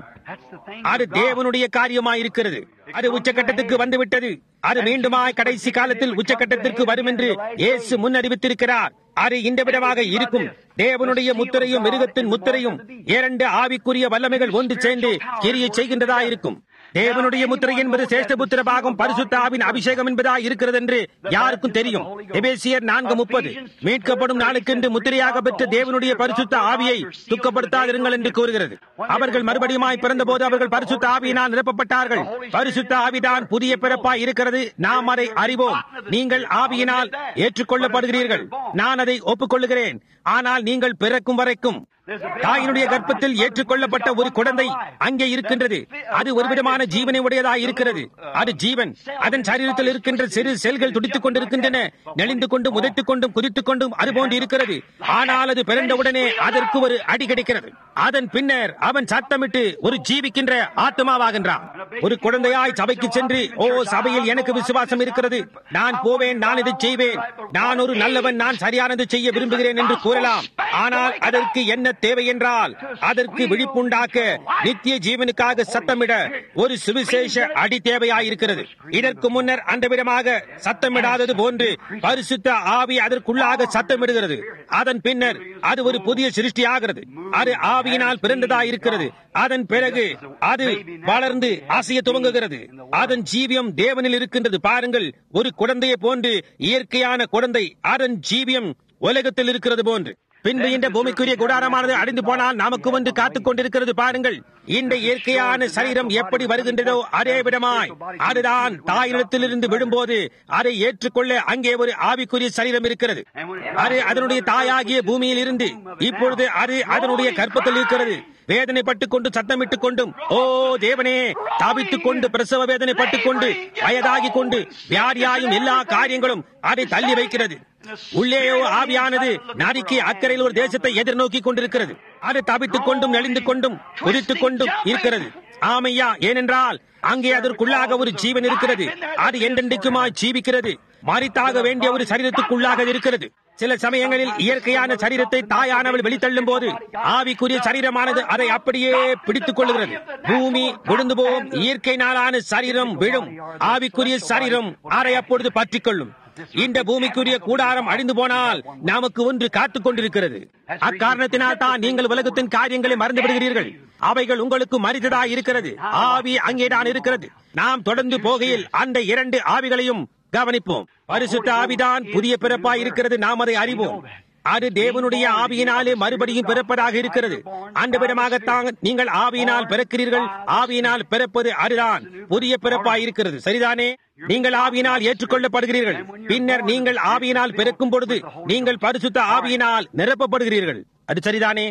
அது தேவனுடைய காரியமாயிருக்கிறது அது உச்சக்கட்டத்துக்கு வந்துவிட்டது அது மீண்டுமாய் கடைசி காலத்தில் உச்சக்கட்டத்திற்கு வரும் என்று இயேசு முன்னறிவித்திருக்கிறார் அது இந்த விதமாக இருக்கும் தேவனுடைய முத்திரையும் மிருகத்தின் முத்திரையும் இரண்டு ஆவிக்குரிய வல்லமைகள் ஒன்று சேர்ந்து கிரியை செய்கின்றதா இருக்கும் தேவனுடைய முத்திரை என்பது சேஷ்ட புத்திர பாகம் பரிசுத்த ஆவின் அபிஷேகம் என்பதா இருக்கிறது என்று யாருக்கும் தெரியும் எபேசியர் நான்கு முப்பது மீட்கப்படும் நாளுக்கென்று முத்திரையாக பெற்ற தேவனுடைய பரிசுத்த ஆவியை துக்கப்படுத்தாதிருங்கள் என்று கூறுகிறது அவர்கள் மறுபடியுமாய் பிறந்தபோது அவர்கள் பரிசுத்த ஆவியினால் நிரப்பப்பட்டார்கள் பரிசுத்த ஆவிதான் புதிய பிறப்பாய் இருக்கிறது நாம் அதை அறிவோம் நீங்கள் ஆவியினால் ஏற்றுக்கொள்ளப்படுகிறீர்கள் நான் அதை ஒப்புக்கொள்ளுகிறேன் ஆனால் நீங்கள் பிறக்கும் வரைக்கும் தாயினுடைய கர்ப்பத்தில் ஏற்றுக்கொள்ளப்பட்ட ஒரு குழந்தை அங்கே இருக்கின்றது அது ஒரு விதமான ஜீவனை உடையதாக இருக்கிறது அது ஜீவன் அதன் சரீரத்தில் இருக்கின்ற சிறு செல்கள் துடித்துக் கொண்டிருக்கின்றன நெளிந்து கொண்டும் உதைத்துக் கொண்டும் குதித்துக் கொண்டும் அது போன்று இருக்கிறது ஆனால் அது பிறந்தவுடனே அதற்கு ஒரு அடி கிடைக்கிறது அதன் பின்னர் அவன் சத்தமிட்டு ஒரு ஜீவிக்கின்ற ஆத்மாவாகின்றான் ஒரு குழந்தையாய் சபைக்கு சென்று ஓ சபையில் எனக்கு விசுவாசம் இருக்கிறது நான் போவேன் நான் இதை செய்வேன் நான் ஒரு நல்லவன் நான் சரியானது செய்ய விரும்புகிறேன் என்று கூறலாம் ஆனால் அதற்கு என்ன தேவை என்றால் அதற்கு விழிப்புண்டாக்க நித்திய ஜீவனுக்காக சத்தமிட ஒரு சுவிசேஷ அடி தேவையாயிருக்கிறது இதற்கு முன்னர் அந்த விதமாக சத்தமிடாதது போன்று பரிசுத்த ஆவி அதற்குள்ளாக சத்தமிடுகிறது அதன் பின்னர் அது ஒரு புதிய சிருஷ்டி ஆகிறது அது ஆவியினால் பிறந்ததா இருக்கிறது அதன் பிறகு அது வளர்ந்து அசைய துவங்குகிறது அதன் ஜீவியம் தேவனில் இருக்கின்றது பாருங்கள் ஒரு குழந்தையை போன்று இயற்கையான குழந்தை அதன் ஜீவியம் உலகத்தில் இருக்கிறது போன்று பின்பு இந்த பூமிக்குரிய குடாரமானது அடைந்து போனால் நமக்கு வந்து காத்துக் கொண்டிருக்கிறது பாருங்கள் இந்த இயற்கையான சரீரம் எப்படி வருகின்றதோ அதே விதமாய் அதுதான் தாயினத்திலிருந்து விடும்போது அதை ஏற்றுக்கொள்ள அங்கே ஒரு ஆவிக்குரிய சரீரம் இருக்கிறது அது அதனுடைய தாயாகிய பூமியில் இருந்து இப்பொழுது அது அதனுடைய கற்பத்தில் இருக்கிறது வேதனைப்பட்டுக் கொண்டு சத்தமிட்டுக் கொண்டும் ஓ தேவனே தாவித்துக் கொண்டு பிரசவ வேதனைப்பட்டுக் கொண்டு வயதாகிக் கொண்டு வியாதியாயும் எல்லா காரியங்களும் அதை தள்ளி வைக்கிறது உள்ளேயோ ஆவியானது நரிக்கு அக்கறையில் ஒரு தேசத்தை எதிர்நோக்கி கொண்டிருக்கிறது அது தவித்துக் கொண்டும் நெளிந்து கொண்டும் குதித்துக் கொண்டும் இருக்கிறது ஆமையா ஏனென்றால் அங்கே அதற்குள்ளாக ஒரு ஜீவன் இருக்கிறது அது என்றென்றைக்குமாய் ஜீவிக்கிறது மறித்தாக வேண்டிய ஒரு சரீரத்துக்குள்ளாக இருக்கிறது சில சமயங்களில் இயற்கையான சரீரத்தை தாயானவள் வெளித்தள்ளும் போது ஆவிக்குரிய சரீரமானது அதை அப்படியே பிடித்துக் கொள்கிறது பூமி விழுந்து போகும் இயற்கை நாளான சரீரம் விழும் ஆவிக்குரிய சரீரம் அதை அப்பொழுது பற்றிக் கொள்ளும் இந்த பூமிக்குரிய கூடாரம் அழிந்து போனால் நமக்கு ஒன்று காத்துக் கொண்டிருக்கிறது அக்காரணத்தினால் தான் நீங்கள் உலகத்தின் காரியங்களை மறந்து விடுகிறீர்கள் அவைகள் உங்களுக்கு மறித்ததா இருக்கிறது ஆவி அங்கேதான் இருக்கிறது நாம் தொடர்ந்து போகையில் அந்த இரண்டு ஆவிகளையும் கவனிப்போம் பரிசுத்த ஆவிதான் புதிய பிறப்பாய் இருக்கிறது நாம் அதை அறிவோம் அது தேவனுடைய ஆவியினாலே மறுபடியும் பிறப்பதாக இருக்கிறது அந்த விதமாகத்தான் நீங்கள் ஆவியினால் பிறக்கிறீர்கள் ஆவியினால் பிறப்பது அதுதான் புதிய பிறப்பாய் இருக்கிறது சரிதானே நீங்கள் ஆவியினால் ஏற்றுக்கொள்ளப்படுகிறீர்கள் பின்னர் நீங்கள் ஆவியினால் பிறக்கும் பொழுது நீங்கள் பரிசுத்த ஆவியினால் நிரப்பப்படுகிறீர்கள் அது சரிதானே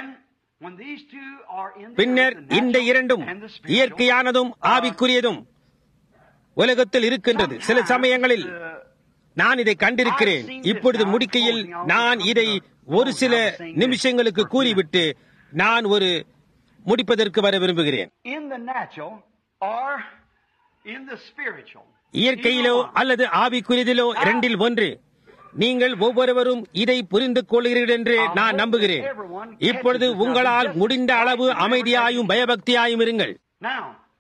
பின்னர் இந்த இரண்டும் இயற்கையானதும் ஆவிக்குரியதும் உலகத்தில் இருக்கின்றது சில சமயங்களில் நான் இதை கண்டிருக்கிறேன் இப்பொழுது முடிக்கையில் நான் இதை ஒரு சில நிமிஷங்களுக்கு கூறிவிட்டு நான் ஒரு முடிப்பதற்கு வர விரும்புகிறேன் இயற்கையிலோ அல்லது ஆவிக்குரியதிலோ இரண்டில் ஒன்று நீங்கள் ஒவ்வொருவரும் இதை புரிந்து கொள்கிறீர்கள் என்று நான் நம்புகிறேன் இப்பொழுது உங்களால் முடிந்த அளவு அமைதியாயும் பயபக்தியாயும் இருங்கள் Now,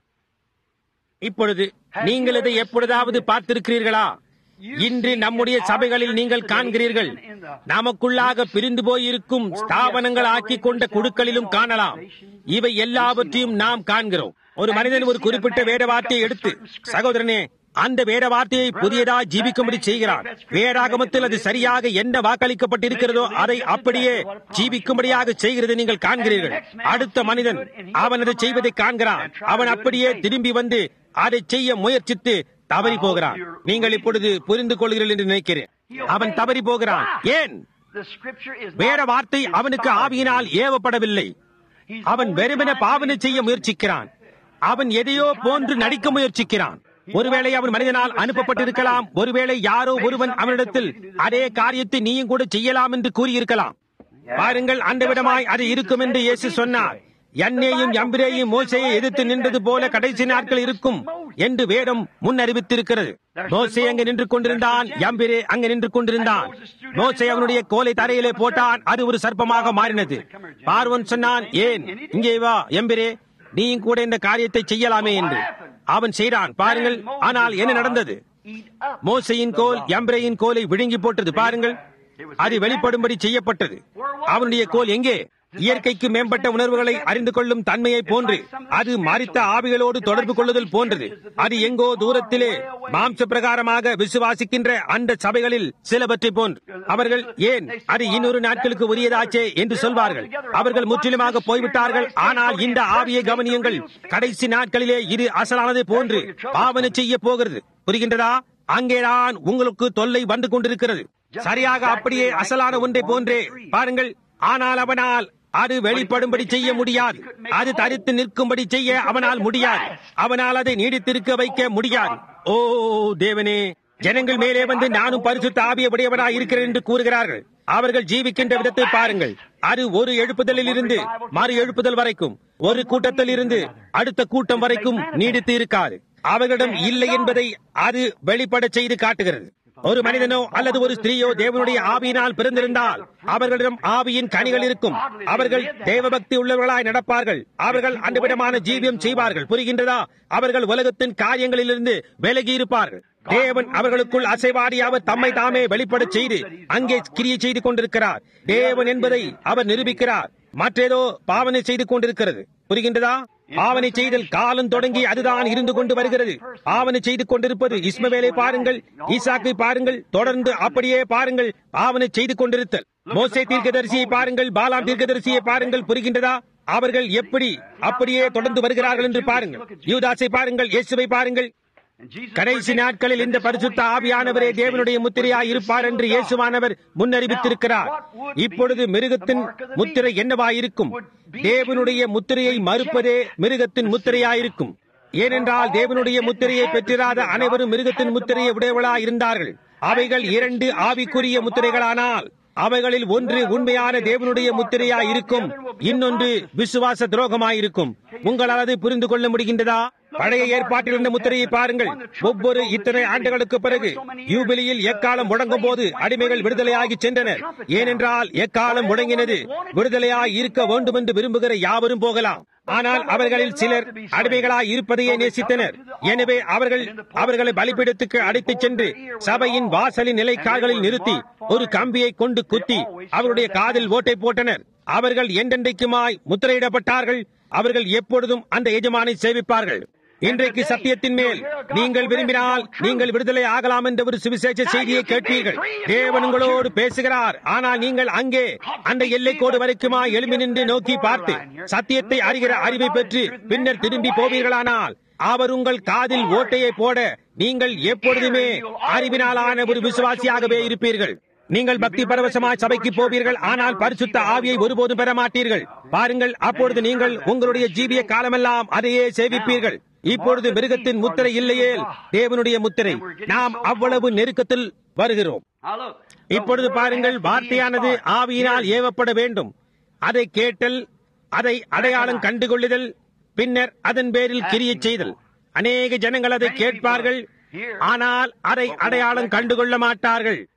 இப்பொழுது நீங்கள் இதை எப்பொழுதாவது பார்த்திருக்கிறீர்களா இன்று நம்முடைய சபைகளில் நீங்கள் காண்கிறீர்கள் நமக்குள்ளாக பிரிந்து போயிருக்கும் ஸ்தாபனங்கள் ஆக்கிக் கொண்ட குழுக்களிலும் காணலாம் இவை எல்லாவற்றையும் நாம் காண்கிறோம் ஒரு மனிதன் ஒரு குறிப்பிட்ட வேத வார்த்தையை எடுத்து சகோதரனே அந்த வேத வார்த்தையை புதியதா ஜீவிக்கும்படி செய்கிறான் வேதாகமத்தில் அது சரியாக என்ன வாக்களிக்கப்பட்டிருக்கிறதோ அதை அப்படியே ஜீவிக்கும்படியாக செய்கிறது நீங்கள் காண்கிறீர்கள் அடுத்த மனிதன் அவன் அதை செய்வதை காண்கிறான் அவன் அப்படியே திரும்பி வந்து அதை செய்ய முயற்சித்து தவறி போகிறான் நீங்கள் இப்பொழுது புரிந்து கொள்கிறீர்கள் என்று நினைக்கிறேன் அவன் தவறி போகிறான் ஏன் the scripture is வேற not வார்த்தை அவனுக்கு ஆவியினால் ஏவப்படவில்லை He's அவன் only வெறுமன trying to பாவனை do செய்ய something. முயற்சிக்கிறான் அவன் எதையோ போன்று நடிக்க முயற்சிக்கிறான் ஒருவேளை அவன் மனிதனால் அனுப்பப்பட்டிருக்கலாம் ஒருவேளை யாரோ ஒருவன் அவனிடத்தில் அதே காரியத்தை நீயும் கூட செய்யலாம் என்று கூறியிருக்கலாம் பாருங்கள் அந்த விடமாய் அது இருக்கும் என்று இயேசு சொன்னார் என்னையும் எம்பிரேயும் மோசையை எதிர்த்து நின்றது போல கடைசி நாட்கள் இருக்கும் என்று வேதம் முன்னறிவித்திருக்கிறது மோசே அங்கே நின்று கொண்டிருந்தான் எம்பிரே அங்கே நின்று கொண்டிருந்தான் மோசே அவனுடைய கோலை தரையிலே போட்டான் அது ஒரு சர்ப்பமாக மாறினது பார்வன் சொன்னான் ஏன் இங்கே வா எம்பிரே நீயும் கூட இந்த காரியத்தை செய்யலாமே என்று அவன் செய்தான் பாருங்கள் ஆனால் என்ன நடந்தது Eat up மோசையின் கோல் எம்பிரையின் கோலை விழுங்கி போட்டது பாருங்கள் அது வெளிப்படும்படி செய்யப்பட்டது அவனுடைய கோல் எங்கே இயற்கைக்கு மேம்பட்ட உணர்வுகளை அறிந்து கொள்ளும் தன்மையை போன்று அது மறித்த ஆவிகளோடு தொடர்பு கொள்ளுதல் போன்றது அது எங்கோ தூரத்திலே மாம்ச பிரகாரமாக விசுவாசிக்கின்ற அந்த சபைகளில் சிலவற்றை போன்று அவர்கள் ஏன் அது இன்னொரு நாட்களுக்கு உரியதாச்சே என்று சொல்வார்கள் அவர்கள் முற்றிலுமாக போய்விட்டார்கள் ஆனால் இந்த ஆவியை கவனியுங்கள் கடைசி நாட்களிலே இது அசலானதை போன்று பாவனை செய்ய போகிறது புரிகின்றதா அங்கேதான் உங்களுக்கு தொல்லை வந்து கொண்டிருக்கிறது சரியாக அப்படியே அசலான ஒன்றை போன்றே பாருங்கள் ஆனால் அவனால் அது வெளிப்படும்படி செய்ய முடியாது அது தரித்து நிற்கும்படி செய்ய அவனால் முடியாது அவனால் அதை நீடித்திருக்க வைக்க முடியாது ஓ தேவனே ஜனங்கள் மேலே வந்து நானும் பரிசுத்த ஆவிய உடையவனாய் இருக்கிறேன் என்று கூறுகிறார்கள் அவர்கள் ஜீவிக்கின்ற விதத்தை பாருங்கள் அது ஒரு எழுப்புதலில் இருந்து மறு எழுப்புதல் வரைக்கும் ஒரு கூட்டத்தில் இருந்து அடுத்த கூட்டம் வரைக்கும் நீடித்து இருக்காது அவர்களிடம் இல்லை என்பதை அது வெளிப்பட செய்து காட்டுகிறது ஒரு மனிதனோ அல்லது ஒரு ஸ்திரீயோ தேவனுடைய ஆவியினால் பிறந்திருந்தால் அவர்களிடம் ஆவியின் கனிகள் இருக்கும் அவர்கள் தேவபக்தி உள்ளவர்களாய் நடப்பார்கள் அவர்கள் அந்த விதமான ஜீவியம் செய்வார்கள் புரிகின்றதா அவர்கள் உலகத்தின் காரியங்களிலிருந்து விலகி இருப்பார்கள் தேவன் அவர்களுக்குள் அசைவாடி அவர் தம்மை தாமே வெளிப்படச் செய்து அங்கே கிரியை செய்து கொண்டிருக்கிறார் தேவன் என்பதை அவர் நிரூபிக்கிறார் மற்றேதோ பாவனை செய்து கொண்டிருக்கிறது புரிகின்றதா பாவனை செய்தல் காலம் தொடங்கி அதுதான் இருந்து கொண்டு வருகிறது பாவனை செய்து கொண்டிருப்பது இஸ்மவேலை பாருங்கள் ஈசாக்கை பாருங்கள் தொடர்ந்து அப்படியே பாருங்கள் பாவனை செய்து கொண்டிருத்தல் மோசே தீர்க்கதரிசியை பாருங்கள் பாலாம் தீர்க்கதரிசியை பாருங்கள் புரிகின்றதா அவர்கள் எப்படி அப்படியே தொடர்ந்து வருகிறார்கள் என்று பாருங்கள் யூதாசை பாருங்கள் இயேசுவை பாருங்கள் And Jesus கடைசி நாட்களில் இந்த பரிசுத்த ஆவியானவரே தேவனுடைய முத்திரையாய் இருப்பார் என்று இயேசுவானவர் முன்னறிவித்திருக்கிறார் இப்பொழுது மிருகத்தின் முத்திரை என்னவாயிருக்கும் தேவனுடைய முத்திரையை மறுப்பதே மிருகத்தின் முத்திரையாயிருக்கும் ஏனென்றால் தேவனுடைய முத்திரையை பெற்றிராத அனைவரும் மிருகத்தின் முத்திரையை உடையவளாய் இருந்தார்கள் அவைகள் இரண்டு ஆவிக்குரிய முத்திரைகளானால் அவைகளில் ஒன்று உண்மையான தேவனுடைய முத்திரையாய் இருக்கும் இன்னொன்று விசுவாச துரோகமாயிருக்கும் உங்களால் அதை புரிந்து கொள்ள முடிகின்றதா பழைய ஏற்பாட்டில் இருந்த முத்திரையை பாருங்கள் ஒவ்வொரு இத்தனை ஆண்டுகளுக்கு பிறகு யூபிலியில் எக்காலம் முழங்கும் போது அடிமைகள் விடுதலையாகி சென்றனர் ஏனென்றால் எக்காலம் முழங்கினது விடுதலையாய் இருக்க வேண்டும் என்று விரும்புகிற யாவரும் போகலாம் ஆனால் அவர்களில் சிலர் அடிமைகளாய் இருப்பதையே நேசித்தனர் எனவே அவர்கள் அவர்களை பலிபீடத்துக்கு அழைத்துச் சென்று சபையின் வாசலின் நிலைக்கால்களில் நிறுத்தி ஒரு கம்பியை கொண்டு குத்தி அவருடைய காதில் ஓட்டை போட்டனர் அவர்கள் என்றென்றைக்குமாய் முத்திரையிடப்பட்டார்கள் அவர்கள் எப்பொழுதும் அந்த எஜமானை சேவிப்பார்கள் இன்றைக்கு சத்தியத்தின் மேல் நீங்கள் விரும்பினால் நீங்கள் விடுதலை ஆகலாம் என்ற ஒரு சுவிசேஷ செய்தியை கேட்பீர்கள் தேவன் உங்களோடு பேசுகிறார் ஆனால் நீங்கள் அங்கே அந்த எல்லைக்கோடு வரைக்குமா எழுமி நின்று நோக்கி பார்த்து சத்தியத்தை அறிகிற அறிவை பெற்று பின்னர் திரும்பி போவீர்களானால் அவர் உங்கள் காதில் ஓட்டையை போட நீங்கள் எப்பொழுதுமே அறிவினாலான ஒரு விசுவாசியாகவே இருப்பீர்கள் நீங்கள் பக்தி பரவசமாய் சபைக்கு போவீர்கள் ஆனால் பரிசுத்த ஆவியை ஒருபோதும் பெற மாட்டீர்கள் பாருங்கள் அப்பொழுது நீங்கள் உங்களுடைய ஜீவிய காலமெல்லாம் அதையே சேவிப்பீர்கள் இப்பொழுது மிருகத்தின் முத்திரை இல்லையேல் தேவனுடைய முத்திரை நாம் அவ்வளவு நெருக்கத்தில் வருகிறோம் Now look. இப்பொழுது பாருங்கள் வார்த்தையானது ஆவியினால் ஏவப்பட வேண்டும் அதை கேட்டல் அதை அடையாளம் கண்டுகொள்ளுதல் பின்னர் அதன் பேரில் கிரியை செய்தல் அநேக ஜனங்கள் அதை கேட்பார்கள் ஆனால் அதை அடையாளம் கண்டுகொள்ள மாட்டார்கள்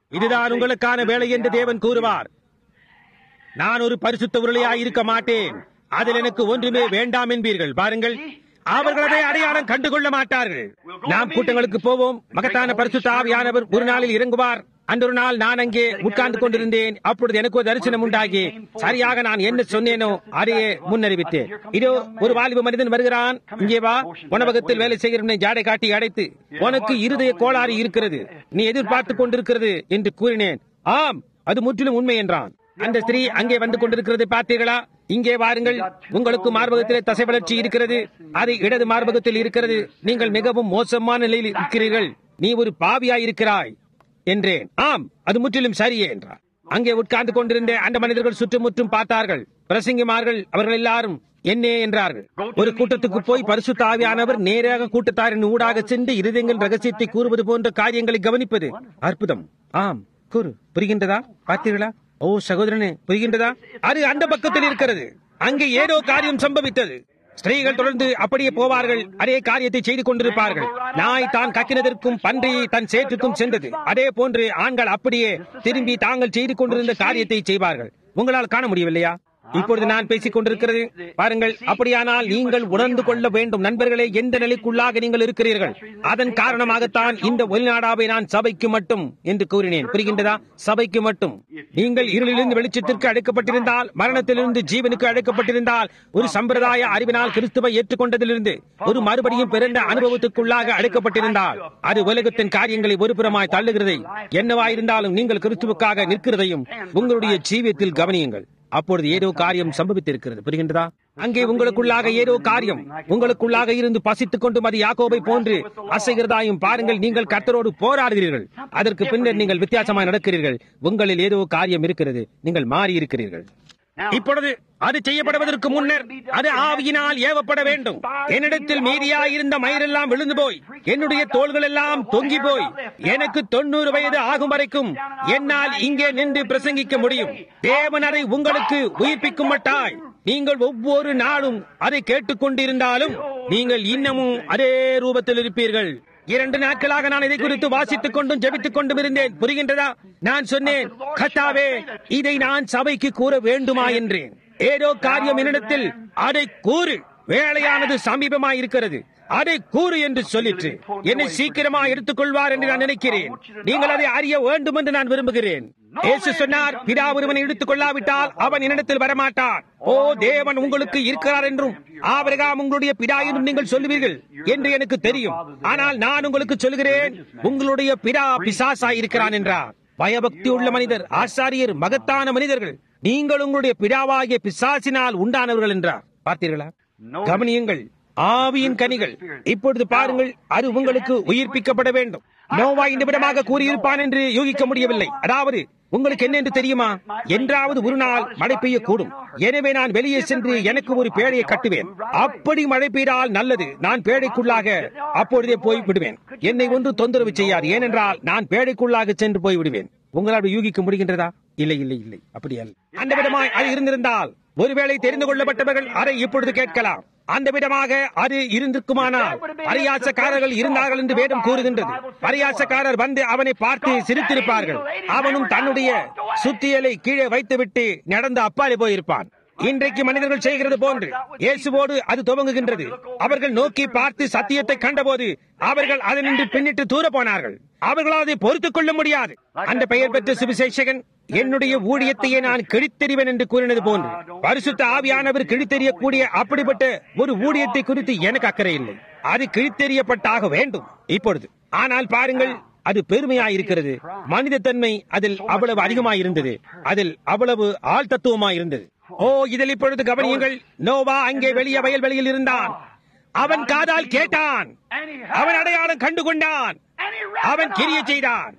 இதுதான் உங்களுக்கான வேலை என்று தேவன் கூறுவார் நான் ஒரு பரிசுத்த உருளையாய் இருக்க மாட்டேன் அதில் எனக்கு ஒன்றுமே வேண்டாம் என்பீர்கள் பாருங்கள் அவர்கள் அதை அடையாளம் கண்டுகொள்ள மாட்டார்கள் நாம் கூட்டங்களுக்கு போவோம் மகத்தான பரிசுத்த ஆவியானவர் ஒரு நாளில் இறங்குவார் அன்றொரு நாள் நான் அங்கே உட்கார்ந்து கொண்டிருந்தேன் அப்பொழுது எனக்கு ஒரு தரிசனம் உண்டாகி சரியாக நான் என்ன சொன்னேனோ அதையே முன்னறிவித்தேன் இதோ ஒரு வாலிப மனிதன் வருகிறான் இங்கே வா உணவகத்தில் வேலை செய்கிறவனை ஜாடை காட்டி அடைத்து உனக்கு இருதய கோளாறு இருக்கிறது நீ எதிர்பார்த்து கொண்டிருக்கிறது என்று கூறினேன் ஆம் அது முற்றிலும் உண்மை என்றான் அந்த ஸ்திரீ அங்கே வந்து கொண்டிருக்கிறது பார்த்தீர்களா இங்கே வாருங்கள் உங்களுக்கு மார்பகத்திலே தசை வளர்ச்சி இருக்கிறது அது இடது மார்பகத்தில் இருக்கிறது நீங்கள் மிகவும் மோசமான நிலையில் இருக்கிறீர்கள் நீ ஒரு பாவியாய் இருக்கிறாய் என்றேன் ஆம் அது முற்றிலும் சரியே என்றார் அங்கே உட்கார்ந்து கொண்டிருந்த அந்த மனிதர்கள் சுற்றுமுற்றும் பார்த்தார்கள் பிரசங்கிமார்கள் அவர்கள் எல்லாரும் என்னே என்றார்கள் ஒரு கூட்டத்துக்கு போய் பரிசுத்த ஆவியானவர் நேராக கூட்டத்தாரின் ஊடாக சென்று இருதயங்கள் ரகசியத்தை கூறுவது போன்ற காரியங்களை கவனிப்பது அற்புதம் ஆம் கூறு புரிகின்றதா பார்த்தீர்களா ஓ சகோதரனே புரிகின்றதா அது அந்த பக்கத்தில் இருக்கிறது அங்கே ஏதோ காரியம் சம்பவித்தது ஸ்திரீகள் தொடர்ந்து அப்படியே போவார்கள் அதே காரியத்தை செய்து கொண்டிருப்பார்கள் நாய் தான் கக்கினதற்கும் பன்றி தன் சேற்றுக்கும் சென்றது அதே போன்று ஆண்கள் அப்படியே திரும்பி தாங்கள் செய்து கொண்டிருந்த காரியத்தை செய்வார்கள் உங்களால் காண முடியவில்லையா இப்பொழுது நான் பேசிக் கொண்டிருக்கிறது பாருங்கள் அப்படியானால் நீங்கள் உணர்ந்து கொள்ள வேண்டும் நண்பர்களே எந்த நிலைக்குள்ளாக நீங்கள் இருக்கிறீர்கள் அதன் காரணமாகத்தான் இந்த ஒலிநாடாவை நான் சபைக்கு மட்டும் என்று கூறினேன் புரிகின்றதா சபைக்கு மட்டும் நீங்கள் இருளிலிருந்து வெளிச்சத்திற்கு அழைக்கப்பட்டிருந்தால் மரணத்திலிருந்து ஜீவனுக்கு அழைக்கப்பட்டிருந்தால் ஒரு சம்பிரதாய அறிவினால் கிறிஸ்துவை ஏற்றுக்கொண்டதிலிருந்து ஒரு மறுபடியும் பிறந்த அனுபவத்துக்குள்ளாக அழைக்கப்பட்டிருந்தால் அது உலகத்தின் காரியங்களை ஒருபுறமாய் தள்ளுகிறதை என்னவாயிருந்தாலும் நீங்கள் கிறிஸ்துவுக்காக நிற்கிறதையும் உங்களுடைய ஜீவியத்தில் கவனியுங்கள் அப்பொழுது ஏதோ காரியம் சம்பவித்திருக்கிறது புரிகின்றதா அங்கே உங்களுக்குள்ளாக ஏதோ காரியம் உங்களுக்குள்ளாக இருந்து பசித்துக் கொண்டும் அது யாக்கோபை போன்று அசைகிறதாயும் பாருங்கள் நீங்கள் கர்த்தரோடு போராடுகிறீர்கள் அதற்கு பின்னர் நீங்கள் வித்தியாசமாய் நடக்கிறீர்கள் உங்களில் ஏதோ காரியம் இருக்கிறது நீங்கள் மாறி இருக்கிறீர்கள் இப்பொழுது அது செய்யப்படுவதற்கு முன்னர் அது ஆவியினால் ஏவப்பட வேண்டும் என்னிடத்தில் மீதியாய் இருந்த மயிரெல்லாம் விழுந்து போய் என்னுடைய தோள்கள் எல்லாம் தொங்கி போய் எனக்கு தொண்ணூறு வயது ஆகும் வரைக்கும் என்னால் இங்கே நின்று பிரசங்கிக்க முடியும் தேவன் அதை உங்களுக்கு உயிர்ப்பிக்கும் மட்டாய் நீங்கள் ஒவ்வொரு நாளும் அதை கேட்டுக்கொண்டிருந்தாலும் நீங்கள் இன்னமும் அதே ரூபத்தில் இருப்பீர்கள் இரண்டு நாட்களாக நான் இதை குறித்து வாசித்துக் கொண்டும் ஜெபித்துக் கொண்டும் இருந்தேன் புரிகின்றதா நான் சொன்னேன் கத்தாவே இதை நான் சபைக்கு கூற வேண்டுமா என்றேன் ஏதோ காரியம் என்னிடத்தில் அதை கூறு வேலையானது சமீபமாய் இருக்கிறது அதை கூறு என்று சொல்லிற்று என்னை சீக்கிரமா எடுத்துக்கொள்வார் என்று நான் நினைக்கிறேன் நீங்கள் அதை அறிய வேண்டும் என்று நான் விரும்புகிறேன் இயேசு சொன்னார் பிதா ஒருவனை எடுத்துக் கொள்ளாவிட்டால் அவன் என்னிடத்தில் வரமாட்டான் ஓ தேவன் உங்களுக்கு இருக்கிறார் என்றும் ஆபிரகாம் உங்களுடைய பிதா என்றும் நீங்கள் சொல்லுவீர்கள் என்று எனக்கு தெரியும் ஆனால் நான் உங்களுக்கு சொல்கிறேன் உங்களுடைய பிதா பிசாசாய் இருக்கிறான் என்றார் பயபக்தி உள்ள மனிதர் ஆசாரியர் மகத்தான மனிதர்கள் நீங்கள் உங்களுடைய பிதாவாகிய பிசாசினால் உண்டானவர்கள் என்றார் பார்த்தீர்களா கவனியுங்கள் ஆவியின் கனிகள் இப்பொழுது பாருங்கள் அது உங்களுக்கு உயிர்ப்பிக்கப்பட வேண்டும் நோவா இந்த விடமாக கூறியிருப்பான் என்று யூகிக்க முடியவில்லை அதாவது உங்களுக்கு என்ன என்று தெரியுமா என்றாவது ஒரு நாள் மழை பெய்யக்கூடும் எனவே நான் வெளியே சென்று எனக்கு ஒரு பேழையை கட்டுவேன் அப்படி மழை பெய்தால் நல்லது நான் பேழைக்குள்ளாக அப்பொழுதே போய் விடுவேன் என்னை ஒன்று தொந்தரவு செய்யாது ஏனென்றால் நான் பேழைக்குள்ளாக சென்று போய் விடுவேன் உங்களால் யூகிக்க முடிகின்றதா இல்லை இல்லை இல்லை அப்படி அல்ல அந்த விதமாய் அது இருந்திருந்தால் ஒருவேளை தெரிந்து கொள்ளப்பட்டவர்கள் அதை இப்பொழுது கேட்கலாம் அந்த விதமாக அது இருந்திருக்குமானால் பரியாசக்காரர்கள் இருந்தார்கள் என்று வேதம் கூறுகின்றது பரியாசக்காரர் வந்து அவனை பார்த்து சிரித்திருப்பார்கள் அவனும் தன்னுடைய சுத்தியலை கீழே வைத்துவிட்டு நடந்து அப்பாலே போயிருப்பான் இன்றைக்கு மனிதர்கள் செய்கிறது போன்று இயேசுவோடு அது துவங்குகின்றது அவர்கள் நோக்கி பார்த்து சத்தியத்தை கண்டபோது அவர்கள் அதனின்று பின்னிட்டு தூர போனார்கள் அவர்களால் அதை பொறுத்துக் கொள்ள முடியாது அந்த பெயர் பெற்ற சுவிசேஷகன் என்னுடைய ஊழியத்தையே நான் கிழித்தெறிவேன் என்று கூறினது போன்று பரிசுத்த ஆவியானவர் கிழித்தெறியக்கூடிய அப்படிப்பட்ட ஒரு ஊழியத்தை குறித்து எனக்கு அக்கறை இல்லை அது கிழித்தெறியப்பட்டாக வேண்டும் இப்பொழுது ஆனால் பாருங்கள் அது பெருமையாயிருக்கிறது மனித தன்மை அதில் அவ்வளவு அதிகமாயிருந்தது அதில் அவ்வளவு ஆள் தத்துவமாயிருந்தது ஓ இதில் இப்பொழுது கவனியுங்கள் நோவா அங்கே வெளியே வயல்வெளியில் இருந்தான் அவன் காதால் கேட்டான் அவன் அடையாளம் கண்டு கொண்டான் அவன் கிரிய செய்தான்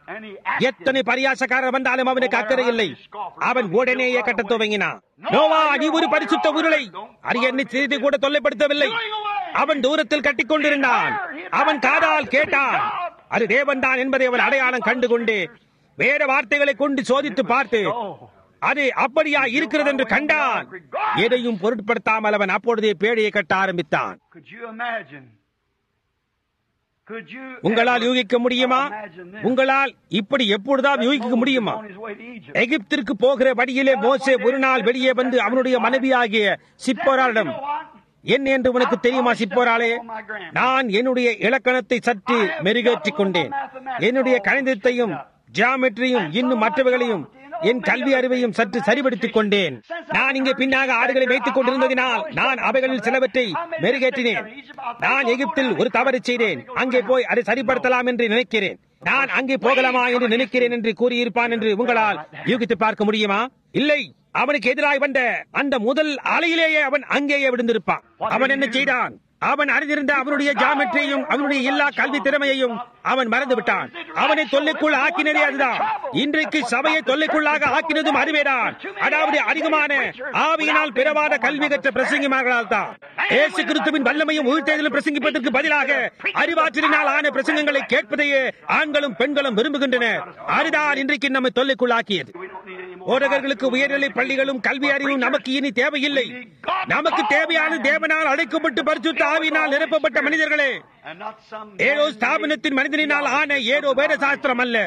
எத்தனை பரியாசக்காரர் வந்தாலும் அவனுக்கு அக்கறை இல்லை அவன் உடனேயே கட்டத் துவங்கினான் நோவா நீ ஒரு பரிசுத்த உருளை அது என்னை சிறிது கூட தொல்லைப்படுத்தவில்லை அவன் தூரத்தில் கட்டிக் கொண்டிருந்தான் அவன் காதால் கேட்டான் அது தேவன் தான் என்பதை அவன் அடையாளம் கண்டு கொண்டு வேற வார்த்தைகளை கொண்டு சோதித்து பார்த்து அது அப்படியா இருக்கிறது என்று கண்டான் எதையும் பொருட்படுத்தாமல் அவன் அப்பொழுதே பேழையை கட்ட ஆரம்பித்தான் Could you imagine? Could you உங்களால் ever யூகிக்க முடியுமா imagine this? உங்களால் இப்படி எப்பொழுதாவது யூகிக்க முடியுமா On his way to Egypt. எகிப்திற்கு போகிற வழியிலே மோசே ஒரு நாள் வெளியே வந்து அவனுடைய மனைவியாகிய சிப்போராளிடம் You know what? என்ன என்று உனக்கு தெரியுமா சிப்போராளே நான் என்னுடைய இலக்கணத்தை சற்று மெருகேற்றிக் கொண்டேன் என்னுடைய கணிதத்தையும் ஜியாமெட்ரியும் இன்னும் மற்றவைகளையும் என் கல்வி அறிவையும் சற்று சரிபடுத்திக் கொண்டேன் நான் இங்கே பின்னாக ஆடுகளை வைத்துக் கொண்டிருந்ததினால் நான் அவைகளில் சிலவற்றை மெருகேற்றினேன் நான் எகிப்தில் ஒரு தவறு செய்தேன் அங்கே போய் அதை சரிப்படுத்தலாம் என்று நினைக்கிறேன் நான் அங்கே போகலாமா என்று நினைக்கிறேன் என்று கூறியிருப்பான் என்று உங்களால் யூகித்து பார்க்க முடியுமா இல்லை அவனுக்கு எதிராய் வந்த அந்த முதல் அலையிலேயே அவன் அங்கேயே விழுந்திருப்பான் அவன் என்ன செய்தான் அவன் அறிந்திருந்த அவனுடைய ஜாமெட்ரியையும் அவனுடைய எல்லா கல்வி திறமையையும் அவன் மறந்து விட்டான் அவனை தொல்லைக்குள் ஆக்கினதே அதுதான் இன்றைக்கு சபையை தொல்லைக்குள்ளாக ஆக்கினதும் அதுவேதான் அதாவது அதிகமான ஆவியினால் பிறவாத கல்வி கற்ற பிரசங்கிமார்களால் தான் ஏசு கிறிஸ்துவின் வல்லமையும் உயிர்த்தேதலும் பிரசங்கிப்பதற்கு பதிலாக அறிவாற்றலினால் ஆன பிரசங்கங்களை கேட்பதையே ஆண்களும் பெண்களும் விரும்புகின்றனர் அதுதான் இன்றைக்கு நம்மை தொல்லைக்குள்ளாக்கியது We don't need any more. போதகர்களுக்கு உயர்நிலை பள்ளிகளும் கல்வி அறிவும் நமக்கு இனி தேவையில்லை நமக்கு தேவையான தேவனால் அழைக்கப்பட்டு பரிசுத்த ஆவியினால் நிரப்பப்பட்ட மனிதர்களே And not some ஏதோ ஸ்தாபனத்தின் மனிதனினால் ஆன ஏதோ வேத சாஸ்திரம் அல்ல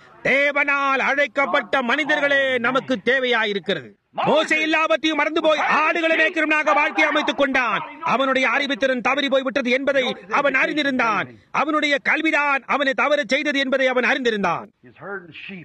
தேவனால் அழைக்கப்பட்ட மனிதர்களே நமக்கு தேவையாயிருக்கிறது மோசே எல்லாவற்றையும் மறந்து போய் ஆடுகளை மேய்க்கிறவனாக வாழ்க்கை அமைத்துக் கொண்டான் அவனுடைய அறிவுத்திறன் தவறி போய்விட்டது என்பதை அவன் அறிந்திருந்தான் அவனுடைய கல்விதான் அவனை தவறு செய்தது என்பதை அவன் அறிந்திருந்தான் He's herding sheep.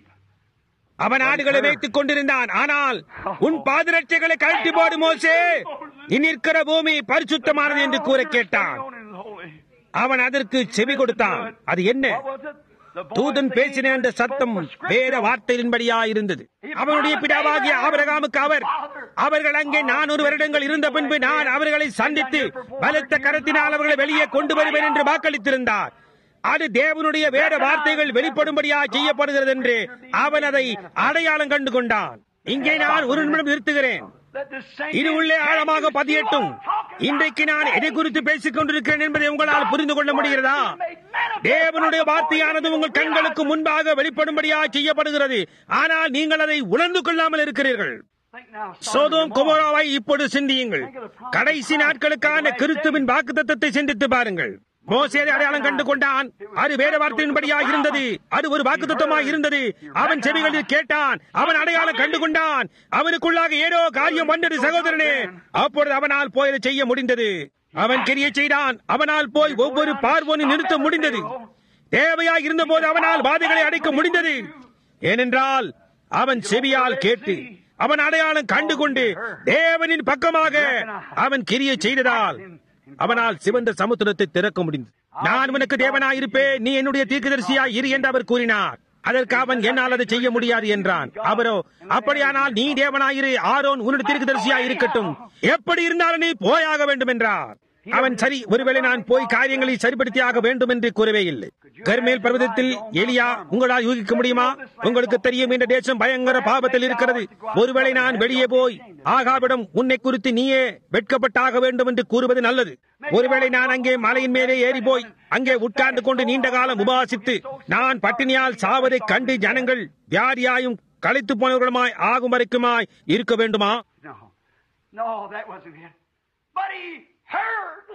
அவன் ஆடுகளை வைத்துக் கொண்டிருந்தான் ஆனால் உன் பாதரட்சைகளை கழட்டி போடு மோசே நீ நிற்கிற பூமி பரிசுத்தமானது என்று கூற கேட்டான் Known as holy. அவன் அதற்கு செவி கொடுத்தான் அது என்ன What was it? The voice தூதன் that பேசின அந்த he சத்தம் spoke was வேற scriptural. வார்த்தையின்படியா இருந்தது அவனுடைய பிதாவாகிய ஆபிரகாமுக்கு அவர் அவர்கள் அங்கே நானூறு வருடங்கள் இருந்த பின்பு நான் அவர்களை சந்தித்து பலத்த கரத்தினால் அவர்களை வெளியே கொண்டு வருவேன் என்று வாக்களித்திருந்தார் அது தேவனுடைய வேற வார்த்தைகள் வெளிப்படும்படியா செய்யப்படுகிறது என்று அவன் அதை அடையாளம் கண்டு கொண்டான் இங்கே நான் ஒரு நிமிடம் நிறுத்துகிறேன் Let this same இது உள்ளே ஆழமாக பதியட்டும் இன்றைக்கு நான் எதை குறித்து பேசிக் கொண்டிருக்கிறேன் என்பதை உங்களால் புரிந்து கொள்ள முடிகிறதா தேவனுடைய வார்த்தையானது உங்கள் கண்களுக்கு முன்பாக வெளிப்படும்படியா செய்யப்படுகிறது ஆனால் நீங்கள் அதை உணர்ந்து கொள்ளாமல் இருக்கிறீர்கள் Think now, சோதோம் குமோராவை இப்பொழுது சிந்தியுங்கள் கடைசி நாட்களுக்கான கிறிஸ்துவின் வாக்குத்தத்தத்தை சிந்தித்து பாருங்கள் மோசே அதை அடையாளம் கண்டு கொண்டான் அது வேற வார்த்தையின்படியாக இருந்தது அது ஒரு வாக்குத்தத்தமாய் இருந்தது அவன் செவிகளில் கேட்டான் அவன் அடையாளம் கண்டு கொண்டான் அவனுக்குள்ளாக ஏதோ காரியம் வந்தது சகோதரனே அப்பொழுது அவனால் போய் அதை செய்ய முடிந்தது அவன் கிரிய செய்தான் அவனால் போய் ஒவ்வொரு பார்வோனை நிறுத்த முடிந்தது தேவையாய் இருந்தபோது அவனால் வாதைகளை அடைக்க முடிந்தது ஏனென்றால் அவன் செவியால் கேட்டு அவன் அடையாளம் கண்டு கொண்டு தேவனின் பக்கமாக அவன் கிரிய செய்ததால் அவனால் சிவந்த சமுத்திரத்தை திறக்க முடிந்தது நான் உனக்கு தேவனாயிருப்பேன் நீ என்னுடைய தீர்க்கதரிசியாய் இரு என்று அவர் கூறினார் அதற்கு அவன் என்னால் அதை செய்ய முடியாது என்றான் அவரோ அப்படியானால் நீ தேவனாயிரு ஆரோன் உன்னுடைய தீர்க்கதரிசியாய் இருக்கட்டும் எப்படி இருந்தாலும் நீ போயாக வேண்டும் என்றார் அவன் சரி ஒருவேளை நான் போய் காரியங்களை சரிப்படுத்தியாக வேண்டும் என்று கூறவே இல்லை கர்மேல் பர்வதத்தில் எலியா உங்களால் யூகிக்க முடியுமா உங்களுக்கு தெரியும் இந்த தேசம் பயங்கர பாவத்தில் இருக்கிறது ஒருவேளை நான் வெளியே போய் ஆகாவிடம் உன்னை குறித்து நீயே வெட்கப்பட்டாக வேண்டும் என்று கூறுவது நல்லது ஒருவேளை நான் அங்கே மலையின் மேலே ஏறி போய் அங்கே உட்கார்ந்து கொண்டு நீண்ட காலம் உபாசித்து நான் பட்டினியால் சாவதை கண்டு ஜனங்கள் வியாதியாயும் களைத்து போனவர்களுமாய் ஆகும் வரைக்குமாய் இருக்க வேண்டுமா No. No, that wasn't it. But he heard.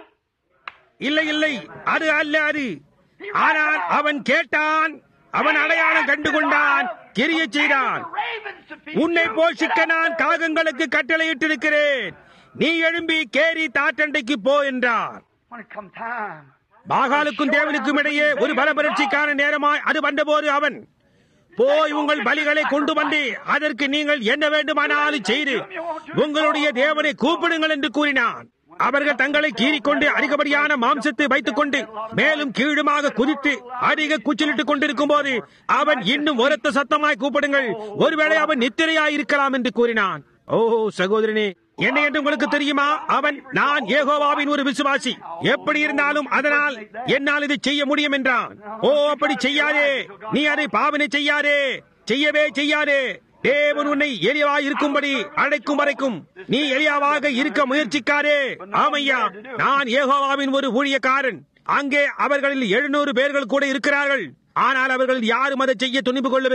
இல்லை இல்லை அது அல்ல அது ஆனால் அவன் கேட்டான் அவன் அடையாளம் கண்டு கொண்டான் கிரிய செய்தான் The ravens to feed உன்னை you. போஷிக்க நான் காகங்களுக்கு கட்டளையிட்டிருக்கிறேன் நீ எழும்பி கேரி தாட்டண்டைக்கு போ என்றார் When it come time. பாகாலுக்கும் தேவனுக்கும் இடையே ஒரு பலபரட்சிக்கான நேரமாய் அது வந்தபோது அவன் போய் உங்கள் பலிகளை கொண்டு வந்து அதற்கு நீங்கள் என்ன வேண்டுமானாலும் செய்து உங்களுடைய தேவனை கூப்பிடுங்கள் என்று கூறினான் அவர்கள் தங்களை கீறிக்கொண்டு அதிகப்படியான மாம்சத்தை வைத்துக் கொண்டு மேலும் கீழுமாக குதித்து அதிக கூச்சலிட்டுக் கொண்டிருக்கும் போது அவன் இன்னும் உரத்த சத்தமாய் கூப்பிடுங்கள் ஒருவேளை அவன் நித்திரையாய் இருக்கலாம் என்று கூறினான் ஓ சகோதரனே என்ன என்று உங்களுக்கு தெரியுமா அவன் நான் ஏகோவாவின் ஒரு விசுவாசி எப்படி இருந்தாலும் அதனால் என்னால் இதை செய்ய முடியும் என்றான் ஓ அப்படி செய்யாதே நீ அதை பாவனை செய்யாதே செய்யவே செய்யாதே தேவன் உன்னை எளியவாய் இருக்கும்படி அழைக்கும் வரைக்கும் நீ எளியாவாக இருக்க முயற்சிக்காரே ஆமையா நான் ஏகோவாவின் ஒரு ஊழியக்காரன் அங்கே அவர்களில் எழுநூறு பேர்கள் கூட இருக்கிறார்கள் ஆனால் அவர்கள் யாரும் அதை செய்ய துணிவு கொள்ளவில்லை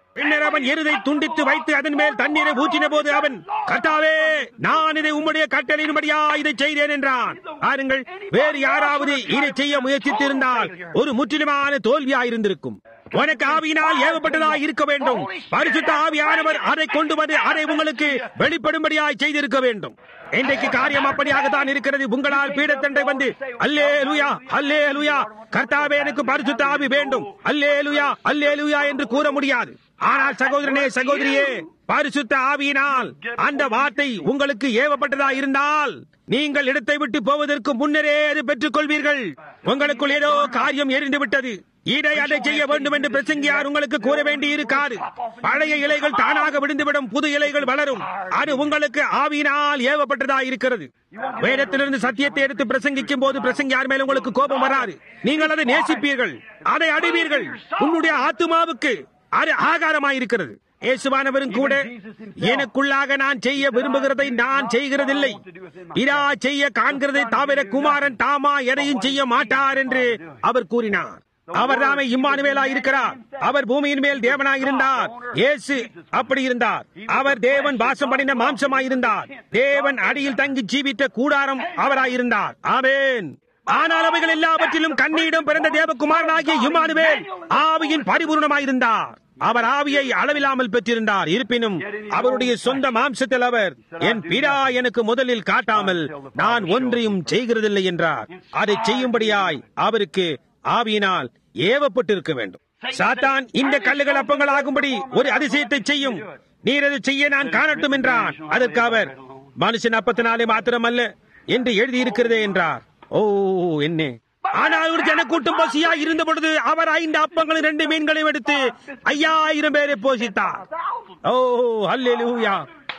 பின்னர் அவன் எருதை துண்டித்து வைத்து அதன் மேல் தண்ணீரை ஊற்றின போது அவன் கர்த்தாவே நான் இதை உம்முடைய கட்டளையின்படியா இதை செய்தேன் என்றான் பாருங்கள் வேறு யாராவது இதை செய்ய முயற்சித்திருந்தால் ஒரு முற்றிலுமான தோல்வியாயிருந்திருக்கும் உனக்கு ஆவியினால் ஏவப்பட்டதா இருக்க வேண்டும் பரிசுத்த ஆவியானவர் அதை கொண்டு வந்து அதை உங்களுக்கு வெளிப்படும்படியாய் செய்திருக்க வேண்டும் இன்றைக்கு காரியம் அப்படியாகத்தான் இருக்கிறது உங்களால் பீடத்தண்டை வந்து அல்லே லுயா அல்லே லுயா கர்த்தாவே எனக்கு பரிசுத்த ஆவி வேண்டும் அல்லே லுயா அல்லே லுயா என்று கூற முடியாது ஆனால் சகோதரனே சகோதரியே பரிசுத்த ஆவியினால் அந்த வார்த்தை உங்களுக்கு ஏவப்பட்டதா இருந்தால் நீங்கள் இடத்தை விட்டு போவதற்கு முன்னரே அது பெற்றுக் கொள்வீர்கள் உங்களுக்குள் ஏதோ காரியம் எரிந்து விட்டது இதை அதை செய்ய வேண்டும் என்று பிரசங்கியார் உங்களுக்கு கூற வேண்டி இருக்காது பழைய இலைகள் தானாக விழுந்துவிடும் புது இலைகள் வளரும் அது உங்களுக்கு ஆவியினால் ஏவப்பட்டதா இருக்கிறது வேதத்திலிருந்து சத்தியத்தை எடுத்து பிரசங்கிக்கும் போது பிரசங்கியார் மேல் உங்களுக்கு கோபம் வராது நீங்கள் அதை நேசிப்பீர்கள் அதை அடைவீர்கள் உன்னுடைய ஆத்துமாவுக்கு அது ஆகாரமாயிருக்கிறது இயேசுவானவரும் கூட எனக்குள்ளாக நான் செய்ய விரும்புகிறதை நான் செய்கிறதில்லை இரா செய்ய காண்கிறதை தவிர குமாரன் தாமா எதையும் செய்ய மாட்டார் என்று அவர் கூறினார் அவர் தாமே இம்மானுவேலா இருக்கிறார் அவர் பூமியின் மேல் தேவனாய் இருந்தார் இயேசு அப்படி இருந்தார் அவர் தேவன் வாசம் பண்ணின மாம்சமாய் இருந்தார் தேவன் அடியில் தங்கி ஜீவித்த கூடாரம் அவராயிருந்தார் ஆமேன் ஆனால் அவைகள் எல்லாவற்றிலும் கண்ணீடம் பிறந்த தேவகுமாரனாகிய இம்மானுவேல் ஆவியின் பரிபூர்ணமாயிருந்தார் அவர் ஆவியை அளவில்லாமல் பெற்றிருந்தார் இருப்பினும் அவருடைய சொந்த மாம்சத்தில் அவர் என் பிதா எனக்கு முதலில் காட்டாமல் நான் ஒன்றையும் செய்கிறதில்லை என்றார் அதை செய்யும்படியாய் அவருக்கு ஆவியினால் ஏவப்பட்டிருக்க வேண்டும் சாத்தான் இந்த கல்லுகள் அப்பங்கள் ஆகும்படி ஒரு அதிசயத்தை செய்யும் நீர் அதை செய்ய நான் காணட்டும் என்றான் அதற்கு அவர் மனுஷன் அப்பத்தினாலே மாத்திரமல்ல என்று எழுதியிருக்கிறதே என்றார் ஓ என்ன ஆனால் ஒரு ஜனக்கூட்டம் பசியா இருந்த பொழுது அவர் ஐந்து அப்பங்களும் ரெண்டு மீன்களையும் எடுத்து ஐயாயிரம் பேரை போஷித்தார் ஓ அல்லேலூயா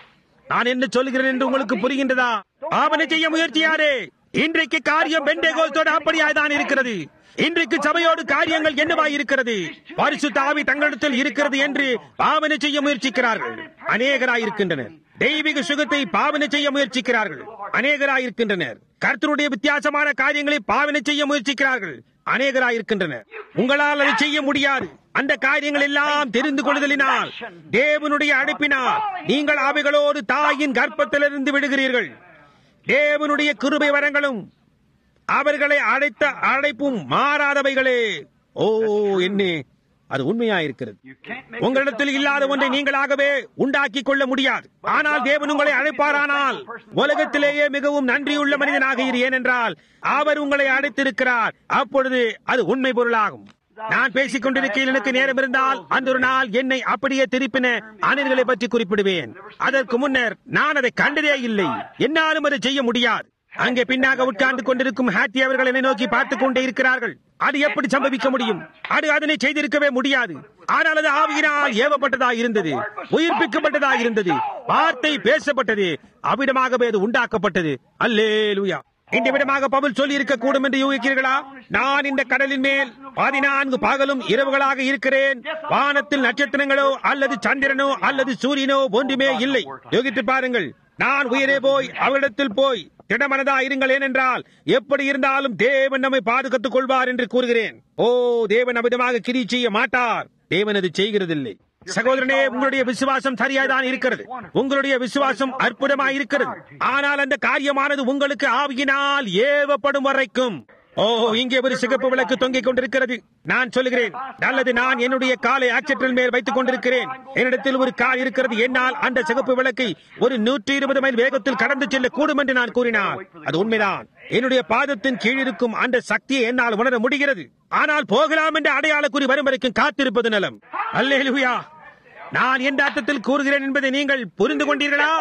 நான் என்ன சொல்கிறேன் என்று உங்களுக்கு புரிகின்றதா ஆவணை செய்ய முயற்சியாரே இன்றைக்கு காரியம் பெண்டேகோஸ்தோடு அப்படியாய்தான் இருக்கிறது இன்றைக்கு சபையோடு காரியங்கள் என்னவாய் இருக்கிறது பரிசுத்த ஆவி தங்களிடத்தில் இருக்கிறது என்று பாவனை செய்ய முயற்சிக்கிறார்கள் அநேகராயிருக்கின்றனர் தெய்வீக சுகத்தை பாவனை செய்ய முயற்சிக்கிறார்கள் அநேகராயிருக்கின்றனர் கர்த்தருடைய வித்தியாசமான காரியங்களை பாவனை செய்ய முயற்சிக்கிறார்கள் அநேகராயிருக்கின்றனர் உங்களால் அதை செய்ய முடியாது அந்த காரியங்கள் எல்லாம் தெரிந்து கொள்ளுதலினால் தேவனுடைய அழைப்பினால் நீங்கள் அவைகளோடு தாயின் கர்ப்பத்திலிருந்து விடுகிறீர்கள் தேவனுடைய கிருபை வரங்களும் அவர்களை அழைத்த அழைப்பும் மாறாதவைகளே ஓ என்ன அது உண்மையாயிருக்கிறது உங்களிடத்தில் இல்லாத ஒன்றை நீங்களாகவே உண்டாக்கிக் கொள்ள முடியாது ஆனால் தேவன் உங்களை அழைப்பாரானால் உலகத்திலேயே மிகவும் நன்றியுள்ள மனிதனாக இரு ஏனென்றால் அவர் உங்களை அழைத்திருக்கிறார் அப்பொழுது அது உண்மை பொருளாகும் நான் பேசிக் கொண்டிருக்கையில் எனக்கு நேரம் இருந்தால் அந்த ஒரு நாள் என்னை அப்படியே திருப்பின அணில்களை பற்றி குறிப்பிடுவேன் அதற்கு முன்னர் நான் அதை கண்டதே இல்லை என்னாலும் அதை செய்ய முடியாது அங்கே பின்னாக உட்கார்ந்து கொண்டிருக்கும் ஹாத்தி அவர்கள் என்னை நோக்கி பார்த்துக் கொண்டே இருக்கிறார்கள் அது எப்படி சம்பவிக்க முடியும் அது அதனை செய்திருக்கவே முடியாது ஆனால் அது ஆவியினால் ஏவப்பட்டதா இருந்தது உயிர்ப்பிக்கப்பட்டதா இருந்தது வார்த்தை பேசப்பட்டது அவ்விடமாகவே அது உண்டாக்கப்பட்டது அல்லேலுயா இந்த விடமாக பவுல் சொல்லி இருக்க கூடும் என்று யூகிக்கிறீர்களா நான் இந்த கடலின் மேல் பதினான்கு பகலும் இரவுகளாக இருக்கிறேன் வானத்தில் நட்சத்திரங்களோ அல்லது சந்திரனோ அல்லது சூரியனோ ஒன்றுமே இல்லை யோகித்து பாருங்கள் நான் உயிரே போய் அவரிடத்தில் போய் திடமனதா இருங்கள் ஏனென்றால் எப்படி இருந்தாலும் தேவன் நம்மை பாதுகாத்துக் கொள்வார் என்று கூறுகிறேன் ஓ தேவன் அமிதமாக கிரி செய்ய மாட்டார் தேவன் அது செய்கிறதில்லை சகோதரனே உங்களுடைய விசுவாசம் சரியாதான் இருக்கிறது உங்களுடைய விசுவாசம் அற்புதமாய் இருக்கிறது ஆனால் அந்த காரியமானது உங்களுக்கு ஆவியினால் ஏவப்படும் வரைக்கும் ஓ இங்கே ஒரு சிகப்பு விளக்கு தொங்கிக் கொண்டிருக்கிறது நான் சொல்லுகிறேன் நல்லது நான் என்னுடைய காலை ஆக்சிடென்ட் மேல் வைத்துக் கொண்டிருக்கிறேன் என்னிடத்தில் ஒரு கால் இருக்கிறது என்னால் அந்த சிகப்பு விளக்கை ஒரு நூற்றி இருபது மைல் வேகத்தில் கடந்து செல்ல கூடும் என்று நான் கூறினார் அது உண்மைதான் என்னுடைய பாதத்தின் கீழ் இருக்கும் அந்த சக்தியை என்னால் உணர முடிகிறது ஆனால் போகலாம் என்ற அடையாள குறி வரும் வரைக்கும் காத்திருப்பது நலம் அல்லேலுயா நான் எந்த அர்த்தத்தில் கூறுகிறேன் என்பதை நீங்கள் புரிந்து கொண்டீர்களா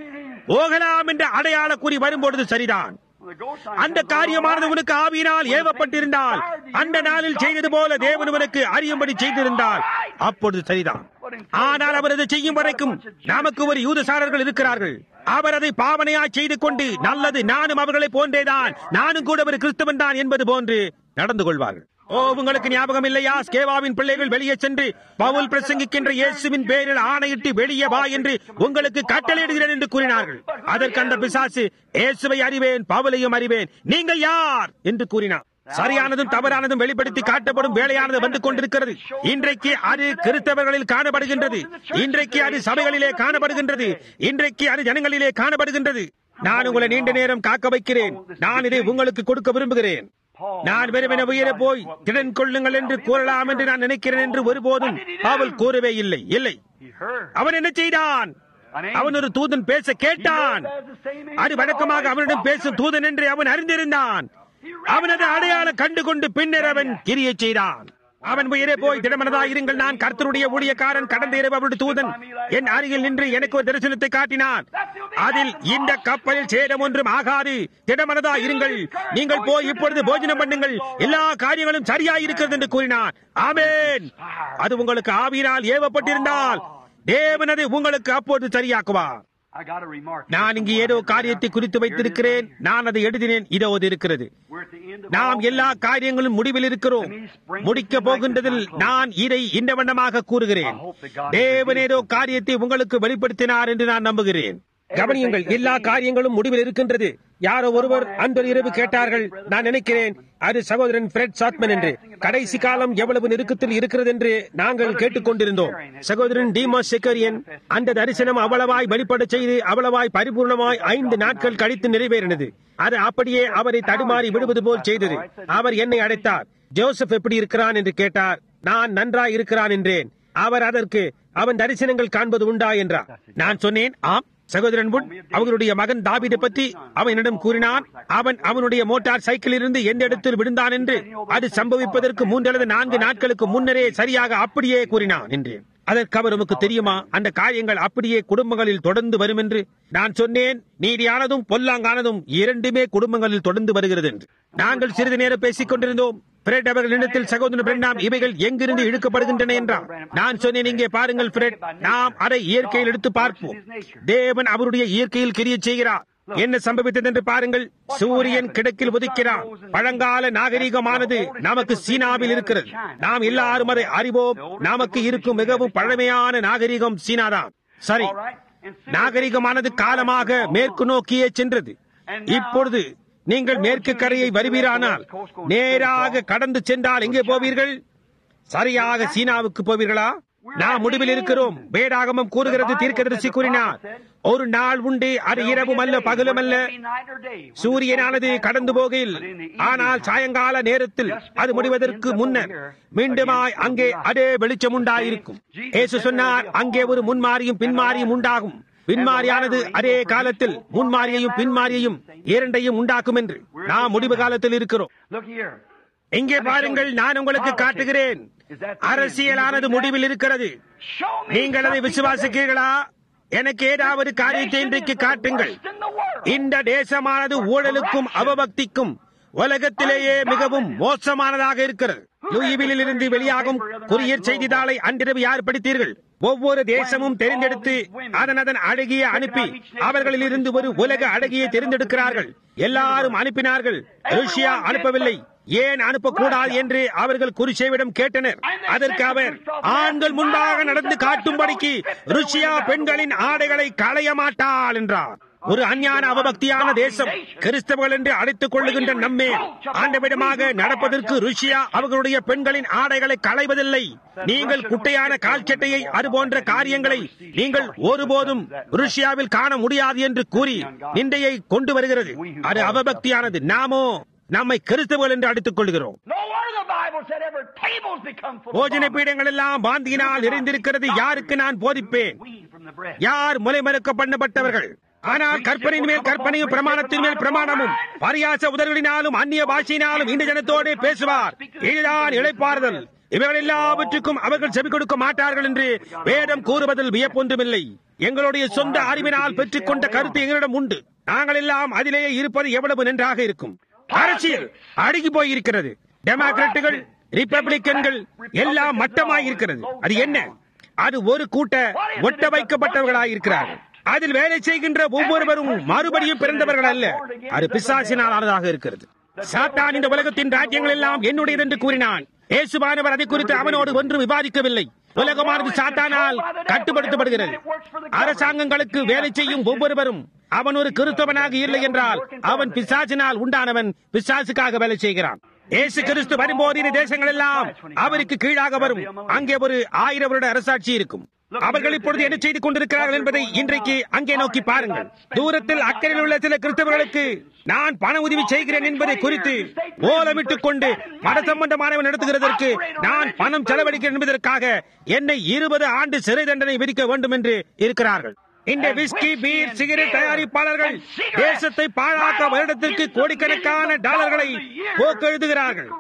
போகலாம் என்ற அடையாள குறி வரும்பொழுது சரிதான் அந்த காரியமானது உனக்கு ஆவியினால் ஏவப்பட்டிருந்தால் அந்த நாளில் செய்தது போல தேவன் உனக்கு அறியும்படி செய்திருந்தால் அப்பொழுது சரிதான் ஆனால் அவர் அதை செய்யும் வரைக்கும் நமக்கு ஒரு யூதசாரர்கள் இருக்கிறார்கள் அவர் அதை பாவனையா செய்து கொண்டு நல்லது நானும் அவர்களை போன்றேதான் நானும் கூட ஒரு கிறிஸ்தவன் தான் என்பது போன்று நடந்து கொள்வார்கள் ஓ உங்களுக்கு ஞாபகம் இல்லையா ஸ்கேவாவின் பிள்ளைகள் வெளியே சென்று பவுல் பிரசங்கிக்கின்ற இயேசுவின் பேரில் ஆணையிட்டு வெளியே வா என்று உங்களுக்கு கட்டளையிடுகிறேன் என்று கூறினார்கள் அதற்கு அந்த பிசாசு இயேசுவை அறிவேன் பவுலையும் அறிவேன் நீங்கள் யார் என்று கூறினார் சரியானதும் தவறானதும் வெளிப்படுத்தி காட்டப்படும் வேலையானது வந்து கொண்டிருக்கிறது இன்றைக்கு அது கிறிஸ்தவர்களில் காணப்படுகின்றது இன்றைக்கு அது சபைகளிலே காணப்படுகின்றது இன்றைக்கு அது ஜனங்களிலே காணப்படுகின்றது நான் உங்களை நீண்ட நேரம் காக்க வைக்கிறேன் நான் இதை உங்களுக்கு கொடுக்க விரும்புகிறேன் நான் வெறுமென உயர போய் திடன் கொள்ளுங்கள் என்று கூறலாம் என்று நான் நினைக்கிறேன் என்று ஒருபோதும் அவள் கூறவே இல்லை இல்லை He heard. அவன் என்ன செய்தான் அவன் ஒரு தூதன் பேச கேட்டான் அது வழக்கமாக அவனிடம் பேசும் தூதன் என்று அவன் அறிந்திருந்தான் அவனது அடையாளம் கண்டுகொண்டு பின்னர் அவன் கிரியை செய்தான் அவன் உயிரே போய் திடமனதா இருங்கள் நான் கர்த்தருடைய ஊழியக்காரன் கடந்த இரவு அவருடைய தூதன் என் அருகில் நின்று எனக்கு ஒரு தரிசனத்தை காட்டினான் அதில் இந்த கப்பலில் சேதம் ஒன்றும் ஆகாது திடமனதா இருங்கள் நீங்கள் போய் இப்பொழுது போஜனம் பண்ணுங்கள் எல்லா காரியங்களும் சரியாய் இருக்கிறது என்று கூறினான் ஆமென் அது உங்களுக்கு ஆவியினால் ஏவப்பட்டிருந்தால் தேவன் அதை உங்களுக்கு அப்போது சரியாக்குவார் I got a remark. நான் இங்கு ஏதோ காரியத்தை குறித்து வைத்திருக்கிறேன் நான் அதை எழுதினேன் இதோ அது இருக்கிறது We're at the end of நாம் all எல்லா காரியங்களும் முடிவில் இருக்கிறோம் முடிக்க போகின்றதில் நான் இதை இந்த வண்ணமாக கூறுகிறேன் தேவன் ஏதோ காரியத்தை உங்களுக்கு வெளிப்படுத்தினார் என்று நான் நம்புகிறேன் கவனியுங்கள் எல்லா காரியங்களும் முடிவில் இருக்கின்றது யாரோ ஒருவர் அந்த இரவு கேட்டார்கள் நான் நினைக்கிறேன் அது சகோதரன் பிரெட் சாத்மன் என்று கடைசி காலம் எவ்வளவு நெருக்கத்தில் இருக்கிறது என்று நாங்கள் கேட்டுக்கொண்டிருந்தோம் சகோதரன் டிமா செக்கரியன் அந்த தரிசனம் அவ்வளவாய் வெளிப்பட செய்து அவ்வளவாய் பரிபூர்ணமாய் ஐந்து நாட்கள் கழித்து நிறைவேறினது அது அப்படியே அவரை தடுமாறி விடுவது போல் செய்தது அவர் என்னை அழைத்தார் ஜோசப் எப்படி இருக்கிறான் என்று கேட்டார் நான் நன்றாய் இருக்கிறான் என்றேன் அவர் அதற்கு அவன் தரிசனங்கள் காண்பது உண்டா என்றார் நான் சொன்னேன் ஆம் சகோதரன் புட் அவர்களுடைய மகன் தாவீதை பற்றி அவனிடம் கூறினான் அவன் அவனுடைய மோட்டார் சைக்கிளில் இருந்து எந்த இடத்தில் விழுந்தான் என்று அது சம்பவிப்பதற்கு மூன்று அல்லது நான்கு நாட்களுக்கு முன்னரே சரியாக அப்படியே கூறினான் என்றேன் அதற்கு அவர் உமக்கு தெரியுமா அந்த காரியங்கள் அப்படியே குடும்பங்களில் தொடர்ந்து வரும் என்று நான் சொன்னேன் நீதியானதும் பொல்லாங்கானதும் இரண்டுமே குடும்பங்களில் தொடர்ந்து வருகிறது என்று நாங்கள் சிறிது நேரம் பேசிக் கொண்டிருந்தோம் பிரெட் அவர்களிடத்தில் சகோதரன் பிரண்டாம் இவைகள் எங்கிருந்து இழுக்கப்படுகின்றன என்றார் நான் சொன்னேன் இங்கே பாருங்கள் பிரெட் நாம் அதை இயற்கையில் எடுத்து பார்ப்போம் தேவன் அவருடைய இயற்கையில் கிரிய செய்கிறார் என்ன சம்பவித்தது என்று பாருங்கள் சூரியன் கிழக்கில் உதிக்கிறான் பழங்கால நாகரிகமானது நமக்கு சீனாவில் இருக்கிறது நாம் எல்லாரும் அதை அறிவோம் நமக்கு இருக்கும் மிகவும் பழமையான நாகரிகம் சீனாதான் சரி நாகரிகமானது காலமாக மேற்கு நோக்கியே சென்றது இப்பொழுது நீங்கள் மேற்கு கரையை வருவீரானால் நேராக கடந்து சென்றால் எங்கே போவீர்கள் சரியாக சீனாவுக்கு போவீர்களா நாம் முடிவில் இருக்கிறோம் வேடாகமம் கூறுகிறது தீர்க்கதரிசி கூறினார் ஒரு நாள் உண்டு அது இரவும் அல்ல பகலும் அல்ல சூரியனானது கடந்து போகையில் ஆனால் சாயங்கால நேரத்தில் அது முடிவதற்கு முன்னர் மீண்டுமாய் அங்கே அதே வெளிச்சம் உண்டாயிருக்கும் ஏசு சொன்னார் அங்கே ஒரு முன்மாரியும் பின்மாரியும் உண்டாகும் பின்மாரியானது அதே காலத்தில் முன்மாரியையும் பின்மாரியையும் இரண்டையும் உண்டாக்கும் என்று நாம் முடிவு காலத்தில் இருக்கிறோம் Look here. இங்கே பாருங்கள் நான் உங்களுக்கு காட்டுகிறேன் அரசியலானது முடிவில் இருக்கிறது Show me நீங்கள் அதை something விசுவாசிக்கிறீர்களா எனக்கு ஏதாவது காரியத்தை இன்றைக்கு காட்டுங்கள் இந்த தேசமானது ஊழலுக்கும் அவபக்திக்கும் உலகத்திலேயே மிகவும் மோசமானதாக இருக்கிறது லூயிவிலில் இருந்து வெளியாகும் குரியர் செய்தித்தாளை அன்றிரவு யார் படித்தீர்கள் ஒவ்வொரு தேசமும் தெரிந்தெடுத்து அதன் அதன் அழகிய அனுப்பி அவர்களில் இருந்து ஒரு உலக அழகியை தெரிந்தெடுக்கிறார்கள் எல்லாரும் அனுப்பினார்கள் ருஷ்யா அனுப்பவில்லை ஏன் அனுப்பக்கூடாது என்று அவர்கள் குருஷேவிடம் கேட்டனர் அதற்கு அவர் ஆண்கள் முன்பாக நடந்து காட்டும்படிக்கு ருஷ்யா பெண்களின் ஆடைகளை களைய மாட்டாள் என்றார் ஒரு அஞ்ஞான அவபக்தியான தேசம் கிறிஸ்தவர்கள் என்று அழைத்துக் கொள்ளுகின்ற நம்மே ஆண்டவிடமாக நடப்பதற்கு ருஷ்யா அவர்களுடைய பெண்களின் ஆடைகளை களைவதில்லை நீங்கள் குட்டையான கால்சட்டையை அது போன்ற காரியங்களை நீங்கள் ஒருபோதும் ருஷ்யாவில் காண முடியாது என்று கூறி நிந்தையை கொண்டு வருகிறது அது அவபக்தியானது நாமோ நம்மை கிறிஸ்தவர்கள் என்று அடித்துக் கொள்கிறோம் No wonder the Bible said every table's become full of போஜன vomit. பீடங்கள் எல்லாம் பாந்தியினால் நிறைந்திருக்கிறது யாருக்கு நான் போதிப்பேன் Weed from the breast. யார் முலைமறுக்க பண்ணப்பட்டவர்கள் ஆனால் கற்பனையின் மேல் கற்பனையும் பிரமாணத்தின் மேல் பிரமாணமும் பரியாச உதவினாலும் அந்நிய பாஷையினாலும் இந்த ஜனத்தோடு பேசுவார் இதுதான் இழைப்பாறுதல் இவைகள் எல்லாவற்றுக்கும் அவர்கள் செவி கொடுக்க மாட்டார்கள் என்று வேதம் கூறுவதில் வியப்பொன்றுமில்லை எங்களுடைய சொந்த அறிவினால் பெற்றுக்கொண்ட கருத்து எங்களிடம் உண்டு நாங்கள் எல்லாம் அதிலேயே இருப்பது எவ்வளவு நன்றாக இருக்கும் அரசியல் அடங்கி போயிருக்கிறது டெமோக்ராட்டுகள் ரிப்பப்ளிக்கன்கள் எல்லாம் மட்டமாய் இருக்கிறது அது என்ன அது ஒரு கூட்ட ஒட்ட வைக்கப்பட்டவர்களாயிருக்கிறார்கள் அதில் வேலை செய்கின்ற ஒவ்வொருவரும் மறுபடியும் பிறந்தவர்கள் அல்ல அது பிசாசினால் ஆனதாக இருக்கிறது சாத்தான் இந்த உலகத்தின் ராஜ்யங்கள் எல்லாம் என்னுடையது என்று கூறினான் இயேசுவானவர் அதை குறித்து அவனோடு ஒன்றும் விவாதிக்கவில்லை உலகமானது சாத்தானால் கட்டுப்படுத்தப்படுகிறது அரசாங்கங்களுக்கு வேலை செய்யும் ஒவ்வொருவரும் அவன் ஒரு கிறிஸ்தவனாக இல்லை என்றால் அவன் பிசாசினால் உண்டானவன் பிசாசுக்காக வேலை செய்கிறான் இயேசு கிறிஸ்து வரும்போது இந்த தேசங்கள் எல்லாம் அவருக்கு கீழாக வரும் அங்கே ஒரு ஆயிரம் வருட அரசாட்சி இருக்கும் அவர்கள் இப்பொழுது என்ன செய்து கொண்டிருக்கிறார்கள் என்பதை இன்றைக்கு அங்கே நோக்கி பாருங்கள் தூரத்தில் அக்கறையில் உள்ள சில கிறிஸ்தவர்களுக்கு நான் பண உதவி செய்கிறேன் என்பதை குறித்து ஓலமிட்டுக் கொண்டு மத சம்பந்தமானவன் நடத்துகிறதற்கு நான் பணம் செலவழிக்கிறேன் என்பதற்காக என்னை இருபது ஆண்டு சிறை தண்டனை விதிக்க வேண்டும் என்று இருக்கிறார்கள் இந்த விஸ்கி பீர் சிகரெட் தயாரிப்பாளர்கள் தேசத்தை பாழாக்க வருடத்திற்கு கோடிக்கணக்கான டாலர்களை போக்கெழுதுகிறார்கள்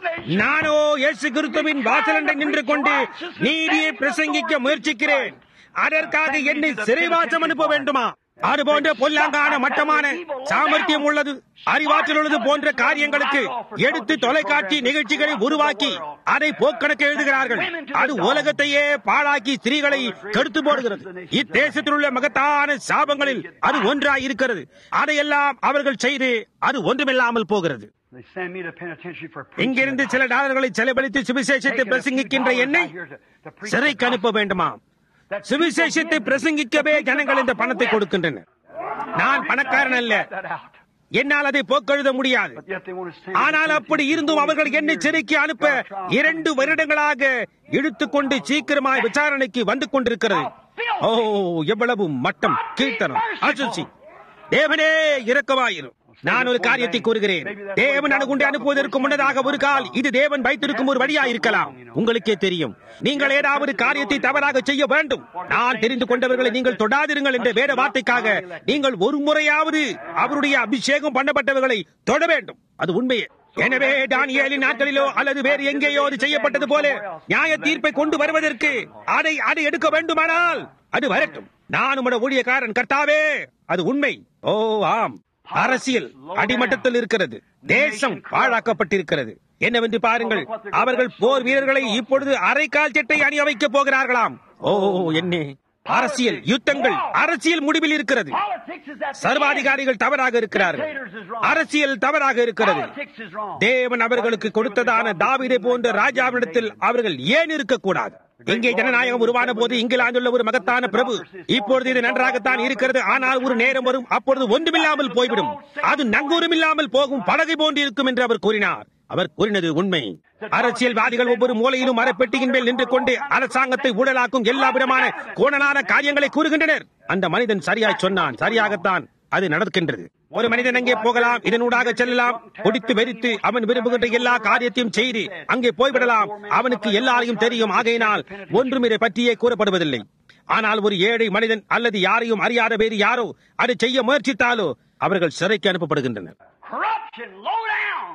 நானோ இயேசு கிறிஸ்துவின் வாசலண்டை நின்று கொண்டு நீதியை பிரசங்கிக்க முயற்சிக்கிறேன் அதற்காக என்னை சிறைவாசம் அனுப்ப வேண்டுமா அது போன்ற பொல்லாங்கான மட்டமான சாமர்த்தியம் உள்ளது அறிவாற்றல் உள்ளது போன்ற காரியங்களுக்கு எடுத்து தொலைக்காட்சி நிகழ்ச்சிகளை உருவாக்கி அதை போக்கணக்கு எழுதுகிறார்கள் அது உலகத்தையே பாழாக்கி ஸ்திரீகளை கெடுத்து போடுகிறது இத்தேசத்தில் உள்ள மகத்தான சாபங்களில் அது ஒன்றாய் இருக்கிறது அதையெல்லாம் அவர்கள் செய்து அது ஒன்றுமில்லாமல் போகிறது They send me to penitentiary for இங்கிருந்து சில டாலர்களை செலவழித்து சுவிசேஷத்தை பிரசங்கிக்கின்ற என்னை சிறைக்கு அனுப்ப வேண்டுமா சுவிசேஷத்தை பிரசங்கிக்கவே ஜனங்கள் இந்த பணத்தை கொடுக்கின்றனர் நான் பணக்காரன் அல்ல என்னால் அதை போக்கெழுத முடியாது ஆனால் அப்படி இருந்தும் அவர்கள் என்னை சிறைக்கு அனுப்ப இரண்டு வருடங்களாக இழுத்துக்கொண்டு சீக்கிரமாய் விசாரணைக்கு வந்து கொண்டிருக்கிறது ஓ எவ்வளவு மட்டம் கீர்த்தனம் அசுசி தேவனே இரக்கமாயிரும் நான் ஒரு காரியத்தை கூறுகிறேன் தேவன் அணுகுண்டு அனுப்புவதற்கு முன்னதாக ஒரு கால் இது தேவன் வைத்திருக்கும் ஒரு வழியா இருக்கலாம் உங்களுக்கே தெரியும் நீங்கள் ஏதாவது காரியத்தை தவறாக செய்ய வேண்டும் நான் தெரிந்து கொண்டவர்களை நீங்கள் தொடாதிருங்கள் என்ற வேற வார்த்தைக்காக நீங்கள் ஒரு முறையாவது அவருடைய அபிஷேகம் பண்ணப்பட்டவர்களை தொட வேண்டும் அது உண்மையே எனவே டானியலின் நாட்களிலோ அல்லது வேறு எங்கேயோ அது செய்யப்பட்டது போல நியாய தீர்ப்பை கொண்டு வருவதற்கு அதை அதை எடுக்க வேண்டுமானால் அது வரட்டும் நான் உடைய ஊழியக்காரன் கர்த்தாவே அது உண்மை ஓ ஆம் அரசியல் அடிமட்டத்தில் இருக்கிறது தேசம் பாழாக்கப்பட்டிருக்கிறது என்னவென்று பாருங்கள் அவர்கள் போர் வீரர்களை இப்பொழுது அரைக்கால் சட்டை அணிய வைக்கப் போகிறார்களாம் ஓ என்ன அரசியல் யுத்தங்கள் அரசியல் முடிவில் இருக்கிறது சர்வாதிகாரிகள் தவறாக இருக்கிறார்கள் அரசியல் தவறாக இருக்கிறது தேவன் அவர்களுக்கு கொடுத்ததான தாவிதை போன்ற ராஜாவிடத்தில் அவர்கள் ஏன் இருக்கக்கூடாது இங்கே ஜனநாயகம் உருவான போது இங்கிலாந்துள்ள ஒரு மகத்தான பிரபு இப்பொழுது இது நன்றாகத்தான் இருக்கிறது ஆனால் ஒரு நேரம் வரும் அப்பொழுது ஒன்றுமில்லாமல் போய்விடும் அது நங்கூரமில்லாமல் போகும் படகை போன்று இருக்கும் என்று அவர் கூறினார் அவர் கூறினது உண்மை அரசியல்வாதிகள் ஒவ்வொரு மூலையிலும் மரப்பெட்டியின் மேல் நின்று கொண்டு அரசாங்கத்தை ஊழலாக்கும் எல்லா விதமான கோணலான காரியங்களை கூறுகின்றனர் அந்த மனிதன் சரியாய் சொன்னான் சரியாகத்தான் அது நடக்கின்றது ஒரு மனிதன் அங்கே போகலாம் இதனூடாக செல்லலாம் குடித்து வெறித்து அவன் விரும்புகின்ற எல்லா காரியத்தையும் செய்து அங்கே போய்விடலாம் அவனுக்கு எல்லாரையும் தெரியும் ஆகையினால் ஒன்றும் இதை பற்றியே கூறப்படுவதில்லை ஆனால் ஒரு ஏழை மனிதன் அல்லது யாரையும் அறியாத வேறு யாரோ அதை செய்ய முயற்சித்தாலோ அவர்கள் சிறைக்கு அனுப்பப்படுகின்றனர் Corruption, low down,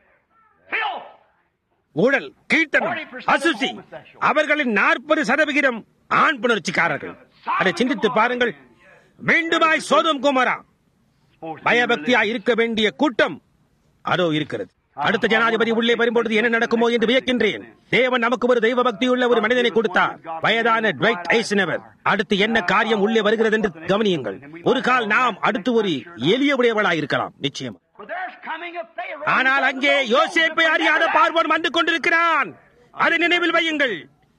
filth. ஊழல் கீழ்த்தனம் அசுசி அவர்களின் நாற்பது சதவிகிதம் ஆண் புணர்ச்சிக்காரர்கள் அதை சிந்தித்து பாருங்கள் மீண்டுமாய் சோதம் குமாரா பயபக்தியா இருக்க வேண்டிய கூட்டம் அதோ இருக்கிறது அடுத்த ஜனாதிபதி உள்ளே வரும்பொழுது என்ன நடக்குமோ என்று வியக்கின்றேன் தேவன் நமக்கு ஒரு தெய்வ பக்தியுள்ள ஒரு மனிதனை கொடுத்தார் வயதான ட்வைட் ஐசனவர் அடுத்து என்ன காரியம் உள்ளே வருகிறது என்று கவனியுங்கள் ஒரு கால் நாம் அடுத்து ஒரு எளிய உடையவளாய் இருக்கலாம் நிச்சயம் But there's coming a Pharaoh. ஆனால் அங்கே யோசேப்பை அறியாத பார்வோன் வந்து கொண்டிருக்கிறான் அதை நினைவில் வையுங்கள்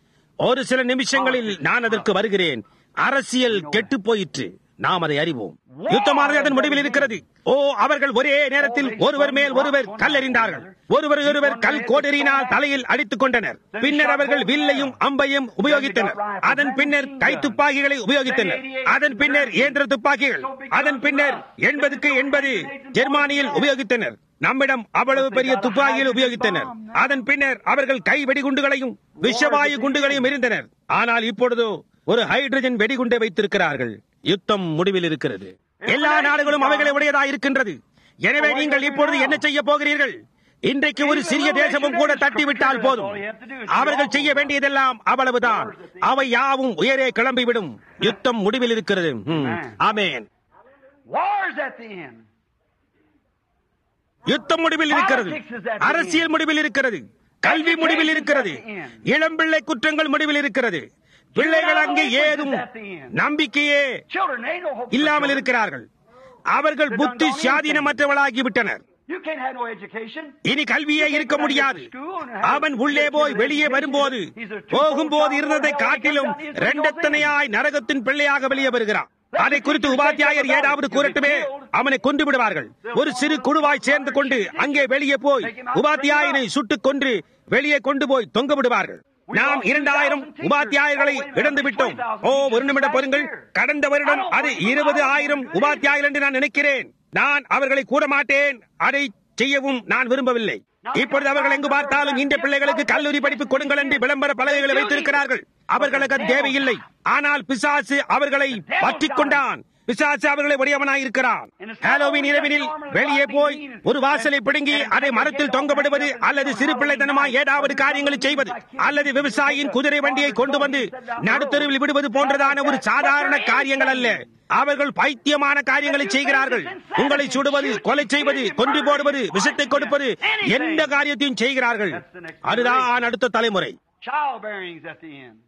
ஒரு சில நிமிஷங்களில் நான் அதற்கு வருகிறேன் அரசியல் கெட்டு போயிற்று நாம் அதை அறிவோம் யுத்தமானது அதன் முடிவில் இருக்கிறது ஓ அவர்கள் ஒரே நேரத்தில் ஒருவர் மேல் ஒருவர் கல்லெறிந்தார்கள் ஒருவர் ஒருவர் கல் கோடெறியினால் தலையில் அடித்துக் கொண்டனர் பின்னர் அவர்கள் வில்லையும் அம்பையும் உபயோகித்தனர் அதன் பின்னர் கை துப்பாக்கிகளை உபயோகித்தனர் அதன் பின்னர் இயந்திர துப்பாக்கிகள் அதன் பின்னர் எண்பதுக்கு எண்பது ஜெர்மானியில் உபயோகித்தனர் நம்மிடம் அவ்வளவு பெரிய துப்பாக்கிகள் உபயோகித்தனர் அதன் பின்னர் அவர்கள் கை வெடிகுண்டுகளையும் விஷவாயு குண்டுகளையும் எரிந்தனர் ஆனால் இப்பொழுதோ ஒரு ஹைட்ரஜன் வெடிகுண்டை வைத்திருக்கிறார்கள் யுத்தம் முடிவில் இருக்கிறது எல்லா நாடுகளும் அவைகளை உடையதா இருக்கின்றது எனவே நீங்கள் இப்பொழுது என்ன செய்ய போகிறீர்கள் இன்றைக்கு ஒரு சிறிய தேசமும் கூட தட்டிவிட்டால் போதும் அவர்கள் செய்ய வேண்டியதெல்லாம் அவ்வளவுதான் அவை யாவும் உயரே கிளம்பிவிடும் யுத்தம் முடிவில் இருக்கிறது ம், ஆமென் War's at the end. யுத்தம் முடிவில் இருக்கிறது அரசியல் முடிவில் இருக்கிறது கல்வி முடிவில் இருக்கிறது இளம்பிள்ளை குற்றங்கள் முடிவில் இருக்கிறது பிள்ளைகள் அங்கே ஏதும் நம்பிக்கையே Children, ain't no hope. for இல்லாமல் children. இருக்கிறார்கள் அவர்கள் புத்தி சுவாதீனமற்றவளாகி விட்டனர் You can't have no education. இனி கல்வியே இருக்க முடியாது அவன் உள்ளே போய் வெளியே வரும்போது போகும்போது இருந்ததை காட்டிலும் இரண்டத்தனையாய் நரகத்தின் பிள்ளையாக வெளியே வருகிறான் அதை குறித்து உபாத்தியாயர் ஏதாவது கூறட்டுமே அவனை கொன்று விடுவார்கள் ஒரு சிறு குழுவாய் சேர்ந்து கொண்டு அங்கே வெளியே போய் உபாத்தியாயனை சுட்டுக் கொன்று வெளியே கொண்டு போய் தொங்க விடுவார்கள் நாம் இரண்டாயிரம் உபாத்தியாயர்களை இழந்து விட்டோம் ஓ ஒரு நிமிடம் பொருங்கள் கடந்த வருடம் அது இருபது ஆயிரம் உபாத்தியாயர் என்று நான் நினைக்கிறேன் நான் அவர்களை கூற மாட்டேன் அதை செய்யவும் நான் விரும்பவில்லை இப்பொழுது அவர்கள் எங்கு பார்த்தாலும் இந்த பிள்ளைகளுக்கு கல்லூரி படிப்பு கொடுங்கள் என்று விளம்பர பலகைகளை வைத்திருக்கிறார்கள் அவர்களுக்கு அது தேவையில்லை ஆனால் பிசாசு அவர்களை பற்றிக் கொண்டான் பிசாசு அவர்களை உடையவனாய் இருக்கிறான் ஹாலோவின் இரவினில் வெளியே போய் ஒரு வாசலை பிடுங்கி அதை மரத்தில் தொங்கப்படுவது அல்லது சிறு பிள்ளைத்தனமாய் ஏதாவது காரியங்களை செய்வது அல்லது விவசாயியின் குதிரை வண்டியை கொண்டு வந்து நடுத்தருவில் விடுவது போன்றதான ஒரு சாதாரண காரியங்கள் அல்ல அவர்கள் பைத்தியமான காரியங்களை செய்கிறார்கள் உங்களை சுடுவது கொலை செய்வது கொன்று போடுவது விஷத்தை கொடுப்பது எந்த காரியத்தையும் செய்கிறார்கள் அதுதான் அடுத்த தலைமுறை Childbearing's at the end.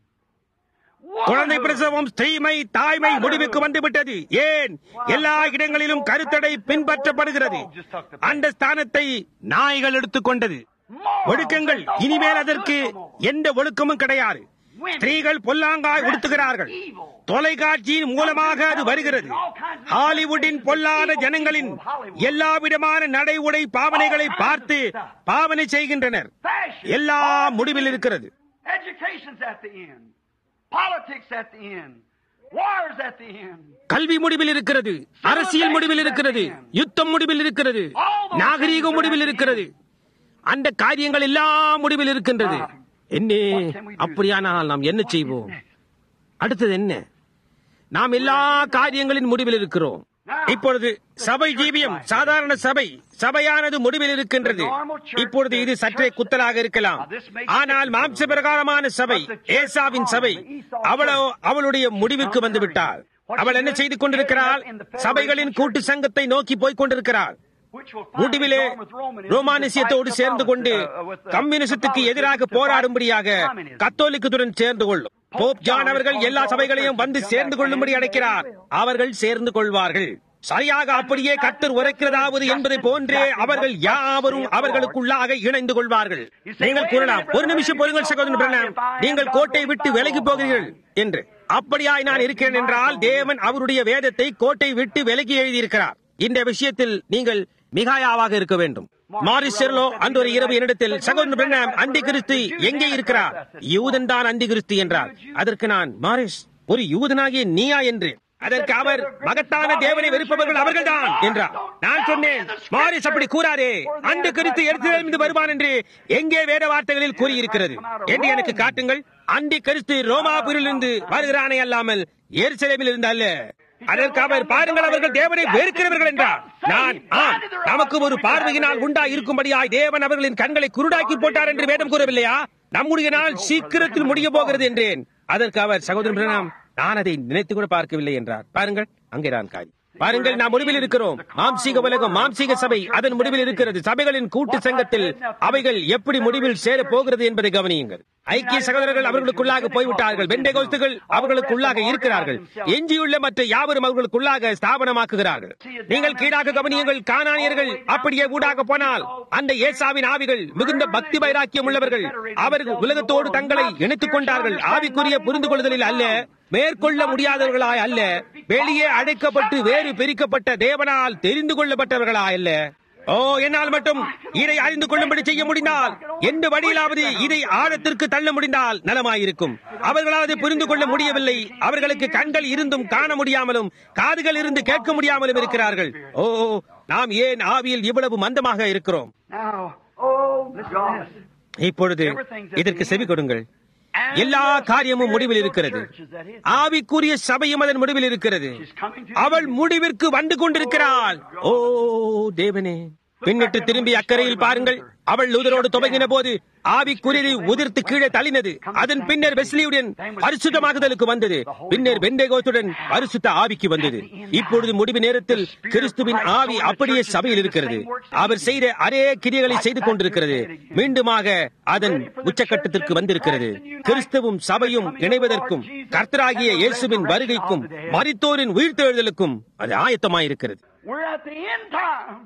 குழந்தை பிரசவம் ஸ்திரீமை தாய்மை முடிவுக்கு வந்துவிட்டது ஏன் எல்லா இடங்களிலும் கருத்தடை பின்பற்றப்படுகிறது அந்த ஸ்தானத்தை நாய்கள் எடுத்துக்கொண்டது ஒழுக்கங்கள் இனிமேல் அதற்கு எந்த ஒழுக்கமும் கிடையாது ஸ்திரீகள் பொல்லாங்காய் உடுத்துகிறார்கள் தொலைக்காட்சியின் மூலமாக அது வருகிறது ஹாலிவுட்டின் பொல்லாத ஜனங்களின் எல்லா விதமான நடை உடை பாவனைகளை பார்த்து பாவனை செய்கின்றனர் எல்லாம் முடிவில் இருக்கிறது Education's at the end. Politics at the end. Wars at the end. கல்வி முடிவில் இருக்கிறது அரசியல் முடிவில் இருக்கிறது யுத்தம் முடிவில் இருக்கிறது நாகரீகம் முடிவில் இருக்கிறது அந்த காரியங்கள் எல்லாம் முடிவில் இருக்கின்றது என்ன அப்படியானால் நாம் என்ன செய்வோம் அடுத்தது என்ன நாம் எல்லா காரியங்களின் முடிவில் இருக்கிறோம் இப்பொழுது சபை ஜீவியம் சாதாரண சபை சபையானது முடிவில் இருக்கின்றது இப்பொழுது இது சற்றே குத்தலாக இருக்கலாம் ஆனால் மாம்ச பிரகாரமான சபை ஏசாவின் சபை அவளோ அவளுடைய முடிவுக்கு வந்து விட்டாள் அவள் என்ன செய்து கொண்டிருக்கிறாள் சபைகளின் கூட்டு சங்கத்தை நோக்கி போய்க் கொண்டிருக்கிறாள் Which will முடிவிலே finally, along with Romanism, ரோமானிசியத்தோடு fight சேர்ந்து கொண்டு uh, with the கம்யூனிசத்துக்கு எதிராக Catholicism, போராடும்படியாக communism. கத்தோலிக்கத்துடன் சேர்ந்து கொள்ளும் போப் ஜான் அவர்கள் எல்லா சபைகளையும் வந்து சேர்ந்து கொள்ளும்படி அழைக்கிறார் அவர்கள் சேர்ந்து கொள்வார்கள் சரியாக அப்படியே கத்தர் உரைக்கிறதாவது என்பதை போன்றே அவர்கள் யாவரும் அவர்களுக்குள்ளாக இணைந்து கொள்வார்கள் நீங்கள் கூறலாம் ஒரு நிமிஷம் பொருங்கள் சகோதரன் பிரணாம் நீங்கள் கோட்டை விட்டு விலகி போகிறீர்கள் என்று அப்படியாய் நான் இருக்கிறேன் என்றால் தேவன் அவருடைய வேதத்தை கோட்டை விட்டு விலகி எழுதியிருக்கிறார் இந்த விஷயத்தில் நீங்கள் மிகாயாவாக இருக்க வேண்டும் மாரிஸ் செர்லோ அன்று ஒரு இரவு என்னிடத்தில் சகோதரன் பிரணாம் அந்தி கிறிஸ்து எங்கே இருக்கிறார் யூதன் தான் அந்தி கிறிஸ்து என்றார் அதற்கு நான் மாரிஸ் ஒரு யூதனாகிய நீயா என்று அதற்கு அவர் மகத்தான தேவனை வெறுப்பவர்கள் அவர்கள்தான் என்றார் நான் சொன்னேன் மாரிஸ் அப்படி கூறாரே அந்த கிறிஸ்து எருசலேமிலிருந்து வருவான் என்று எங்கே வேத வார்த்தைகளில் கூறியிருக்கிறது என்று எனக்கு காட்டுங்கள் அந்தி கிறிஸ்து ரோமாபுரிலிருந்து வருகிறானே அல்லாமல் எருசலேமில் இருந்து அல்ல அதற்கு அவர் பாருங்கள் அவர்கள் தேவனை வெறுக்கிறவர்கள் என்றார் நான் ஆம் நமக்கு ஒரு பார்வையினால் உண்டா இருக்கும்படியாய் தேவன் அவர்களின் கண்களை குருடாக்கி போட்டார் என்று வேதம் கூறவில்லையா நம்முடைய நாள் சீக்கிரத்தில் முடிய போகிறது என்றேன் அதற்கு அவர் சகோதரன் பிரணாம் நான் அதை நினைத்து கூட பார்க்கவில்லை என்றார் பாருங்கள் அங்கே நான் காரி பாருங்கள் நாம் முடிவில் இருக்கிறோம் மாம்சீக உலகம் மாம்சீக சபை அதன் முடிவில் இருக்கிறது சபைகளின் கூட்டு சங்கத்தில் அவைகள் எப்படி முடிவில் சேர போகிறது என்பதை கவனியுங்கள் ஐக்கிய சகோதரர்கள் அவர்களுக்குள்ளாக போய்விட்டார்கள் வெண்டை கோஸ்துகள் அவர்களுக்குள்ளாக இருக்கிறார்கள் எஞ்சியுள்ள மற்ற யாவரும் அவர்களுக்குள்ளாக ஸ்தாபனமாக்குகிறார்கள் நீங்கள் கீழாக கவனியுங்கள் காணானியர்கள் அப்படியே ஊடாக போனால் அந்த ஏசாவின் ஆவிகள் மிகுந்த பக்தி வைராக்கியம் உள்ளவர்கள் அவர்கள் உலகத்தோடு தங்களை இணைத்துக் கொண்டார்கள் ஆவிக்குரிய புரிந்து கொள்ளுதலில் அல்ல மேற்கொள்ள முடியாதவர்களாய் அல்ல வெளியே அழைக்கப்பட்டு வேறு பிரிக்கப்பட்ட தேவனால் தெரிந்து கொள்ளப்பட்டவர்களாய் அல்ல ஓ என்னால் மட்டும் இதை அறிந்து கொள்ளும்படி செய்ய முடிந்தால் எந்த வழியிலாவது இதை ஆழத்திற்கு தள்ள முடிந்தால் நலமாயிருக்கும் அவர்களாவது புரிந்து கொள்ள முடியவில்லை அவர்களுக்கு கண்கள் இருந்தும் காண முடியாமலும் காதுகள் இருந்து கேட்க முடியாமலும் இருக்கிறார்கள் ஓ நாம் ஏன் ஆவியில் இவ்வளவு மந்தமாக இருக்கிறோம் Now, oh God. இப்பொழுது இதற்கு செவி கொடுங்கள் எல்லா காரியமும் முடிவில் இருக்கிறது ஆவிக்குரிய சபையும் அதன் முடிவில் இருக்கிறது அவள் முடிவிற்கு வந்து கொண்டிருக்கிறாள் ஓ தேவனே பின்னிட்டு திரும்பி அக்கறையில் பாருங்கள் அவள் லூதரோடு துவங்கின போது ஆவிக்குரியதை உதிர்த்து கீழே தள்ளினது அதன் பின்னர் வெஸ்லியுடன் பரிசுத்தமாகுதலுக்கு வந்தது பின்னர் வெண்டேகோத்துடன் பரிசுத்த ஆவிக்கு வந்தது இப்பொழுது முடிவு நேரத்தில் கிறிஸ்துவின் ஆவி அப்படியே சபையில் இருக்கிறது அவர் செய்த அதே கிரியைகளை செய்து கொண்டிருக்கிறது மீண்டுமாக அதன் உச்சக்கட்டத்திற்கு வந்திருக்கிறது கிறிஸ்துவும் சபையும் இணைவதற்கும் கர்த்தராகிய இயேசுவின் வருகைக்கும் மரித்தோரின் உயிர்த்தெழுதலுக்கும் அது ஆயத்தமாயிருக்கிறது We're at the end time.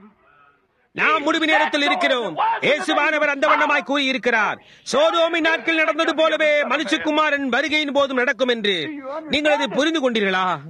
நாம் முடிவு நேரத்தில் இருக்கிறோம் இயேசுவானவர் அந்த வண்ணமாய் கூறியிருக்கிறார் சோதோமின் நாட்கள் நடந்தது போலவே மனுஷகுமாரன் வருகையின் போதும் நடக்கும் என்று நீங்கள் அதை புரிந்து கொண்டீர்களா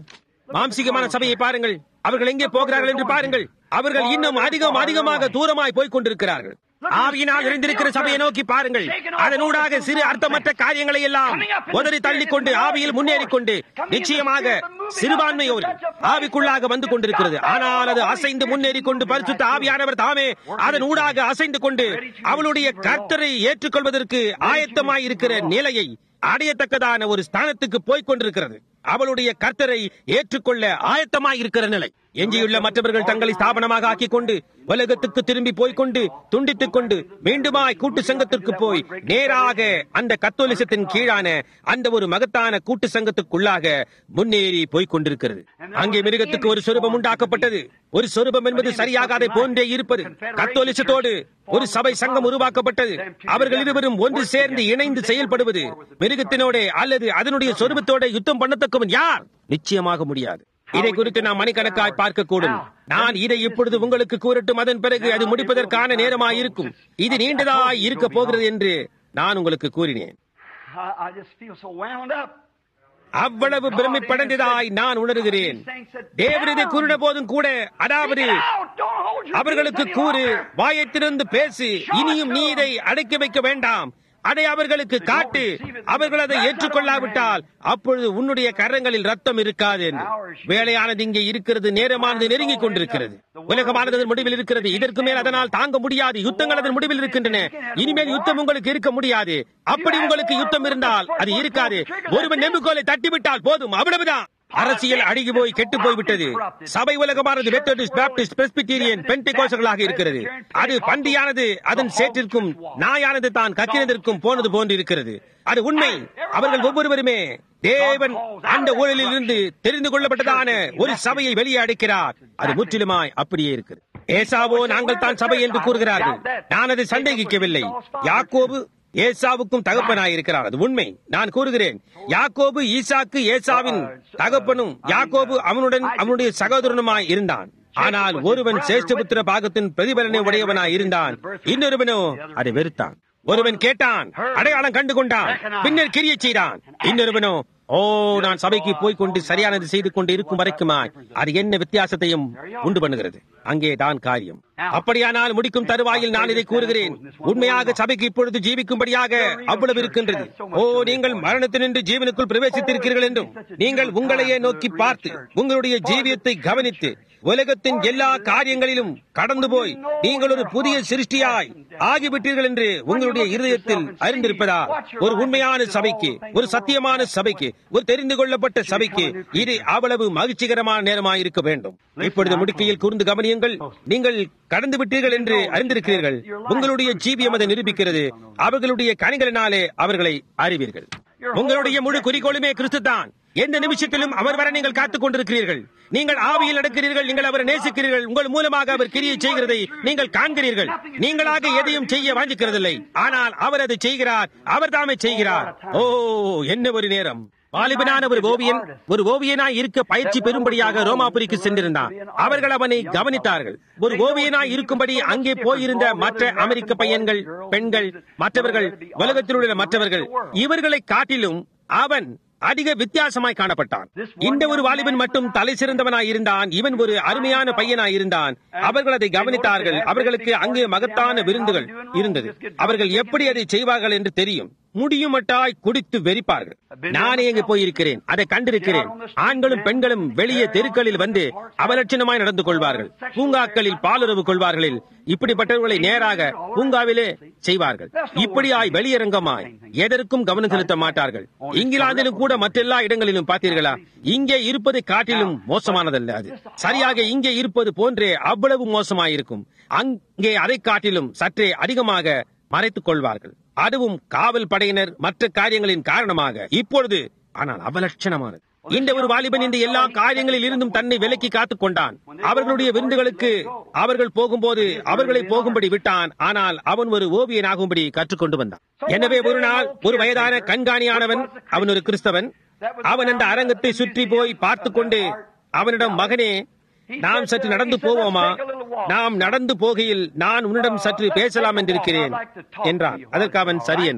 மாம்சிகமான சபையை பாருங்கள் அவர்கள் எங்கே போகிறார்கள் என்று பாருங்கள் அவர்கள் இன்னும் அதிகம் அதிகமாக தூரமாய் போய்க் கொண்டிருக்கிறார்கள் ஆவியினால் இருந்திருக்கிற சபையை நோக்கி பாருங்கள் அதனூடாக சிறு அர்த்தமற்ற காரியங்களை எல்லாம் உதறி தள்ளிக்கொண்டு ஆவியில் முன்னேறிக் கொண்டு நிச்சயமாக சிறுபான்மையோர் ஆவிக்குள்ளாக வந்து கொண்டிருக்கிறது ஆனால் அது அசைந்து முன்னேறிக் கொண்டு பரிசுத்த ஆவியானவர் தாமே அதன் ஊடாக அசைந்து கொண்டு அவளுடைய கர்த்தரை ஏற்றுக்கொள்வதற்கு ஆயத்தமாய் இருக்கிற நிலையை அடையத்தக்கதான ஒரு ஸ்தானத்துக்கு போய்க் கொண்டிருக்கிறது அவளுடைய கர்த்தரை ஏற்றுக்கொள்ள ஆயத்தமாய் இருக்கிற நிலை எஞ்சியுள்ள மற்றவர்கள் தங்களை ஸ்தாபனமாக ஆக்கிக் கொண்டு உலகத்துக்கு திரும்பி போய்க்கொண்டு துண்டித்துக் கொண்டு மீண்டுமாய் கூட்டு சங்கத்திற்கு போய் நேராக அந்த கத்தோலிசத்தின் கீழான அந்த ஒரு மகத்தான கூட்டு சங்கத்துக்குள்ளாக முன்னேறி போய்க் கொண்டிருக்கிறது அங்கே மிருகத்துக்கு ஒரு சொரூபம் உண்டாக்கப்பட்டது ஒரு சொரூபம் என்பது சரியாக அதை போன்றே இருப்பது கத்தோலிசத்தோடு ஒரு சபை சங்கம் உருவாக்கப்பட்டது அவர்கள் இருவரும் ஒன்று சேர்ந்து இணைந்து செயல்படுவது மிருகத்தினோட அல்லது அதனுடைய சொரூபத்தோட யுத்தம் பண்ணத்தக்கவன் யார் நிச்சயமாக முடியாது இதை குறித்து நாம் மணிக்கணக்காய் பார்க்கக்கூடும் நான் இதை இப்பொழுது உங்களுக்கு கூறட்டும் அதன் பிறகு அது முடிப்பதற்கான நேரமாய் இருக்கும் இது நீண்டதாய் இருக்க போகிறது என்று நான் உங்களுக்கு கூறினேன் I, I just feel so wound up. அவ்வளவு பிரமிப்படைந்ததாய் நான் உணர்கிறேன் தேவன் இதை கூறின போதும் கூட அதாவது Get out! Don't hold your அவர்களுக்கு peace any கூறு longer. வாயத்திலிருந்து பேசி இனியும் நீ இதை அடக்கி வைக்க வேண்டாம் அதை அவர்களுக்கு காட்டு அவர்கள் அதை ஏற்றுக்கொள்ளாவிட்டால் அப்பொழுது உன்னுடைய கரங்களில் ரத்தம் இருக்காது என்று வேலையானது இங்கே இருக்கிறது நேரமானது நெருங்கிக் கொண்டிருக்கிறது உலகமானது அதன் முடிவில் இருக்கிறது இதற்கு மேல் அதனால் தாங்க முடியாது யுத்தங்கள் அதன் முடிவில் இருக்கின்றன இனிமேல் யுத்தம் உங்களுக்கு இருக்க முடியாது அப்படி உங்களுக்கு யுத்தம் இருந்தால் அது இருக்காது ஒருவன் நெம்புகோலை தட்டிவிட்டால் போதும் அவ்வளவுதான் அரசியல் அழுகி போய் கெட்டு போய்விட்டது சபை உலகமானது மெத்தடிஸ்ட் பாப்டிஸ்ட் பெஸ்பிட்டீரியன் பென்டிகோசர்களாக இருக்கிறது அது பண்டியானது அதன் சேற்றிற்கும் நாயானது தான் கத்தினதற்கும் போனது போன்று இருக்கிறது அது உண்மை அவர்கள் ஒவ்வொருவருமே தேவன் அந்த ஊழலில் இருந்து தெரிந்து கொள்ளப்பட்டதான ஒரு சபையை வெளியே அடைக்கிறார் அது முற்றிலுமாய் அப்படியே இருக்கிறது ஏசாவோ நாங்கள் தான் சபை என்று கூறுகிறார்கள் நான் அதை சந்தேகிக்கவில்லை யாக்கோபு ஏசாவுக்கும் தகப்பனாய் இருக்கிறார் அது உண்மை நான் கூறுகிறேன் யாக்கோபு ஈசாக்கு ஏசாவின் தகப்பனும் யாக்கோபு அவனுடன் அவனுடைய சகோதரனுமாய் இருந்தான் ஆனால் ஒருவன் சேஷ்டபுத்திர பாகத்தின் பிரதிபலனை உடையவனாய் இருந்தான் இன்னொருவனோ அதை வெறுத்தான் ஒருவன் கேட்டான் அடையாளம் கண்டு கொண்டான் பின்னர் கிரிய செய்தான் இன்னொருவனோ ஓ நான் சபைக்கு போய் கொண்டு சரியானது செய்து கொண்டு இருக்கும் வரைக்குமாய் அது என்ன வித்தியாசத்தையும் உண்டு பண்ணுகிறது அங்கே தான் காரியம் அப்படியானால் முடிக்கும் தருவாயில் நான் இதை கூறுகிறேன் உண்மையாக சபைக்கு இப்பொழுது ஜீவிக்கும்படியாக அவ்வளவு இருக்கின்றது ஓ நீங்கள் மரணத்தினின்று ஜீவனுக்குள் பிரவேசித்திருக்கிறீர்கள் என்றும் நீங்கள் உங்களையே நோக்கி பார்த்து உங்களுடைய ஜீவியத்தை கவனித்து உலகத்தின் எல்லா காரியங்களிலும் கடந்து போய் நீங்கள் ஒரு புதிய சிருஷ்டியாய் ஆகிவிட்டீர்கள் என்று உங்களுடைய இருதயத்தில் அறிந்திருப்பதா ஒரு உண்மையான சபைக்கு ஒரு சத்தியமான சபைக்கு ஒரு தெரிந்து கொள்ளப்பட்ட சபைக்கு இது அவ்வளவு மகிழ்ச்சிகரமான நேரமாய் இருக்க வேண்டும் இப்பொழுது முடிக்கையில் கூர்ந்து கவனியுங்கள் நீங்கள் கடந்து விட்டீர்கள் என்று அறிந்திருக்கிறீர்கள் உங்களுடைய ஜீவியம் அதை நிரூபிக்கிறது அவர்களுடைய கனிகளினாலே அவர்களை அறிவீர்கள் உங்களுடைய முழு குறிக்கோளுமே கிறிஸ்து தான் எந்த நிமிஷத்திலும் அவர் வர நீங்கள் காத்துக் கொண்டிருக்கிறீர்கள் நீங்கள் ஆவியில் நடக்கிறீர்கள் நீங்கள் அவரை நேசிக்கிறீர்கள் உங்கள் மூலமாக அவர் கிரியை செய்கிறதை நீங்கள் காண்கிறீர்கள் நீங்களாக எதையும் செய்ய வாஞ்சிக்கிறதில்லை ஆனால் அவர் அதை செய்கிறார் அவர் தாமே செய்கிறார் ஓ என்ன ஒரு நேரம் வாலிபனான ஒரு ஓவியன் ஒரு ஓவியனாய் இருக்க பயிற்சி பெறும்படியாக ரோமாபுரிக்கு சென்றிருந்தான் அவர்கள் அவனை கவனித்தார்கள் ஒரு ஓவியனாய் இருக்கும்படி அங்கே போயிருந்த மற்ற அமெரிக்க பையன்கள் பெண்கள் மற்றவர்கள் உலகத்தில் உள்ள மற்றவர்கள் இவர்களை காட்டிலும் அவன் அதிக வித்தியாசமாய் காணப்பட்டான் இந்த ஒரு வாலிபன் மட்டும் தலை சிறந்தவனாய் இருந்தான் இவன் ஒரு அருமையான பையனாய் இருந்தான் அவர்கள் அதை கவனித்தார்கள் அவர்களுக்கு அங்கே மகத்தான விருந்துகள் இருந்தது அவர்கள் எப்படி அதை செய்வார்கள் என்று தெரியும் முடியுமட்டாய் குடித்து வெறிப்பார்கள் நானே இங்கு போயிருக்கிறேன் அதை கண்டிருக்கிறேன் ஆண்களும் பெண்களும் வெளியே தெருக்களில் வந்து அவலட்சணமாய் நடந்து கொள்வார்கள் பூங்காக்களில் பாலுறவு கொள்வார்களில் இப்படிப்பட்டவர்களை நேராக பூங்காவிலே செய்வார்கள் இப்படியாய் வெளியரங்கமாய் எதற்கும் கவனம் செலுத்த மாட்டார்கள் இங்கிலாந்திலும் கூட மற்றெல்லா இடங்களிலும் பார்த்தீர்களா இங்கே இருப்பது காட்டிலும் மோசமானதல்ல அது சரியாக இங்கே இருப்பது போன்றே அவ்வளவு மோசமாயிருக்கும் அங்கே அதை காட்டிலும் சற்றே அதிகமாக மறைத்துக் கொள்வார்கள் அதுவும் காவல் படையினர் மற்ற காரியங்களின் காரணமாக இப்பொழுது ஆனால் அவலட்சணமானது இந்த ஒரு வாலிபன் இந்த எல்லா காரியங்களில் இருந்தும் தன்னை விலக்கி காத்துக் கொண்டான் அவர்களுடைய விருந்துகளுக்கு அவர்கள் போகும்போது அவர்களை போகும்படி விட்டான் ஆனால் அவன் ஒரு ஓவியனாகும்படி கற்றுக்கொண்டு வந்தான் எனவே ஒரு நாள் ஒரு வயதான கண்காணியானவன் அவன் ஒரு கிறிஸ்தவன் அவன் அந்த அரங்கத்தை சுற்றி போய் பார்த்து கொண்டு அவனிடம் மகனே நாம் சற்று நடந்து போவோமா நாம் நடந்து போகையில் நான் உன்னிடம் சற்று பேசலாம் என்றிருக்கிறேன் என்றான் அதற்கு அவன் சரி என்றான்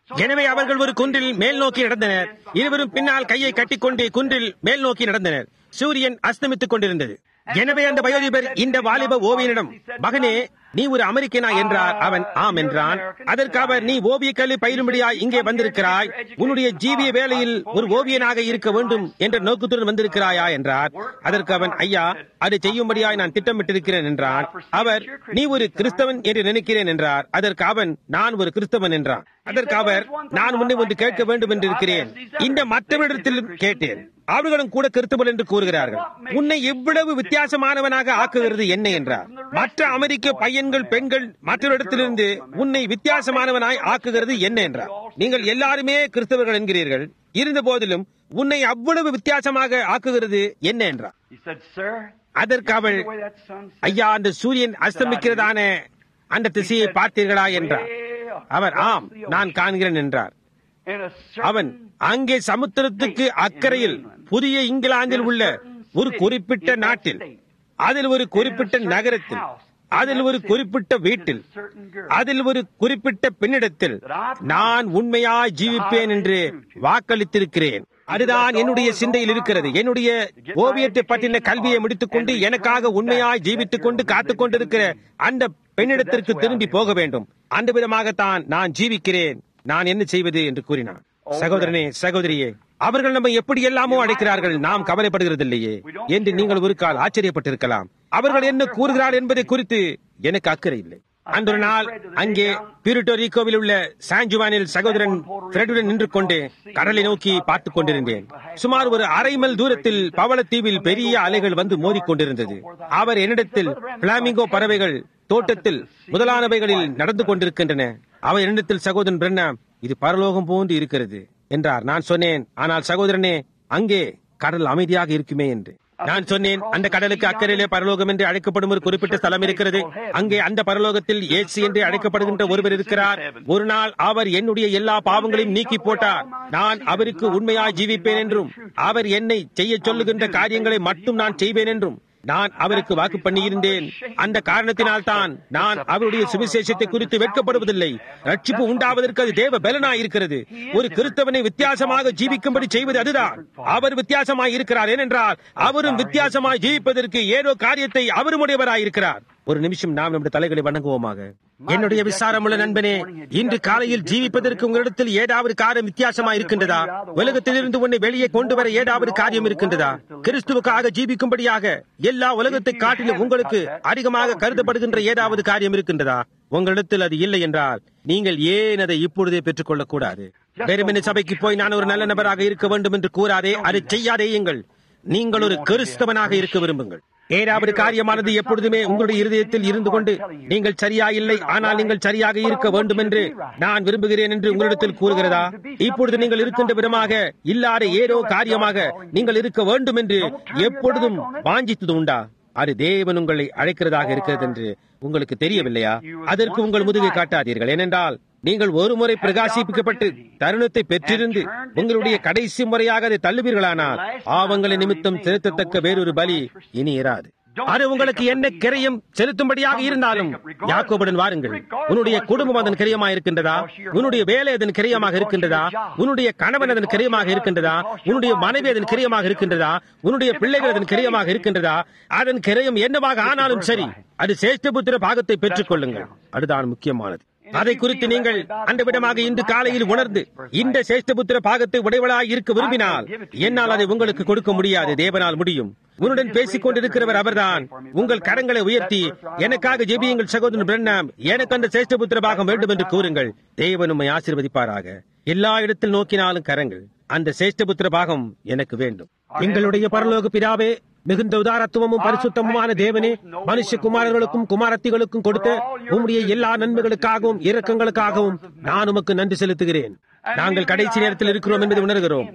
எனவே அவர்கள் ஒரு குன்றில் மேல் நோக்கி நடந்தனர் இருவரும் பின்னால் கையை கட்டிக்கொண்டு குன்றில் மேல் நோக்கி நடந்தனர் சூரியன் அஸ்தமித்துக் கொண்டிருந்தது எனவே அந்த வயோதிபர் இந்த வாலிப ஓவியனிடம் மகனே நீ ஒரு அமெரிக்கனா என்றார் அவன் ஆம் என்றான் அதற்கு அவர் நீ ஓவிய கல்வி பயிலும்படியாய் இங்கே வந்திருக்கிறாய் உன்னுடைய ஜீவிய வேலையில் ஒரு ஓவியனாக இருக்க வேண்டும் என்ற நோக்கத்துடன் வந்திருக்கிறாயா என்றார் அதற்கு அவன் ஐயா அதை செய்யும்படியாய் நான் திட்டமிட்டிருக்கிறேன் என்றான் அவர் நீ ஒரு கிறிஸ்தவன் என்று நினைக்கிறேன் என்றார் அதற்கு அவன் நான் ஒரு கிறிஸ்தவன் என்றான் அதற்கு அவர் நான் உன்னை ஒன்று கேட்க வேண்டும் என்று இருக்கிறேன் இந்த மற்றவரிடத்திலும் கேட்டேன் அவர்களும் கூட கிறிஸ்தவன் என்று கூறுகிறார்கள் உன்னை இவ்வளவு வித்தியாசமானவனாக ஆக்குகிறது என்ன என்றார் மற்ற அமெரிக்க பையன்கள் பெண்கள் மற்றவரிடத்திலிருந்து உன்னை வித்தியாசமானவனாய் ஆக்குகிறது என்ன என்றார் நீங்கள் எல்லாருமே கிறிஸ்தவர்கள் என்கிறீர்கள் இருந்த போதிலும் உன்னை அவ்வளவு வித்தியாசமாக ஆக்குகிறது என்ன என்றார் He said, Sir, அதற்கு அவள் the way that sun sets, ஐயா அந்த சூரியன் அஸ்தமிக்கிறதான அந்த திசையை பார்த்தீர்களா என்றார் அவர் ஆம் நான் காண்கிறேன் என்றார் in a அவன் certain அங்கே சமுத்திரத்துக்கு அக்கறையில் புதிய இங்கிலாந்தில் உள்ள ஒரு குறிப்பிட்ட நாட்டில் அதில் ஒரு குறிப்பிட்ட நகரத்தில் அதில் ஒரு குறிப்பிட்ட வீட்டில் அதில் ஒரு குறிப்பிட்ட பெண்ணிடத்தில் நான் உண்மையாய் ஜீவிப்பேன் என்று வாக்களித்திருக்கிறேன் அதுதான் என்னுடைய சிந்தையில் இருக்கிறது என்னுடைய ஓவியத்தை பற்றின கல்வியை முடித்துக் கொண்டு எனக்காக உண்மையாய் ஜீவித்துக் கொண்டு காத்துக் கொண்டிருக்கிற அந்த பெண்ணிடத்திற்கு திரும்பி போக வேண்டும் அந்த விதமாகத்தான் நான் ஜீவிக்கிறேன் நான் என்ன செய்வது என்று கூறினான் சகோதரனே சகோதரியே அவர்கள் நம்ம எப்படி எல்லாமோ அழைக்கிறார்கள் நாம் கவலைப்படுகிறதில்லையே என்று நீங்கள் ஒரு கால் ஆச்சரியப்பட்டிருக்கலாம் அவர்கள் என்ன கூறுகிறார் என்பதை குறித்து எனக்கு அக்கறை இல்லை அன்றொரு நாள் அங்கே பியூரிட்டோ ரீகோவில் உள்ள சாஞ்சுவானில் சகோதரன் பிரெட்டுடன் நின்று கொண்டு கடலை நோக்கி பார்த்துக் கொண்டிருந்தேன் சுமார் ஒரு அரை மைல் தூரத்தில் பவளத்தீவில் பெரிய அலைகள் வந்து மோதிக்கொண்டிருந்தது அவர் என்னிடத்தில் பிளாமிங்கோ பறவைகள் தோட்டத்தில் முதலானவைகளில் நடந்து கொண்டிருக்கின்றன அவர் என்னிடத்தில் சகோதரன் பிரண்ணா இது பரலோகம் போன்று இருக்கிறது என்றார் நான் சொன்னேன் ஆனால் சகோதரனே அங்கே கடல் அமைதியாக இருக்குமே என்று நான் சொன்னேன் அந்த கடலுக்கு அக்கறையிலே பரலோகம் என்று அழைக்கப்படும் ஒரு குறிப்பிட்ட ஸ்தலம் இருக்கிறது அங்கே அந்த பரலோகத்தில் ஏசி என்று அழைக்கப்படுகின்ற ஒருவர் இருக்கிறார் ஒரு நாள் அவர் என்னுடைய எல்லா பாவங்களையும் நீக்கி போட்டார் நான் அவருக்கு உண்மையாய் ஜீவிப்பேன் என்றும் அவர் என்னை செய்ய சொல்லுகின்ற காரியங்களை மட்டும் நான் செய்வேன் என்றும் நான் அவருக்கு வாக்கு பண்ணியிருந்தேன் அந்த காரணத்தினால் தான் நான் அவருடைய சுவிசேஷத்தை குறித்து வெட்கப்படுவதில்லை ரட்சிப்பு உண்டாவதற்கு அது தேவ பலனாய் இருக்கிறது ஒரு கிறிஸ்தவனை வித்தியாசமாக ஜீவிக்கும்படி செய்வது அதுதான் அவர் வித்தியாசமாய் இருக்கிறார் ஏனென்றால் அவரும் வித்தியாசமாய் ஜீவிப்பதற்கு ஏதோ காரியத்தை அவரும் உடையவராய் இருக்கிறார் ஒரு நிமிஷம் நாம் நம்முடைய தலைகளை வணங்குவோமாக என்னுடைய விசாரமுள்ள நண்பனே இன்று காலையில் ஜீவிப்பதற்கு உங்களிடத்தில் ஏதாவது காரியம் வித்தியாசமா இருக்கின்றதா உலகத்திலிருந்து உன்னை வெளியே கொண்டு வர ஏதாவது காரியம் இருக்கின்றதா கிறிஸ்துவுக்காக ஜீவிக்கும்படியாக எல்லா உலகத்தை காட்டிலும் உங்களுக்கு அதிகமாக கருதப்படுகின்ற ஏதாவது காரியம் இருக்கின்றதா உங்களிடத்தில் அது இல்லை என்றால் நீங்கள் ஏன் அதை இப்பொழுதே பெற்றுக் கொள்ளக் கூடாது வெறுமனே சபைக்கு போய் நான் ஒரு நல்ல நபராக இருக்க வேண்டும் என்று கூறாதே அதை செய்யாதேயுங்கள் நீங்கள் ஒரு கிறிஸ்தவனாக இருக்க விரும்புங்கள் ஏதாவது காரியமானது எப்பொழுதுமே உங்களுடைய இருதயத்தில் இருந்து கொண்டு நீங்கள் சரியா இல்லை ஆனால் நீங்கள் சரியாக இருக்க வேண்டும் என்று நான் விரும்புகிறேன் என்று உங்களிடத்தில் கூறுகிறதா இப்பொழுது நீங்கள் இருக்கின்ற விதமாக இல்லாத ஏதோ காரியமாக நீங்கள் இருக்க வேண்டும் என்று எப்பொழுதும் வாஞ்சித்தது உண்டா அது தேவன் உங்களை அழைக்கிறதாக இருக்கிறது என்று உங்களுக்கு தெரியவில்லையா அதற்கு உங்கள் முதுகை காட்டாதீர்கள் ஏனென்றால் நீங்கள் ஒரு முறை பிரகாசிப்பிக்கப்பட்டு தருணத்தை பெற்றிருந்து உங்களுடைய கடைசி முறையாக அதை தள்ளுவீர்களானால் ஆவங்களை நிமித்தம் செலுத்தத்தக்க வேறொரு பலி இனி இராது அது உங்களுக்கு என்ன கிரையும் செலுத்தும்படியாக இருந்தாலும் யாக்கோபுடன் வாருங்கள் உன்னுடைய குடும்பம் அதன் கிரியமாக இருக்கின்றதா உன்னுடைய வேலை அதன் கிரியமாக இருக்கின்றதா உன்னுடைய கணவன் அதன் கிரியமாக இருக்கின்றதா உன்னுடைய மனைவி அதன் கிரியமாக இருக்கின்றதா உன்னுடைய பிள்ளைகள் அதன் கிரியமாக இருக்கின்றதா அதன் கிரயம் என்னவாக ஆனாலும் சரி அது சேஷ்டபுத்திர பாகத்தை பெற்றுக் கொள்ளுங்கள் அதுதான் முக்கியமானது அதை குறித்து நீங்கள் அந்த விடமாக இன்று காலையில் உணர்ந்து இந்த சேஷ்டபுத்திர பாகத்தை உடையவளாய் இருக்க விரும்பினால் என்னால் அதை உங்களுக்கு கொடுக்க முடியாது தேவனால் முடியும் உன்னுடன் பேசிக் கொண்டிருக்கிறவர் அவர்தான் உங்கள் கரங்களை உயர்த்தி எனக்காக ஜெபியுங்கள் சகோதரன் பிரண்ணாம் எனக்கு அந்த சேஷ்டபுத்திர பாகம் வேண்டும் என்று கூறுங்கள் தேவன் உம்மை ஆசீர்வதிப்பாராக எல்லா இடத்தில் நோக்கினாலும் கரங்கள் அந்த சேஷ்டபுத்திர பாகம் எனக்கு வேண்டும் எங்களுடைய பரலோக பிதாவே மிகுந்த உதாரத்துவமும் பரிசுத்தமுமான தேவனே மனுஷகுமாரர்களுக்கும் குமாரத்திகளுக்கும் கொடுத்த உம்முடைய எல்லா நன்மைகளுக்காகவும் இரக்கங்களுக்காகவும் நான் உமக்கு நன்றி செலுத்துகிறேன் நாங்கள் கடைசி நேரத்தில் இருக்கிறோம் என்பதை உணர்கிறோம்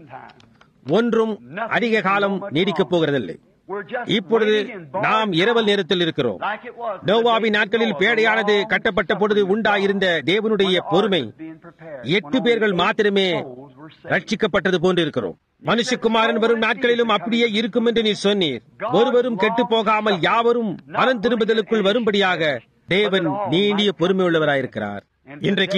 ஒன்றும் அதிக காலம் நீடிக்கப் போகிறதில்லை இப்பொழுது நாம் இரவல் நேரத்தில் இருக்கிறோம் நோவாவின் நாட்களில் பேடையானது கட்டப்பட்ட பொழுது உண்டாயிருந்த தேவனுடைய பொறுமை எட்டு பேர்கள் மாத்திரமே ரட்சிக்கப்பட்டது போன்று இருக்கிறோம் மனுஷகுமாரன் வரும் நாட்களிலும் அப்படியே இருக்கும் என்று நீ சொன்னீர் ஒருவரும் கெட்டு போகாமல் யாவரும் மனம் திரும்புதலுக்குள் வரும்படியாக தேவன் நீண்டிய பொறுமை உள்ளவராயிருக்கிறார் இன்றைக்கு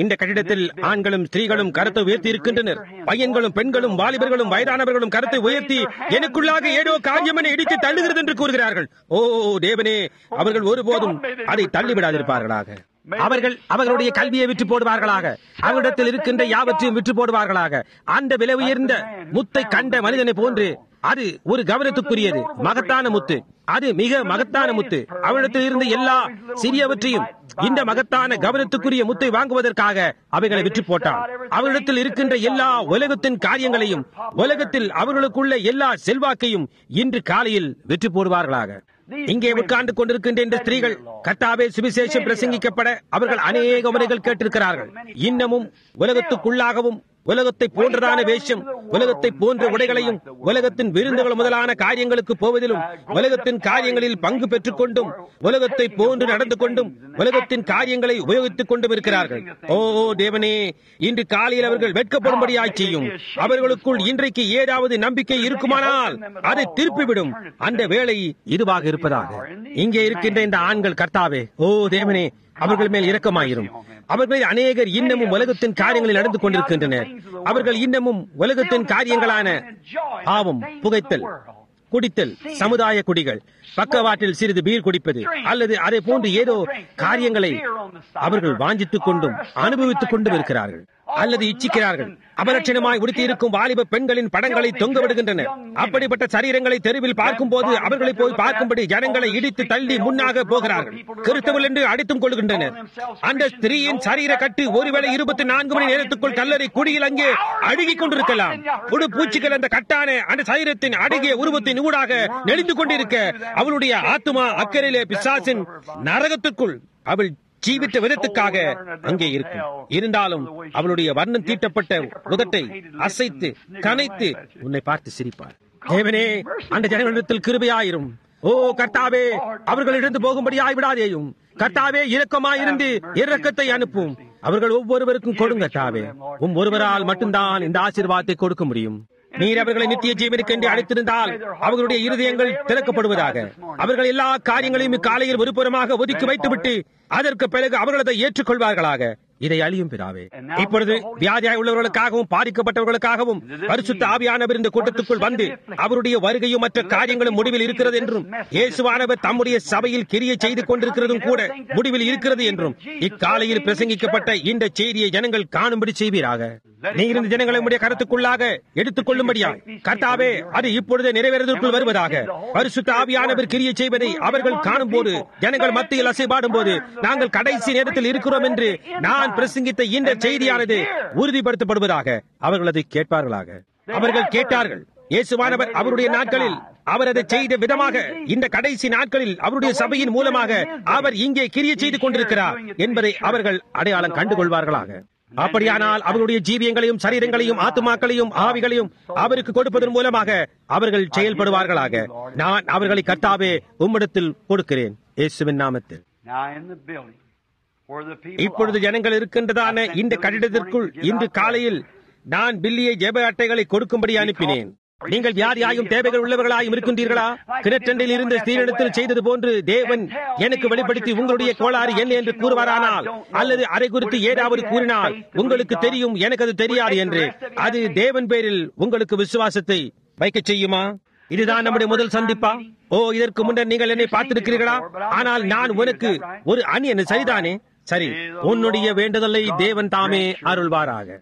இந்த கட்டிடத்தில் ஆண்களும் ஸ்திரீகளும் கருத்தை உயர்த்தி இருக்கின்றனர் பையன்களும் பெண்களும் வாலிபர்களும் வயதானவர்களும் கருத்தை உயர்த்தி எனக்குள்ளாக ஏதோ காரியம் என இடித்து தள்ளுகிறது என்று கூறுகிறார்கள் ஓ தேவனே அவர்கள் ஒருபோதும் அதை தள்ளிவிடாதிருப்பார்களாக அவர்கள் அவர்களுடைய கல்வியை விற்று போடுவார்களாக அவரிடத்தில் இருக்கின்ற யாவற்றையும் விற்று போடுவார்களாக அந்த விலை உயர்ந்த முத்தை கண்ட மனிதனை போன்று அது ஒரு கவனத்துக்குரியது மகத்தான முத்து அது மிக மகத்தான முத்து அவரிடத்தில் இருந்த எல்லா சிறியவற்றையும் இந்த மகத்தான கவனத்துக்குரிய முத்தை வாங்குவதற்காக அவைகளை விற்று போட்டான் அவரிடத்தில் இருக்கின்ற எல்லா உலகத்தின் காரியங்களையும் உலகத்தில் அவர்களுக்குள்ள எல்லா செல்வாக்கையும் இன்று காலையில் விற்று போடுவார்களாக இங்கே உட்கார்ந்து கொண்டிருக்கின்ற இந்த ஸ்திரீகள் கத்தாவே சுவிசேஷம் பிரசங்கிக்கப்பட அவர்கள் அநேக முறைகள் கேட்டிருக்கிறார்கள் இன்னமும் உலகத்துக்குள்ளாகவும் உலகத்தை போன்றதான வேஷம் உலகத்தை போன்ற உடைகளையும் உலகத்தின் விருந்துகள் முதலான காரியங்களுக்கு போவதிலும் உலகத்தின் காரியங்களில் பங்கு பெற்றுக் கொண்டும் உலகத்தை போன்று நடந்து கொண்டும் உலகத்தின் காரியங்களை உபயோகித்துக் கொண்டும் இருக்கிறார்கள் ஓ தேவனே இன்று காலையில் அவர்கள் வெட்கப்படும்படியாய் செய்யும் அவர்களுக்குள் இன்றைக்கு ஏதாவது நம்பிக்கை இருக்குமானால் அதை திருப்பிவிடும் அந்த வேலை இதுவாக இருப்பதாக இங்கே இருக்கின்ற இந்த ஆண்கள் கர்த்தாவே ஓ தேவனே அவர்கள் மேல் இரக்கமாயிரும் அவர்கள் அநேகர் இன்னமும் உலகத்தின் காரியங்களில் நடந்து கொண்டிருக்கின்றனர் அவர்கள் இன்னமும் உலகத்தின் காரியங்களான பாவம் புகைத்தல் குடித்தல் சமுதாய குடிகள் பக்கவாட்டில் சிறிது பீர் குடிப்பது அல்லது அதை போன்று ஏதோ காரியங்களை அவர்கள் வாஞ்சித்துக் கொண்டும் அனுபவித்துக் கொண்டும் இருக்கிறார்கள் அல்லது இச்சிக்கிறார்கள் அபலட்சணமாய் உடுத்தி இருக்கும் வாலிப பெண்களின் படங்களை தொங்க விடுகின்றனர் அப்படிப்பட்ட சரீரங்களை தெருவில் பார்க்கும் போது அவர்களை போய் பார்க்கும்படி ஜனங்களை இடித்து தள்ளி முன்னாக போகிறார்கள் கிறிஸ்தவர்கள் என்று அடித்தும் கொள்கின்றனர் அந்த ஸ்திரீயின் சரீர கட்டு ஒருவேளை இருபத்தி நான்கு மணி நேரத்துக்குள் கல்லறை குடியில் அங்கே அழுகிக் கொண்டிருக்கலாம் புடு பூச்சிகள் அந்த கட்டான அந்த சரீரத்தின் அழுகிய உருவத்தின் ஊடாக நெளிந்து கொண்டிருக்க அவளுடைய ஆத்துமா அக்கறையிலே பிசாசின் நரகத்திற்குள் அவள் ஜீவித்த விதத்துக்காக அங்கே இருக்கும் இருந்தாலும் அவளுடைய வர்ணம் தீட்டப்பட்ட உதட்டை அசைத்து கனைத்து உன்னை பார்த்து சிரிப்பார் தேவனே அந்த ஜனங்களிடத்தில் கிருபையாயிரும் ஓ கர்த்தாவே அவர்கள் இருந்து போகும்படி ஆய்விடாதேயும் கர்த்தாவே இரக்கமாயிருந்து இரக்கத்தை அனுப்பும் அவர்கள் ஒவ்வொருவருக்கும் கொடுங்க தாவே உம் ஒருவரால் மட்டும்தான் இந்த ஆசீர்வாதத்தை கொடுக்க முடியும் நீர் அவர்களை நித்திய ஜீவனுக்கென்று அழைத்திருந்தால் அவர்களுடைய இருதயங்கள் திறக்கப்படுவதாக அவர்கள் எல்லா காரியங்களையும் இக்காலையில் ஒருபுறமாக ஒதுக்கி வைத்துவிட்டு அதற்கு பிறகு அவர்கள் அதை ஏற்றுக்கொள்வார்களாக இதை அழியும் பிதாவே இப்பொழுது வியாதியாய் உள்ளவர்களுக்காகவும் பாதிக்கப்பட்டவர்களுக்காகவும் பரிசுத்த ஆவியானவர் இந்த கூட்டத்துக்குள் வந்து அவருடைய வருகையும் மற்ற காரியங்களும் முடிவில் இருக்கிறது என்றும் இயேசுவானவர் தம்முடைய சபையில் கிரியை செய்து கொண்டிருக்கிறதும் கூட முடிவில் இருக்கிறது என்றும் இக்காலையில் பிரசங்கிக்கப்பட்ட இந்த செய்தியை ஜனங்கள் காணும்படி செய்வீராக நீர் இந்த ஜனங்களை உடைய கருத்துக்குள்ளாக எடுத்துக் கொள்ளும்படியா கர்த்தாவே அது இப்பொழுது நிறைவேறதற்குள் வருவதாக பரிசுத்த ஆவியானவர் கிரியை செய்வதை அவர்கள் காணும் போது ஜனங்கள் மத்தியில் அசைபாடும் போது நாங்கள் கடைசி நேரத்தில் இருக்கிறோம் என்று நான் பிரசங்கித்த இந்த செய்தியானது உறுதிப்படுத்தப்படுவதாக அவர்கள் அதை கேட்பார்களாக அவர்கள் கேட்டார்கள் இயேசுவானவர் அவருடைய நாட்களில் அவர் அதை செய்த விதமாக இந்த கடைசி நாட்களில் அவருடைய சபையின் மூலமாக அவர் இங்கே கிரியை செய்து கொண்டிருக்கிறார் என்பதை அவர்கள் அடையாளம் கண்டுகொள்வார்களாக அப்படியானால் அவருடைய ஜீவியங்களையும் சரீரங்களையும் ஆத்துமாக்களையும் ஆவிகளையும் அவருக்கு கொடுப்பதன் மூலமாக அவர்கள் செயல்படுவார்களாக நான் அவர்களை கர்த்தாவே உம்மிடத்தில் கொடுக்கிறேன் இயேசுவின் நாமத்தில் Now in the building where the people இப்பொழுது are, ஜனங்கள் இருக்கின்றதான இந்த கட்டிடத்திற்குள் இன்று காலையில் நான் பில்லியை ஜெப அட்டைகளை கொடுக்கும்படி அனுப்பினேன் நீங்கள் வியாதியாயும் தேவைகள் உள்ளவர்களாயும் இருக்கின்றீர்களா கிணற்றண்டில் இருந்த ஸ்ரீனிடத்தில் செய்தது போன்று தேவன் எனக்கு வெளிப்படுத்தி உங்களுடைய கோளாறு என்ன என்று கூறுவாரானால் அல்லது அதை குறித்து ஏதாவது கூறினால் உங்களுக்கு தெரியும் எனக்கு அது தெரியாது என்று அது தேவன் பேரில் உங்களுக்கு விசுவாசத்தை வைக்க செய்யுமா இதுதான் நம்முடைய முதல் சந்திப்பா ஓ இதற்கு முன்னர் நீங்கள் என்னை பார்த்திருக்கிறீர்களா ஆனால் நான் உனக்கு ஒரு அணியன் சரிதானே சரி உன்னுடைய வேண்டுதலை தேவன் தாமே அருள்வாராக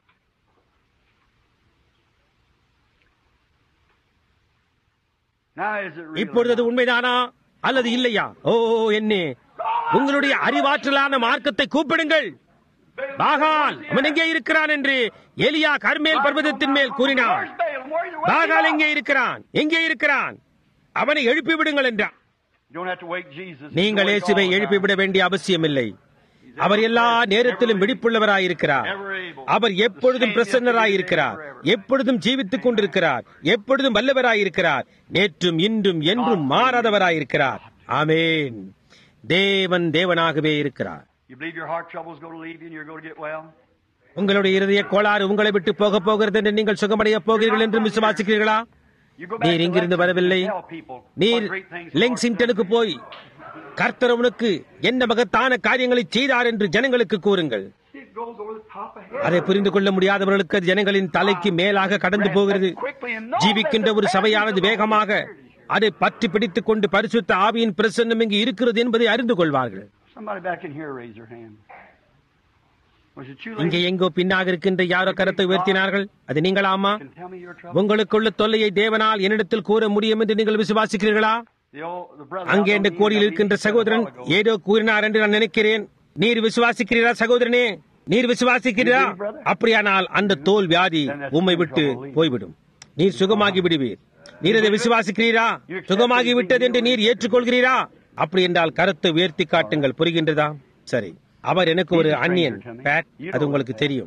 now is it real? இப்பொழுது அது உண்மைதானா அல்லது இல்லையா ஓ என்னே உங்களுடைய அறிவாற்றலான மார்க்கத்தை கூப்பிடுங்கள் பாகால் அவன் எங்கே இருக்கிறான் என்று எலியா கர்மேல் பர்வதத்தின் மேல் கூறினான் Where's Balaam? Where you- where Baal you எங்கே இருக்கிறான் எங்கே இருக்கிறான் அவனை எழுப்பி விடுங்கள் என்றான் You don't have to wake Jesus. நீங்கள் He's awake இயேசுவை all the எழுப்பி time. விட வேண்டிய அவசியமில்லை அவர் எல்லா நேரத்திலும் விழிப்புள்ளவராயிருக்கிறார் அவர் எப்பொழுதும் பிரசன்னராயிருக்கிறார் எப்பொழுதும் ஜீவித்துக் கொண்டிருக்கிறார் எப்பொழுதும் வல்லவராயிருக்கிறார் நேற்றும் இன்றும் என்றும் மாறாதவராயிருக்கிறார் ஆமேன் தேவன் தேவனாகவே இருக்கிறார் You believe your heart trouble is going to leave you and you're going to get well? உங்களுடைய இருதய கோளாறு உங்களை விட்டு போக போகிறது என்று நீங்கள் சுகமடைய போகிறீர்கள் என்று விசுவாசிக்கிறீர்களா You go back நீர் to இங்கிருந்து Lexington வரவில்லை and tell people நீர் what great things the Lord லெங்சிங்டனுக்கு done. போய் கர்த்தர் உனக்கு என்ன மகத்தான காரியங்களை செய்தார் என்று ஜனங்களுக்கு கூறுங்கள் it goes over the top of heaven. அதை புரிந்து கொள்ள முடியாதவர்களுக்கு அது ஜனங்களின் தலைக்கு மேலாக கடந்து போகிறது ஜீவிக்கின்ற ஒரு சபையானது வேகமாக அதை பற்றி பிடித்துக் கொண்டு பரிசுத்த ஆவியின் பிரசன்னம் இங்கு இருக்கிறது என்பதை அறிந்து கொள்வார்கள் Somebody back in here raise their hand. Was it you இங்கே ladies? எங்கோ பின்னாக இருக்கின்ற யாரோ கரத்தை உயர்த்தினார்கள் அது நீங்களாமா Can tell me your trouble? உங்களுக்குள்ள தொல்லையை தேவனால் என்னிடத்தில் கூற முடியும் என்று நீங்கள் விசுவாசிக்கிறீர்களா The old, the brother அங்கே out இந்த on the கோடியில் end, இருக்கின்ற he said a சகோதரன் while ago, ஏதோ கூறினார் என்று நான் நினைக்கிறேன் நீர் விசுவாசிக்கிறீரா சகோதரனே நீர் விசுவாசிக்கிறீரா அப்படியானால் அந்த தோல் வியாதி உம்மை விட்டு போய்விடும் நீர் சுகமாகி விடுவீர் நீர் அதை விசுவாசிக்கிறீரா சுகமாகி விட்டது என்று நீர் ஏற்றுக்கொள்கிறீரா அப்படி என்றால் கருத்தை உயர்த்தி காட்டுங்கள் புரிகின்றதா சரி அவர் எனக்கு ஒரு அந்நியன் பேட் அது உங்களுக்கு தெரியும்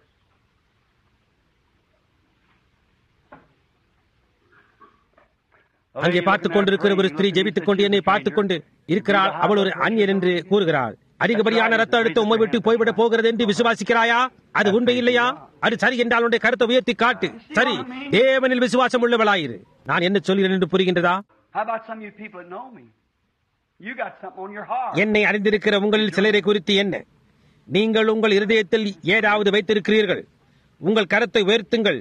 அங்கே பார்த்துக் கொண்டிருக்கிற ஒரு ஸ்திரீ ஜெபித்துக் கொண்டு என்னை பார்த்துக் கொண்டு இருக்கிறாள் அவள் ஒரு அந்நியன் என்று கூறுகிறாள் அதிகப்படியான ரத்த அழுத்தம் உண்மை விட்டு போய்விட போகிறது என்று விசுவாசிக்கிறாயா அது உண்மை இல்லையா அது சரி என்றால் உன்னுடைய கருத்தை உயர்த்தி காட்டு சரி தேவனில் விசுவாசம் உள்ளவளாயிரு நான் என்ன சொல்கிறேன் என்று புரிகின்றதா How about some of you people that know me? You got something on your heart. என்னை அறிந்திருக்கிற உங்களில் சிலரை குறித்து என்ன நீங்கள் உங்கள் இருதயத்தில் ஏதாவது வைத்திருக்கிறீர்கள் உங்கள் கரத்தை உயர்த்துங்கள்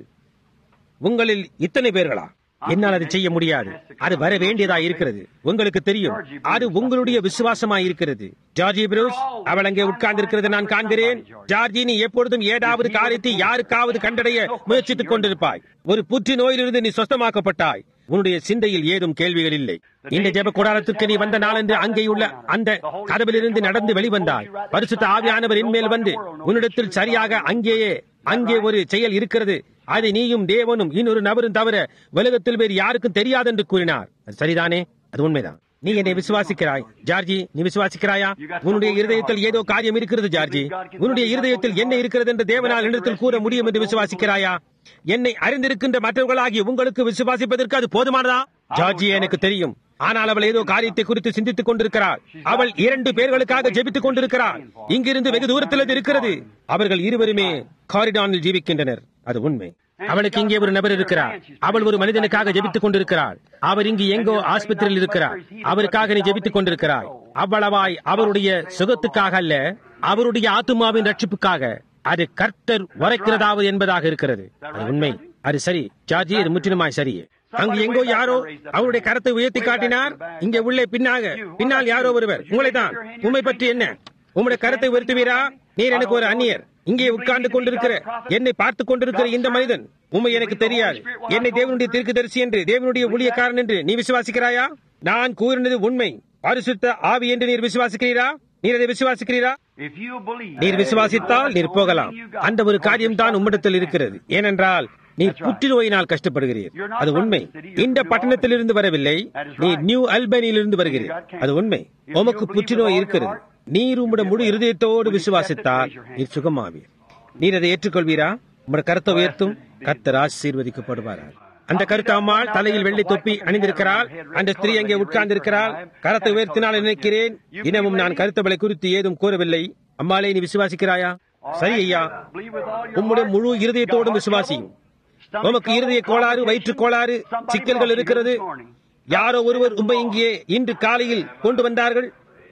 உங்களில் இத்தனை பேர்களா என்னால் அதை செய்ய முடியாது அது வர வேண்டியதா இருக்கிறது உங்களுக்கு தெரியும் அது உங்களுடைய விசுவாசமா இருக்கிறது ஜார்ஜி புரூஸ் அவள் அங்கே உட்கார்ந்திருக்கிறது நான் காண்கிறேன் ஜார்ஜி நீ எப்பொழுதும் ஏதாவது காரியத்தை யாருக்காவது கண்டடைய முயற்சித்துக் கொண்டிருப்பாய் ஒரு புற்று நோயிலிருந்து நீ சொஸ்தமாக்கப்பட்டாய் உன்னுடைய சிந்தையில் ஏதும் கேள்விகள் இல்லை இந்த ஜெப கூடாரத்திற்கு நீ வந்த நாளன்று அங்கேயுள்ள அந்த கதவிலிருந்து நடந்து வெளிவந்தாய் பரிசுத்த ஆவியானவர் இன்மேல் வந்து உன்னிடத்தில் சரியாக அங்கேயே அங்கே ஒரு செயல் இருக்கிறது அதை நீயும் தேவனும் இன்னொரு நபரும் தவிர உலகத்தில் வேறு யாருக்கும் தெரியாது என்று கூறினார் அது சரிதானே அது உண்மைதான் நீ என்னை விசுவாசிக்கிறாய் ஜார்ஜி நீ விசுவாசிக்கிறாயா உன்னுடைய இருதயத்தில் ஏதோ காரியம் இருக்கிறது ஜார்ஜி உன்னுடைய இருதயத்தில் என்ன இருக்கிறது என்று தேவனால் என்னிடத்தில் கூற முடியும் என்று விசுவாசிக்கிறாயா என்னை அறிந்திருக்கின்ற மற்றவர்களாகிய உங்களுக்கு விசுவாசிப்பதற்கு அது போதுமானதா ஜார்ஜி எனக்கு தெரியும் ஆனால் அவள் ஏதோ காரியத்தை குறித்து சிந்தித்துக் கொண்டிருக்கிறாள் அவள் இரண்டு பேர்களுக்காக ஜெபித்துக் கொண்டிருக்கிறாள் இங்கிருந்து வெகு தூரத்தில் அது இருக்கிறது அவர்கள் இருவருமே காரிடானில் ஜீவிக்கின்றனர் அது உண்மை அவளுக்கு இங்கே ஒரு நபர் இருக்கிறார் அவள் ஒரு மனிதனுக்காக ஜெபித்துக் கொண்டிருக்கிறாள் அவர் இங்கு எங்கோ ஆஸ்பத்திரியில் இருக்கிறார் அவருக்காக நீ ஜெபித்துக் கொண்டிருக்கிறாய் அவ்வளவாய் அவருடைய சுகத்துக்காக அல்ல அவருடைய ஆத்துமாவின் ரட்சிப்புக்காக அது கர்த்தர் உரைக்கிறதாவது என்பதாக இருக்கிறது அது உண்மை அது சரி ஜார்ஜி இது முற்றிலுமாய் சரியே அங்கு எங்கோ யாரோ அவருடைய கரத்தை உயர்த்தி காட்டினார் இங்கே உள்ளே பின்னாக பின்னால் யாரோ ஒருவர் உங்களை தான் உண்மை பற்றி என்ன உம்முடைய கரத்தை உயர்த்துவீரா நீர் எனக்கு ஒரு அந்நியர் இங்கே உட்கார்ந்து கொண்டிருக்கிற என்னை பார்த்துக் கொண்டிருக்கிற இந்த மனிதன் உண்மை எனக்கு தெரியாது என்னை தேவனுடைய தீர்க்கதரிசி என்று தேவனுடைய ஊழியக்காரன் என்று நீ விசுவாசிக்கிறாயா நான் கூறினது உண்மை பரிசுத்த ஆவி என்று நீர் விசுவாசிக்கிறீரா நீர் அதை விசுவாசிக்கிறீரா If you believe, நீர் விசுவாசித்தால் நீர் போகலாம் அந்த ஒரு காரியம் தான் உம்மிடத்தில் இருக்கிறது ஏனென்றால் நீ புற்றுநோயினால் கஷ்டப்படுகிறீர் அது உண்மை இந்த பட்டணத்திலிருந்து வரவில்லை நீ நியூ அல்பனியிலிருந்து வருகிறீர் அது உண்மை உமக்கு புற்றுநோய் இருக்கிறது நீர் உம்முடைய முழு இருதயத்தோடு விசுவாசித்தால் நீர் சுகமாவீர் நீர் அதை ஏற்றுக்கொள்வீரா உம்முடைய கருத்தை உயர்த்தும் கர்த்தர் ஆசீர்வதிக்கப்படுவாரா அந்த கருத்து அம்மாள் தலையில் வெள்ளி தொப்பி அணிந்திருக்கிறாள் அந்த ஸ்திரீ அங்கே உட்கார்ந்திருக்கிறாள் கரத்தை உயர்த்தினால் நினைக்கிறேன் தினமும் நான் கருத்தவளை குறித்து ஏதும் கூறவில்லை அம்மாளே நீ விசுவாசிக்கிறாயா சரி ஐயா believe with all your உம்முடைய heart. முழு இருதயத்தோடும் விசுவாசியும் Stomach உமக்கு இருதய trouble, கோளாறு complication. வயிற்று கோளாறு Somebody சிக்கல்கள் brought you இருக்கிறது this morning. யாரோ ஒருவர் உண்மை இங்கே இன்று காலையில் கொண்டு வந்தார்கள்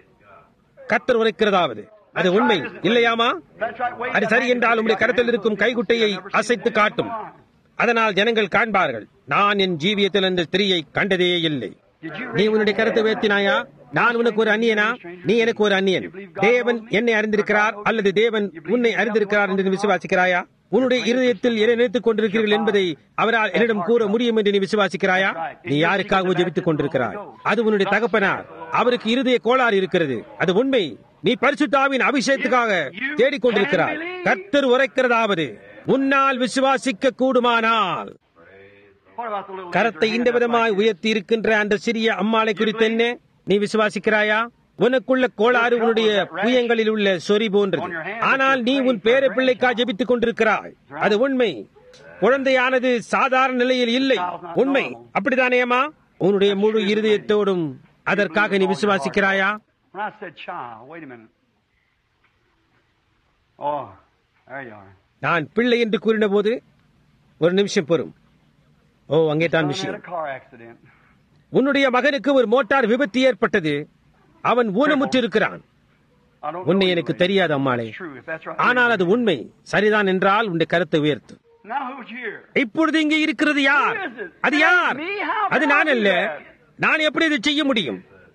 கத்தர் உரைக்கிறதாவது அது உண்மை இல்லையாமா That's right. Wave அது that சரி hand என்றால் if உம்முடைய you got கரத்தில் your இருக்கும் hand. கைகுட்டையை I've never seen அசைத்து this. காட்டும் Come on. அதனால் ஜனங்கள் காண்பார்கள் நான் என் ஜீவியத்தில் அந்த ஸ்திரீயை கண்டதே இல்லை Did you நீ raise உன்னுடைய your கருத்தை hand? உயர்த்தினாயா நான் உனக்கு ஒரு அந்நியனா நீ எனக்கு ஒரு அந்நியன் தேவன் என்னை அறிந்திருக்கிறார் அல்லது தேவன் உன்னை அறிந்திருக்கிறார் என்று நீ விசுவாசிக்கிறாயா உன்னுடைய இருதயத்தில் எதை நினைத்துக் கொண்டிருக்கிறீர்கள் என்பதை அவரால் என்னிடம் கூற முடியும் என்று நீ விசுவாசிக்கிறாயா நீ யாருக்காகவும் ஜெபித்துக் கொண்டிருக்கிறாய் அது உன்னுடைய தகப்பனார் அவருக்கு இருதய கோளாறு இருக்கிறது அது உண்மை நீ பரிசுத்தாவின் அபிஷேகத்துக்காக தேடிக்கொண்டிருக்கிறாய் கர்த்தர் உரைக்கிறதாவது உன்னால் விசுவாசிக்க கூடுமானால் What about the little கரத்தை lady இந்த with her hand up விதமாய் like உயர்த்தி இருக்கின்ற அந்த சிறிய அம்மாளை குறித்து என்ன நீ விசுவாசிக்கிறாயா உனக்குள்ள கோளாறு உன்னுடைய புயங்களில் உள்ள சொறி போன்றது ஆனால் நீ உன் பேர பிள்ளைக்கா ஜெபித்துக் கொண்டிருக்கிறாய் அது உண்மை குழந்தையானது சாதாரண நிலையில் இல்லை உண்மை அப்படித்தானே அம்மா உன்னுடைய முழு இருதயத்தோடும் அதற்காக நீ விசுவாசிக்கிறாயா When I said child, wait a minute. Oh, there you are. நான் பிள்ளை என்று கூறின போது ஒரு நிமிஷம் பொறும் ஓ அங்கே தான் Son விஷயம் had a car accident. உன்னுடைய மகனுக்கு ஒரு மோட்டார் விபத்து ஏற்பட்டது அவன் ஊனமுற்றிருக்கிறான் I don't உன்னை know எனக்கு you, தெரியாது அம்மாளே It's true, if that's right. ஆனால் அது உண்மை சரிதான் என்றால் உன்னை கருத்தை உயர்த்து Now who's here? இப்பொழுது இங்கே இருக்கிறது யார் அது யார் அது நான் அல்ல நான் எப்படி இதை செய்ய முடியும்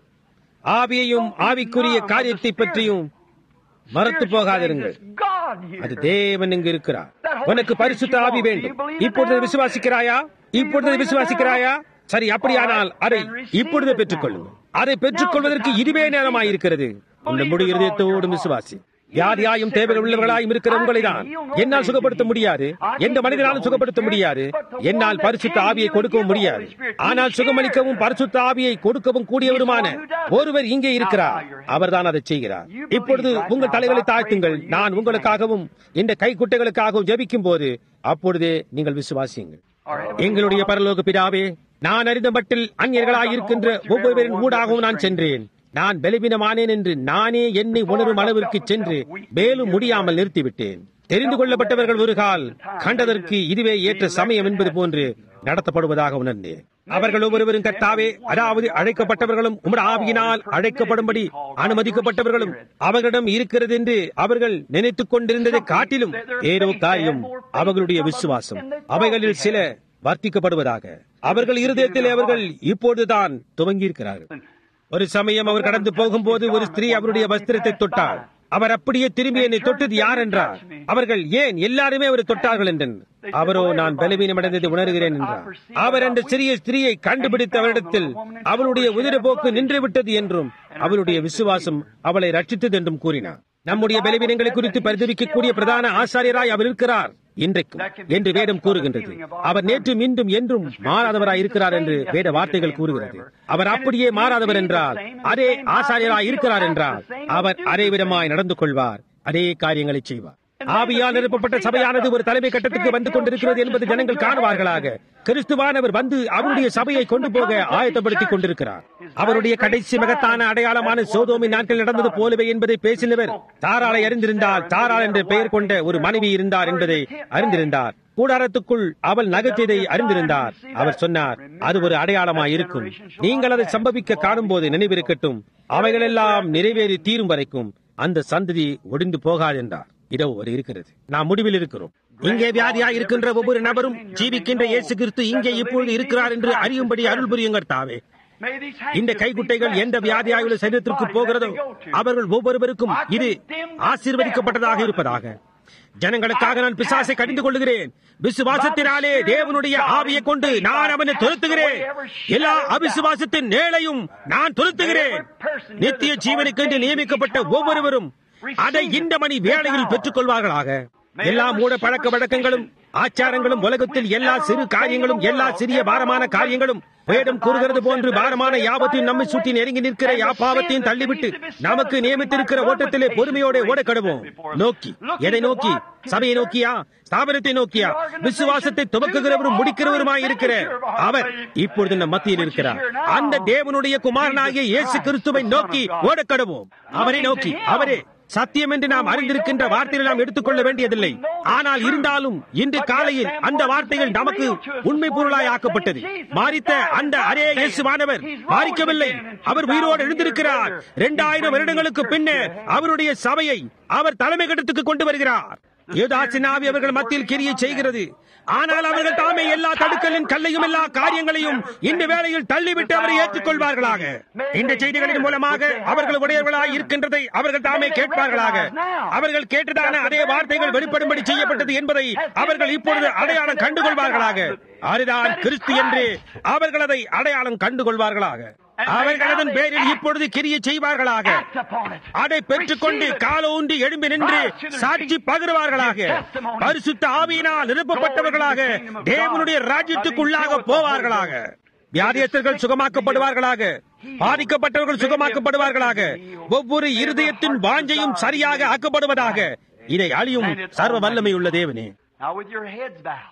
ஆவியையும் ஆவிக்குரிய காரியத்தை பற்றியும் மறத்து போகாதிருங்கள் It's God here. அது தேவன் இங்கு இருக்கிறார் உனக்கு பரிசுத்த ஆவி வேண்டும் இப்பொழுது விசுவாசிக்கிறாயா இப்பொழுது விசுவாசிக்கிறாயா சரி அப்படியானால் அதை இப்பொழுது பெற்றுக்கொள்ளுங்கள் அதை பெற்றுக்கொள்வதற்கு இதுவே நேரமாயிருக்கிறது உள்ள முழு இருதயத்தோடும் விசுவாசி வியாதியாயும் தேவையில் உள்ளவர்களாயும் இருக்கிற உங்களை தான் என்னால் சுகப்படுத்த முடியாது எந்த மனிதனாலும் சுகப்படுத்த முடியாது என்னால் பரிசுத்த ஆவியை கொடுக்கவும் முடியாது ஆனால் சுகமளிக்கவும் பரிசுத்த ஆவியை கொடுக்கவும் கூடியவருமான ஒருவர் இங்கே இருக்கிறார் அவர்தான் அதை செய்கிறார் இப்பொழுது உங்கள் தலைகளை தாழ்த்துங்கள் நான் உங்களுக்காகவும் இந்த கைக்குட்டைகளுக்காகவும் ஜெபிக்கும் போது அப்பொழுதே நீங்கள் விசுவாசியுங்கள் எங்களுடைய பரலோக பிதாவே நான் அறிந்த மட்டில் அந்நியர்களாய் இருக்கின்ற ஒவ்வொருவரின் ஊடாகவும் நான் சென்றேன் நான் பலவீனமானேன் என்று நானே என்னை உணரும் அளவிற்கு சென்று மேலும் முடியாமல் நிறுத்திவிட்டேன் தெரிந்து கொள்ளப்பட்டவர்கள் ஒரு கால் கண்டதற்கு இதுவே ஏற்ற சமயம் என்பது போன்று நடத்தப்படுவதாக உணர்ந்தேன் அவர்கள் ஒவ்வொருவரும் கர்த்தாவே அதாவது அழைக்கப்பட்டவர்களும் உமது ஆவியினால் அழைக்கப்படும்படி அனுமதிக்கப்பட்டவர்களும் அவர்களிடம் இருக்கிறது என்று அவர்கள் நினைத்துக் கொண்டிருந்ததை காட்டிலும் ஏதோ காரியம் அவர்களுடைய விசுவாசம் அவைகளில் சில வர்த்திக்கப்படுவதாக அவர்கள் இருதயத்தில் அவர்கள் இப்பொழுதுதான் துவங்கியிருக்கிறார்கள் ஒரு சமயம் அவர் கடந்து போகும்போது ஒரு ஸ்திரீ அவருடைய வஸ்திரத்தை தொட்டாள் அவர் அப்படியே திரும்பி என்னை தொட்டது யார் என்றார் அவர்கள் ஏன் எல்லாருமே அவரை தொட்டார்கள் என்றனர் அவரோ நான் பலவீனமடைந்ததை உணர்கிறேன் என்றார் அவர் அந்த சிறிய ஸ்திரீயை கண்டுபிடித்த அவரிடத்தில் அவளுடைய உதிரப்போக்கு நின்று விட்டது என்றும் அவளுடைய விசுவாசம் அவளை ரட்சித்தது என்றும் கூறினார் நம்முடைய பலவீனங்களை குறித்து பரிதவிக்கக்கூடிய பிரதான ஆசாரியராய் அவர் இருக்கிறார் இன்றைக்கும் என்று வேதம் கூறுகின்றது அவர் நேற்று மீண்டும் என்றும் மாறாதவராய் இருக்கிறார் என்று வேத வார்த்தைகள் கூறுகிறது அவர் அப்படியே மாறாதவர் என்றால் அதே ஆசாரியராய் இருக்கிறார் என்றால் அவர் அதே விதமாய் நடந்து கொள்வார் அதே காரியங்களை செய்வார் ஆவியால் நிரப்பப்பட்ட சபையானது ஒரு தலைமை கட்டத்துக்கு வந்து கொண்டிருக்கிறது என்பது ஜனங்கள் காணுவார்களாக கிறிஸ்துவானவர் வந்து அவருடைய சபையை கொண்டு போக ஆயத்தப்படுத்திக் கொண்டிருக்கிறார் அவருடைய கடைசி மகத்தான அடையாளமான சோதோமின் நாட்கள் நடந்தது போலவே என்பதை பேசினவர் தாராளை அறிந்திருந்தால் தாராள் என்ற பெயர் கொண்ட ஒரு மனைவி இருந்தார் என்பதை அறிந்திருந்தார் கூடாரத்துக்குள் அவள் நகர்த்தியதை அறிந்திருந்தார் அவர் சொன்னார் அது ஒரு அடையாளமாய் இருக்கும் நீங்கள் அதை சம்பவிக்க காணும் போது நினைவிருக்கட்டும் அவைகளெல்லாம் நிறைவேறி தீரும் வரைக்கும் அந்த சந்ததி ஒடிந்து போகாது என்றார் இதோ ஒரு இருக்கிறது நாம் முடிவில் இருக்கிறோம் இங்கே வியாதியா இருக்கின்ற ஒவ்வொரு நபரும் ஜீவிக்கின்ற இயேசு கிறிஸ்து இங்கே இப்பொழுது இருக்கிறார் என்று அறியும்படி அருள் புரியுங்கள் தாவே இந்த கைக்குட்டைகள் எந்த வியாதியாயுள்ள சரீரத்திற்கு போகிறதோ அவர்கள் ஒவ்வொருவருக்கும் இது ஆசீர்வதிக்கப்பட்டதாக இருப்பதாக ஜனங்களுக்காக நான் பிசாசை கடிந்து கொள்ளுகிறேன் விசுவாசத்தினாலே தேவனுடைய ஆவியை கொண்டு நான் அவனை துரத்துகிறேன் எல்லா அவிசுவாசத்தின் நேளையும் நான் துரத்துகிறேன் நித்திய ஜீவனுக்கென்று நியமிக்கப்பட்ட ஒவ்வொருவரும் அதை இந்த மணி வேளையில் பெற்றுக் கொள்வார்களாக எல்லா மூட பழக்க வழக்கங்களும் ஆச்சாரங்களும் உலகத்தில் எல்லா சிறு காரியங்களும் எல்லா சிறிய பாரமான காரியங்களும் வேதம் கூறுகிறது போன்று பாரமான யாபத்தையும் நம்மை சுற்றி நெருங்கி நிற்கிற யாப்பாவத்தையும் தள்ளிவிட்டு நமக்கு நியமித்திருக்கிற ஓட்டத்திலே பொறுமையோட ஓடக்கடுவோம் நோக்கி எதை நோக்கி சபையை நோக்கியா ஸ்தாபனத்தை நோக்கியா விசுவாசத்தை துவக்குகிறவரும் முடிக்கிறவருமாய் இருக்கிற அவர் இப்பொழுது நம் மத்தியில் இருக்கிறார் அந்த தேவனுடைய குமாரனாகிய இயேசு கிறிஸ்துவை நோக்கி ஓடக்கடுவோம் அவரை நோக்கி அவரே சத்தியம் என்று நாம் அறிந்திருக்கின்ற வார்த்தைகளை நாம் எடுத்துக்கொள்ள வேண்டியதில்லை ஆனால் இருந்தாலும் இன்று காலையில் அந்த வார்த்தைகள் நமக்கு உண்மை பொருளாய் ஆக்கப்பட்டது மாறித்த அந்த அரே இயேசுவானவர் மாறிக்கவில்லை அவர் உயிரோடு எழுந்திருக்கிறார் இரண்டாயிரம் வருடங்களுக்கு பின்னர் அவருடைய சபையை அவர் தலைமை கட்டத்துக்கு கொண்டு வருகிறார் யூதாசினாவி அவர்கள் மத்தியில் கிரியை செய்கிறது ஆனால் அவர்கள் தாமே எல்லா தடுக்கலின் கல்லையும் எல்லா காரியங்களையும் இந்த வேளையில் தள்ளிவிட்டு அவரை ஏற்றுக்கொள்வார்களாக இந்த செய்திகளின் மூலமாக அவர்கள் உடையவர்களாய் இருக்கின்றதை அவர்கள் தாமே கேட்பார்களாக அவர்கள் கேட்டதான அதே வார்த்தைகள் வெளிப்படும்படி செய்யப்பட்டது என்பதை அவர்கள் இப்பொழுது அடையாளம் கண்டுகொள்வார்களாக அதுதான் கிறிஸ்து என்று அவர்கள் அதை அடையாளம் கண்டுகொள்வார்களாக அவர்கள் அதன் பேரில் இப்பொழுது கிரியை செய்வார்களாக அதை பெற்றுக்கொண்டு காலூன்றி எழும்பி நின்று சாட்சி பகிர்வார்களாக பரிசுத்த ஆவியினால் நிரப்பப்பட்டவர்களாக தேவனுடைய ராஜ்யத்துக்குள்ளாக போவார்களாக வியாதியஸ்தர்கள் சுகமாக்கப்படுவார்களாக பாதிக்கப்பட்டவர்கள் சுகமாக்கப்படுவார்களாக ஒவ்வொரு இருதயத்தின் வாஞ்சையும் சரியாக ஆக்கப்படுவதாக இதை அழியும் சர்வ வல்லமை உள்ள தேவனே Now with your heads bowed,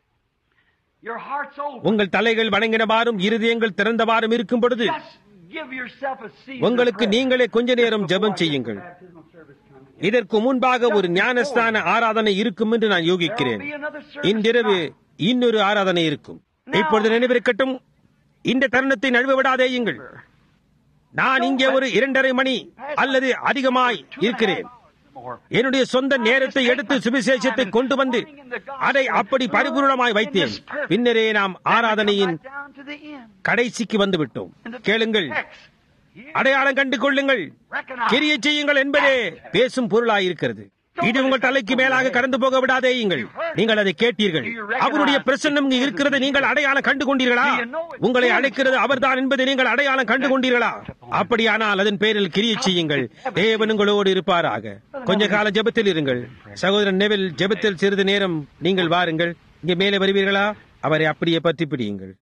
your hearts open, உங்கள் தலைகள் வணங்கினவாறும் இருதயங்கள் திறந்தவாறும் இருக்கும் பொழுது just give yourself a season. உங்களுக்கு of prayer. நீங்களே கொஞ்ச நேரம் ஜெபம் செய்யுங்கள் Baptismal service comes. இதற்கு முன்பாக ஒரு ஞானஸ்தான ஆராதனை இருக்கும் என்று நான் யோகிக்கிறேன் There'll be another service இன்றிரவு tonight. இன்னொரு ஆராதனை இருக்கும் இப்பொழுது நினைவிருக்கட்டும் இந்த தருணத்தை நழுவ விடாதேயுங்கள் நான் இங்கே ஒரு இரண்டரை மணி அல்லது அதிகமாய் இருக்கிறேன் என்னுடைய சொந்த நேரத்தை எடுத்து சுவிசேஷத்தை கொண்டு வந்து அதை அப்படி பரிபூர்ணமாய் வைத்தேன் பின்னரே நாம் ஆராதனையின் கடைசிக்கு வந்து விட்டோம் கேளுங்கள் அடையாளம் கண்டு கொள்ளுங்கள் கிரியை செய்யுங்கள் என்பதே பேசும் பொருளாயிருக்கிறது இது உங்கள் தலைக்கு மேலாக கடந்து போக விடாதேயுங்கள் நீங்கள் அதை கேட்டீர்கள் அவருடைய பிரசன்னம் இங்கு இருக்கிறது நீங்கள் அடையாளம் கண்டு கொண்டீர்களா உங்களை அழைக்கிறது அவர்தான் என்பதை நீங்கள் அடையாளம் கண்டு கொண்டீர்களா அப்படியானால் அதன் பேரில் கிரியை செய்யுங்கள் தேவன் உங்களோடு இருப்பாராக கொஞ்ச கால ஜெபத்தில் இருங்கள் சகோதரன் நெவில் ஜெபத்தில் சிறிது நேரம் நீங்கள் வாருங்கள் இங்கே மேலே வருவீர்களா அவரை அப்படியே பற்றி பிடியுங்கள்